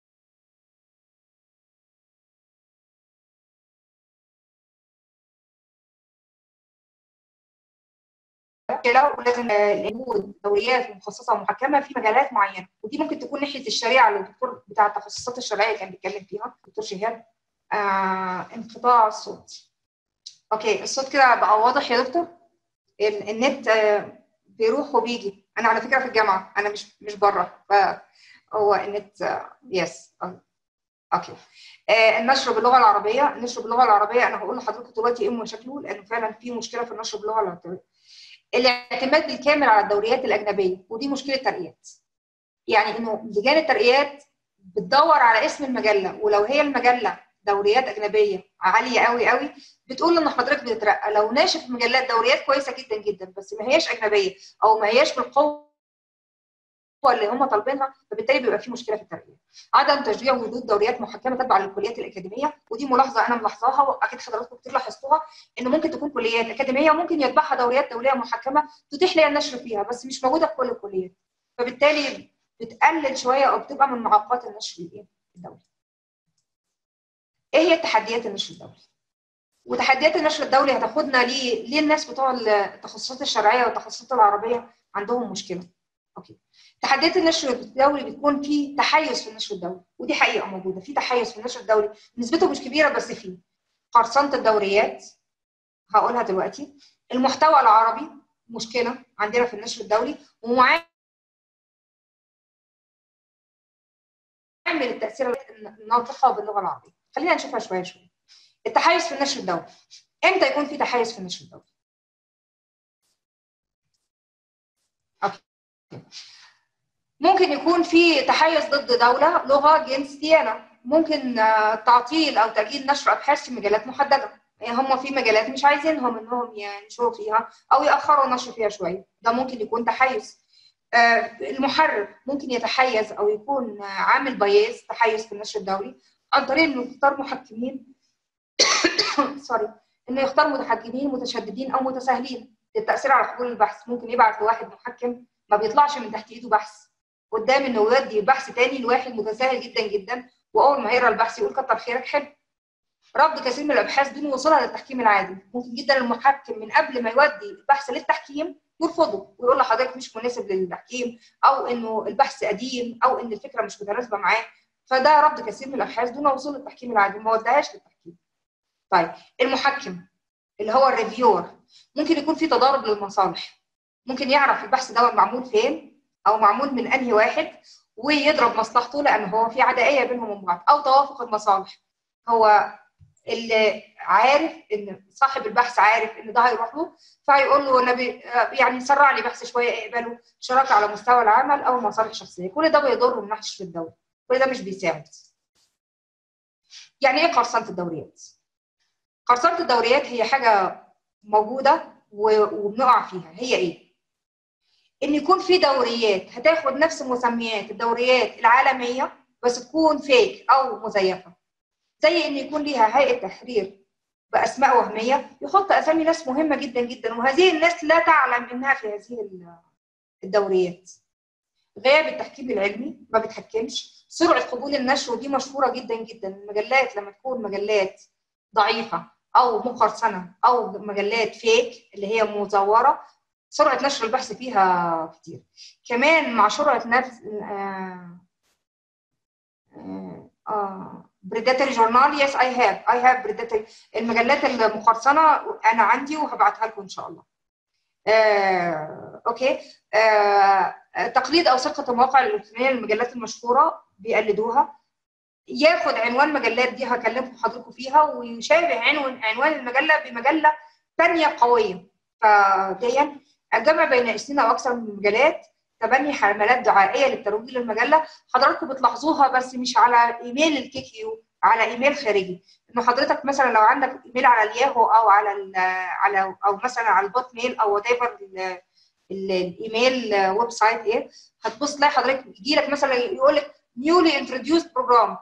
مشكله ولازم وجود دوريات مخصصه ومحكمه في مجالات معينه ودي ممكن تكون ناحيه الشريعه اللي الدكتور بتاع التخصصات الشرعيه كان بيتكلم فيها الدكتور شهاب آه انقطاع الصوت اوكي الصوت كده بقى واضح يا دكتور النت آه بيروح وبيجي انا على فكره في الجامعه انا مش مش بره فهو النت آه يس اوكي آه النشر باللغه العربيه النشر باللغه العربيه انا هقول لحضرتك دلوقتي ايه مشاكله لانه فعلا في مشكله في النشر باللغه العربيه الاعتماد بالكامل على الدوريات الاجنبيه ودي مشكله ترقيات يعني انه لجان الترقيات بتدور على اسم المجله ولو هي المجله دوريات اجنبيه عاليه قوي قوي بتقول ان حضرتك بتترقى لو ناشر في مجلات دوريات كويسه جدا جدا بس ما هياش اجنبيه او ما هياش بالقوه اللي هم طالبينها فبالتالي بيبقى في مشكله في الترقيه. عدم تشجيع وجود دوريات محكمه تبع للكليات الاكاديميه ودي ملاحظه انا ملاحظاها واكيد حضراتكم كتير لاحظتوها ان ممكن تكون كليات اكاديميه وممكن يتبعها دوريات دوليه محكمه تتيح لي النشر فيها بس مش موجوده في كل الكليات. فبالتالي بتقلل شويه او بتبقى من معوقات النشر الايه؟ الدولي. ايه هي تحديات النشر الدولي؟ وتحديات النشر الدولي هتاخدنا ليه ليه الناس بتوع التخصصات الشرعيه والتخصصات العربيه عندهم مشكله؟ اوكي. تحديات النشر الدولي بتكون في تحيز في النشر الدولي ودي حقيقه موجوده في تحيز في النشر الدولي نسبته مش كبيره بس فيه قرصنه الدوريات هقولها دلوقتي المحتوى العربي مشكله عندنا في النشر الدولي ومعامل التاثير الناطقه باللغه العربيه خلينا نشوفها شويه شويه التحيز في النشر الدولي امتى يكون في تحيز في النشر الدولي اوكي ممكن يكون في تحيز ضد دولة لغة جنس ديانة ممكن تعطيل أو تأجيل نشر أبحاث في مجالات محددة يعني هم في مجالات مش عايزينهم إنهم ينشروا فيها أو يأخروا النشر فيها شوية ده ممكن يكون تحيز المحرر ممكن يتحيز أو يكون عامل بياز تحيز في النشر الدولي عن طريق إنه يختار محكمين سوري إنه يختار محكمين متشددين أو متساهلين للتأثير على قبول البحث ممكن يبعت لواحد محكم ما بيطلعش من تحت ايده بحث قدام انه يودي بحث تاني لواحد متساهل جدا جدا واول ما يقرا البحث يقول كتر خيرك حلو رفض كثير من الابحاث دون وصولها للتحكيم العادي ممكن جدا المحكم من قبل ما يودي البحث للتحكيم يرفضه ويقول لحضرتك مش مناسب للتحكيم او انه البحث قديم او ان الفكره مش متناسبه معاه فده رفض كثير من الابحاث دون وصول للتحكيم العادي ما ودهاش للتحكيم طيب المحكم اللي هو الريفيور ممكن يكون في تضارب للمصالح ممكن يعرف البحث ده معمول فين او معمول من انهي واحد ويضرب مصلحته لان هو في عدائيه بينهم وبين بعض او توافق المصالح هو اللي عارف ان صاحب البحث عارف ان ده هيروح له فهيقول له النبي يعني سرع لي بحث شويه اقبله شراكه على مستوى العمل او مصالح شخصيه كل ده بيضر من ناحيه الدوله كل ده مش بيساعد يعني ايه قرصنه الدوريات قرصنه الدوريات هي حاجه موجوده وبنقع فيها هي ايه ان يكون في دوريات هتاخد نفس مسميات الدوريات العالميه بس تكون فيك او مزيفه زي ان يكون ليها هيئه تحرير باسماء وهميه يحط اسامي ناس مهمه جدا جدا وهذه الناس لا تعلم انها في هذه الدوريات غياب التحكيم العلمي ما بتحكمش سرعه قبول النشر ودي مشهوره جدا جدا المجلات لما تكون مجلات ضعيفه او مقرصنه او مجلات فيك اللي هي مزوره سرعه نشر البحث فيها كتير كمان مع سرعه نفس آه آه آه بريداتري جورنال يس اي هاف اي هاف بريداتري المجلات المقرصنه انا عندي وهبعتها لكم ان شاء الله آه، اوكي آه، تقليد او ثقه المواقع الالكترونيه للمجلات المشهوره بيقلدوها ياخد عنوان مجلات دي هكلمكم حضراتكم فيها ويشابه عنوان عنوان المجله بمجله ثانيه قويه فديا الجمع بين اثنين او اكثر من المجالات تبني حملات دعائيه للترويج للمجله حضراتكم بتلاحظوها بس مش على ايميل الكيكيو على ايميل خارجي انه حضرتك مثلا لو عندك ايميل على الياهو او على على او مثلا على البوت ميل او وات ايفر الايميل ويب سايت ايه هتبص تلاقي حضرتك يجي لك مثلا يقول لك نيولي انتروديوسد بروجرام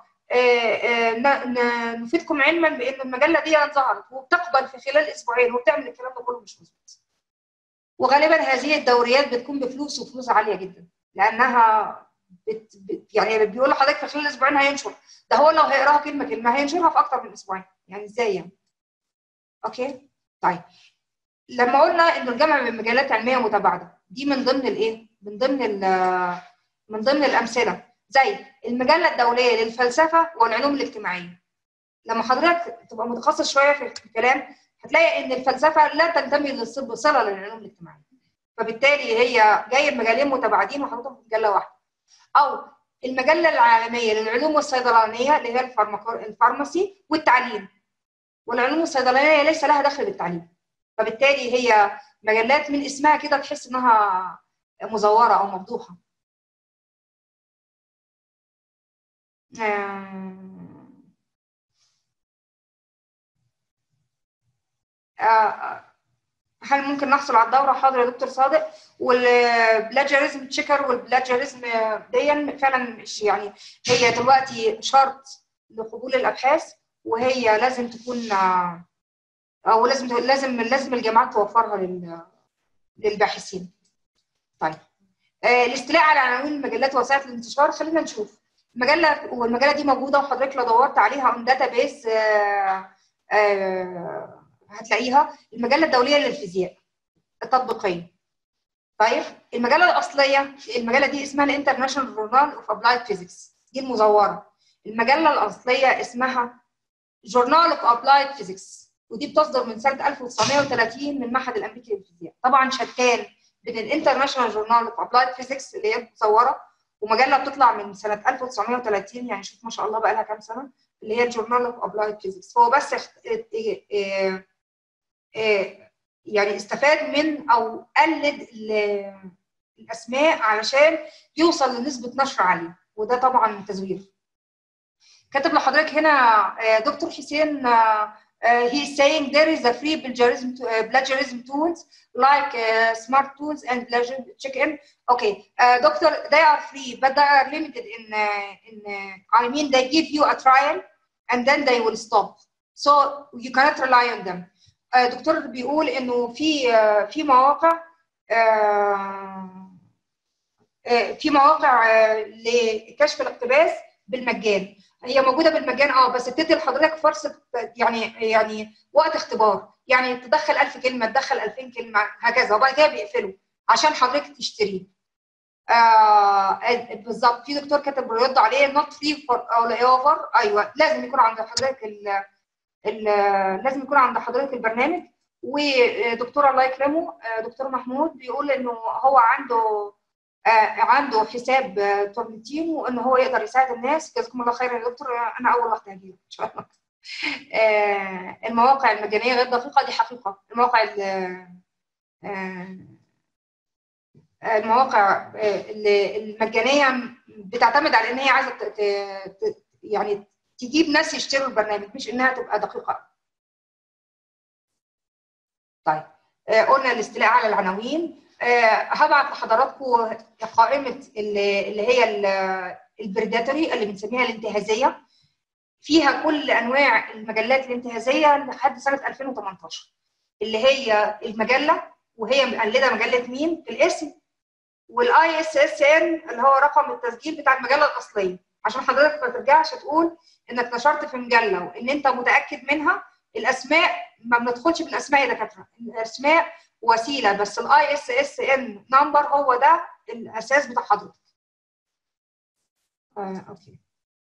نفيدكم علما بان المجله دي ظهرت وبتقبل في خلال اسبوعين وبتعمل الكلام ده كله مش مظبوط وغالبا هذه الدوريات بتكون بفلوس وفلوس عاليه جدا لانها بت بت يعني بيقول لحضرتك في خلال اسبوعين هينشر ده هو لو هيقراها كلمه كلمه هينشرها في اكتر من اسبوعين يعني ازاي يعني اوكي طيب لما قلنا انه الجمع بين مجالات علميه متباعده دي من ضمن الايه من ضمن من ضمن الامثله زي المجله الدوليه للفلسفه والعلوم الاجتماعيه لما حضرتك تبقى متخصص شويه في الكلام هتلاقي ان الفلسفه لا تنتمي للصله للعلوم الاجتماعيه فبالتالي هي جايه بمجالين متباعدين وحاططهم في مجله واحده او المجله العالميه للعلوم والصيدلانيه اللي هي الفارماسي والتعليم والعلوم الصيدلانيه ليس لها دخل بالتعليم فبالتالي هي مجلات من اسمها كده تحس انها مزوره او مفضوحه هل ممكن نحصل على الدوره حاضر يا دكتور صادق والبلاجرزم تشيكر والبلاجرزم دي فعلا مش يعني هي دلوقتي شرط لقبول الابحاث وهي لازم تكون او لازم لازم لازم الجامعات توفرها للباحثين. طيب آه الاستيلاء على عناوين المجلات ووسائل الانتشار خلينا نشوف المجله والمجله دي موجوده وحضرتك لو دورت عليها اون داتا بيز آه آه هتلاقيها المجله الدوليه للفيزياء التطبيقيه. طيب المجله الاصليه المجله دي اسمها الانترناشونال جورنال اوف ابلايد فيزيكس دي المزوره. المجله الاصليه اسمها جورنال اوف ابلايد فيزيكس ودي بتصدر من سنه 1930 من المعهد الامريكي للفيزياء طبعا شتان بين الانترناشونال جورنال اوف ابلايد فيزيكس اللي هي مصوره ومجله بتطلع من سنه 1930 يعني شوف ما شاء الله بقى لها كام سنه اللي هي الجورنال اوف ابلايد فيزيكس هو بس اخت... إيه... إيه... إيه... يعني استفاد من او قلد الاسماء علشان يوصل لنسبه نشر عاليه وده طبعا تزوير كاتب لحضرتك هنا دكتور حسين Uh, he is saying there is a free plagiarism, to, uh, plagiarism tools like uh, smart tools and plagiarism check-in. Okay, doctor, they are free, but they are limited in, in I mean, they give you a trial and then they will stop. So you cannot rely on them. دكتور بيقول انه في في مواقع في مواقع لكشف الاقتباس بالمجان هي موجوده بالمجان اه بس بتدي لحضرتك فرصه يعني يعني وقت اختبار يعني تدخل 1000 كلمه تدخل 2000 كلمه هكذا وبعد كده بيقفلوا عشان حضرتك تشتريه آه بالظبط في دكتور كاتب بيرد عليه نوت فري فور اول اوفر ايوه لازم يكون عند حضرتك ال ال لازم يكون عند حضرتك البرنامج ودكتور الله يكرمه دكتور محمود بيقول انه هو عنده عنده حساب تورنتين وان هو يقدر يساعد الناس جزاكم الله خيرا يا دكتور انا اول واحده هجيلك ان شاء الله المواقع المجانيه غير دقيقه دي حقيقه المواقع المواقع المجانيه بتعتمد على ان هي عايزه يعني تجيب ناس يشتروا البرنامج مش انها تبقى دقيقه طيب قلنا الاستيلاء على العناوين هبعت لحضراتكم قائمه اللي هي البريداتوري اللي بنسميها الانتهازيه فيها كل انواع المجلات الانتهازيه لحد سنه 2018 اللي هي المجله وهي مقلده مجله مين في الاسم والاي اس اس ان اللي هو رقم التسجيل بتاع المجله الاصليه عشان حضرتك ما ترجعش تقول انك نشرت في مجله وان انت متاكد منها الاسماء ما بندخلش بالاسماء يا دكاتره الاسماء وسيله بس الاي اس اس ان نمبر هو ده الاساس بتاع حضرتك آه، اوكي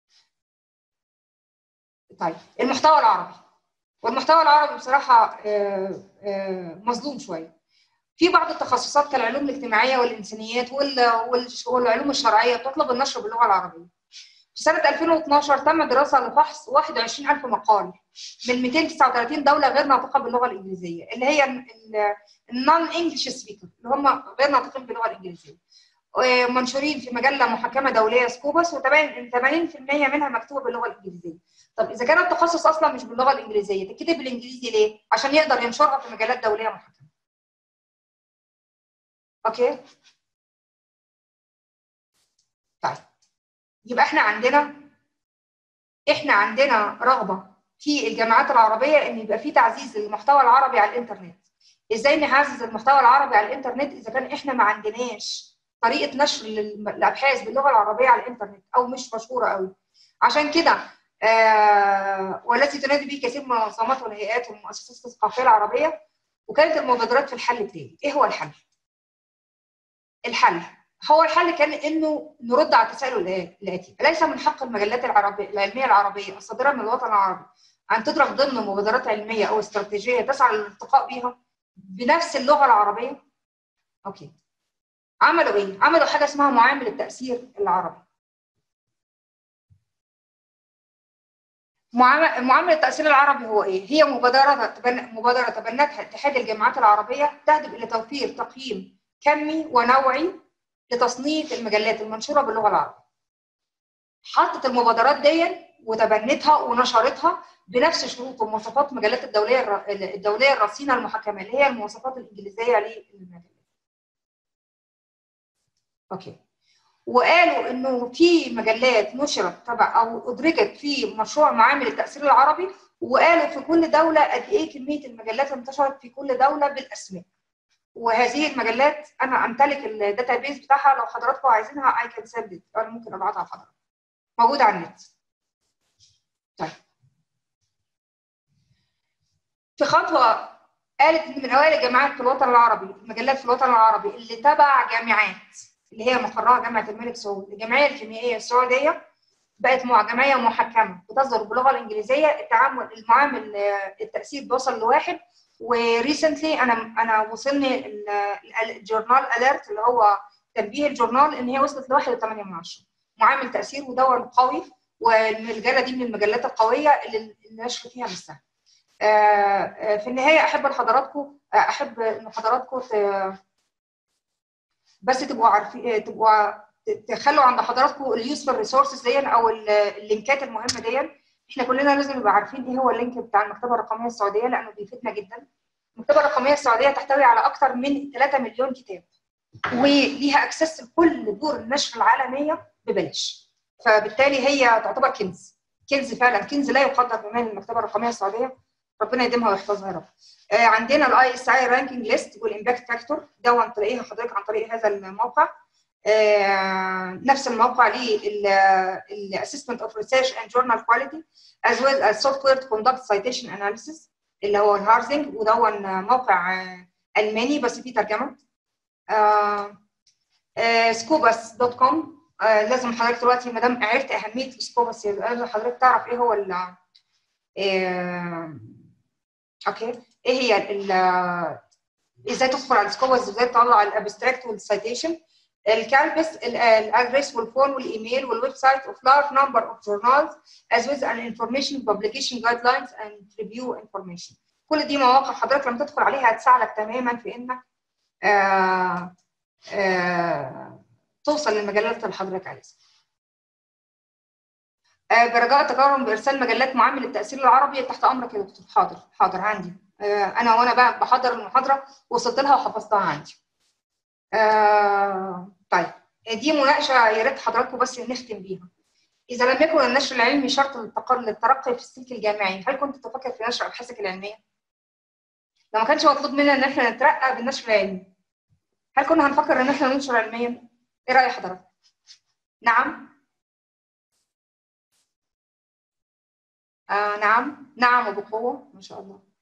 طيب المحتوى العربي والمحتوى العربي بصراحه آه، آه، مظلوم شويه في بعض التخصصات كالعلوم الاجتماعيه والانسانيات والعلوم الشرعيه تطلب النشر باللغه العربيه في سنه 2012 تم دراسه لفحص 21000 مقال من 239 دوله غير ناطقه باللغه الانجليزيه اللي هي النون انجلش سبيكر اللي هم غير ناطقين باللغه الانجليزيه منشورين في مجله محكمه دوليه سكوبس و80% منها مكتوبه باللغه الانجليزيه. طب اذا كان التخصص اصلا مش باللغه الانجليزيه تتكتب بالانجليزي ليه؟ عشان يقدر ينشرها في مجلات دوليه محكمه. اوكي؟ طيب يبقى احنا عندنا احنا عندنا رغبه في الجامعات العربيه ان يبقى في تعزيز للمحتوى العربي على الانترنت. ازاي نعزز المحتوى العربي على الانترنت اذا كان احنا ما عندناش طريقه نشر الابحاث باللغه العربيه على الانترنت او مش مشهوره قوي عشان كده آه والتي تنادي به كثير من المنظمات والهيئات والمؤسسات الثقافيه العربيه وكانت المبادرات في الحل التالي ايه هو الحل الحل هو الحل كان انه نرد على التساؤل الاتي ليس من حق المجلات العربيه العلميه العربيه الصادره من الوطن العربي ان تدرج ضمن مبادرات علميه او استراتيجيه تسعى للارتقاء بها بنفس اللغه العربيه اوكي عملوا ايه عملوا حاجه اسمها معامل التاثير العربي معامل التاثير العربي هو ايه هي مبادره تبن... مبادره تبنتها اتحاد الجامعات العربيه تهدف الى توفير تقييم كمي ونوعي لتصنيف المجلات المنشوره باللغه العربيه حطت المبادرات دي وتبنتها ونشرتها بنفس شروط ومواصفات المجلات الدوليه الدوليه الرصينه المحكمه اللي هي المواصفات الانجليزيه للمجلات. اوكي. وقالوا انه في مجلات نشرت تبع او ادرجت في مشروع معامل التاثير العربي وقالوا في كل دوله قد ايه كميه المجلات اللي انتشرت في كل دوله بالاسماء. وهذه المجلات انا امتلك الداتا بيز بتاعها لو حضراتكم عايزينها اي كان سند انا ممكن ابعتها لحضراتكم. موجوده على النت. طيب. في خطوه قالت ان من اوائل الجامعات في الوطن العربي المجلات في الوطن العربي اللي تبع جامعات اللي هي مقرها جامعه الملك سعود الجمعيه الكيميائيه السعوديه بقت جمعيه محكمه بتصدر باللغه الانجليزيه التعامل المعامل التاثير بيوصل لواحد وريسنتلي انا انا وصلني الجورنال اليرت اللي هو تنبيه الجورنال ان هي وصلت ل 1.8 من 10 معامل تاثير ودور قوي والمجله دي من المجلات القويه اللي النشر فيها مش سهل. في النهايه احب لحضراتكم احب ان حضراتكم بس تبقوا عارفين تبقوا تخلوا عند حضراتكم اليوسفل ريسورسز دي او اللينكات المهمه دي احنا كلنا لازم نبقى عارفين ايه هو اللينك بتاع المكتبه الرقميه السعوديه لانه بيفيدنا جدا. المكتبه الرقميه السعوديه تحتوي على اكثر من 3 مليون كتاب وليها اكسس لكل دور النشر العالميه ببلاش. فبالتالي هي تعتبر كنز كنز فعلا كنز لا يقدر بمال المكتبه الرقميه السعوديه ربنا يديمها ويحفظها يا رب. آه عندنا الاي اس اي رانكينج ليست والامباكت فاكتور ده تلاقيها حضرتك عن طريق هذا الموقع. آه نفس الموقع للاسسمنت اوف ريسيرش اند جورنال كواليتي از ويل از سوفت وير تو كوندكت سايتيشن اناليسيس اللي هو الهارزنج ودون موقع آه الماني بس فيه ترجمه. سكوبس دوت كوم لازم حضرتك دلوقتي ما دام عرفت اهميه سكوبس لازم حضرتك تعرف ايه هو ال اوكي ايه هي ال ازاي تدخل على السكوبرز ازاي تطلع الابستراكت والسيتيشن الكالبس الادرس والفون والايميل والويب سايت of large number of journals as well as an information publication guidelines and review information كل دي مواقع حضرتك لما تدخل عليها هتساعدك تماما في انك آه آه توصل للمجلات اللي حضرتك عايزها آه برجاء التكرم بارسال مجلات معامل التاثير العربي تحت امرك يا دكتور حاضر حاضر عندي آه انا وانا بقى بحضر المحاضره وصلت لها وحفظتها عندي آه طيب دي مناقشه يا ريت حضراتكم بس نختم بيها اذا لم يكن النشر العلمي شرط للترقي في السلك الجامعي هل كنت تفكر في نشر ابحاثك العلميه لو ما كانش مطلوب منا ان احنا نترقى بالنشر العلمي هل كنا هنفكر ان احنا ننشر علميا ايه راي حضرتك نعم آه نعم نعم وبقوه ما شاء الله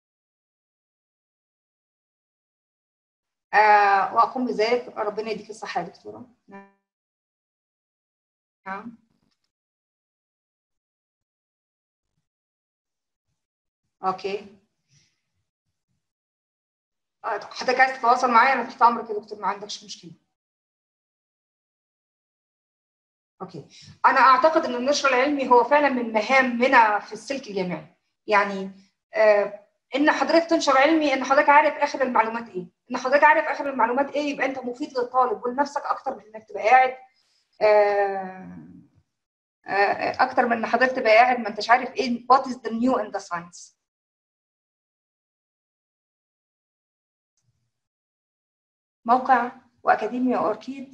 آه واقوم بذلك ربنا يديك الصحه يا دكتوره نعم اوكي حضرتك عايز تتواصل معايا انا تحت امرك يا دكتور ما عندكش مشكله اوكي انا اعتقد ان النشر العلمي هو فعلا من مهامنا في السلك الجامعي يعني آه ان حضرتك تنشر علمي ان حضرتك عارف اخر المعلومات ايه ان حضرتك عارف اخر المعلومات ايه يبقى انت مفيد للطالب ولنفسك اكتر من انك تبقى قاعد آه آه اكتر من ان حضرتك تبقى قاعد ما انتش عارف ايه what is the new in the science موقع واكاديميا اوركيد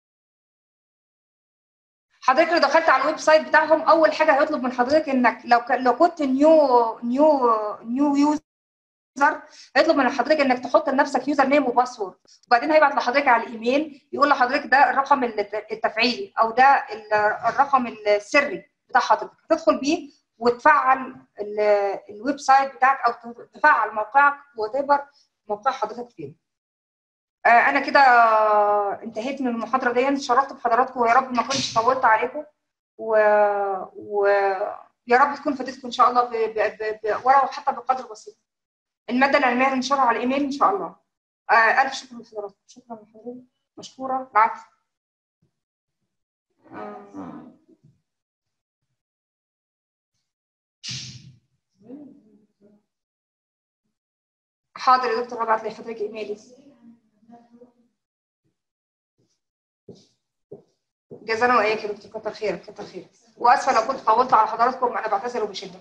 حضرتك لو دخلت على الويب سايت بتاعهم اول حاجه هيطلب من حضرتك انك لو ك... لو كنت نيو نيو نيو يوزر هيطلب من حضرتك انك تحط لنفسك يوزر نيم وباسورد وبعدين هيبعت لحضرتك على الايميل يقول لحضرتك ده الرقم التفعيلي او ده الرقم السري بتاع حضرتك تدخل بيه وتفعل الويب سايت بتاعك او تفعل موقعك وات موقع حضرتك فين انا كده انتهيت من المحاضره دي شرفت بحضراتكم ويا رب ما كنتش طولت عليكم و... و... يا رب تكون فادتكم ان شاء الله ب... ب... ب... ولو حتى بقدر بسيط الماده العلميه هننشرها على الايميل ان شاء الله آه الف شكر لحضراتكم شكرا لحضرتك مشكوره العفو آه. حاضر يا دكتور هبعت لحضرتك ايميلي جزانا واياك يا دكتور كتر خيرك كتر خيرك واسفه لو كنت طولت على حضراتكم انا بعتذر بشده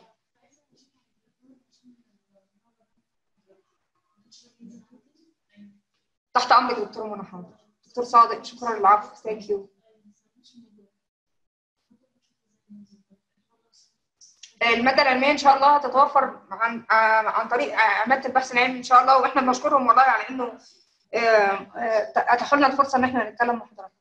تحت امرك يا دكتور منى حاضر دكتور صادق شكرا للعفو ثانك يو الماده العلميه ان شاء الله هتتوفر عن عن طريق عماده البحث العلمي ان شاء الله واحنا بنشكرهم والله على انه اتاحوا لنا الفرصه ان احنا نتكلم مع حضراتكم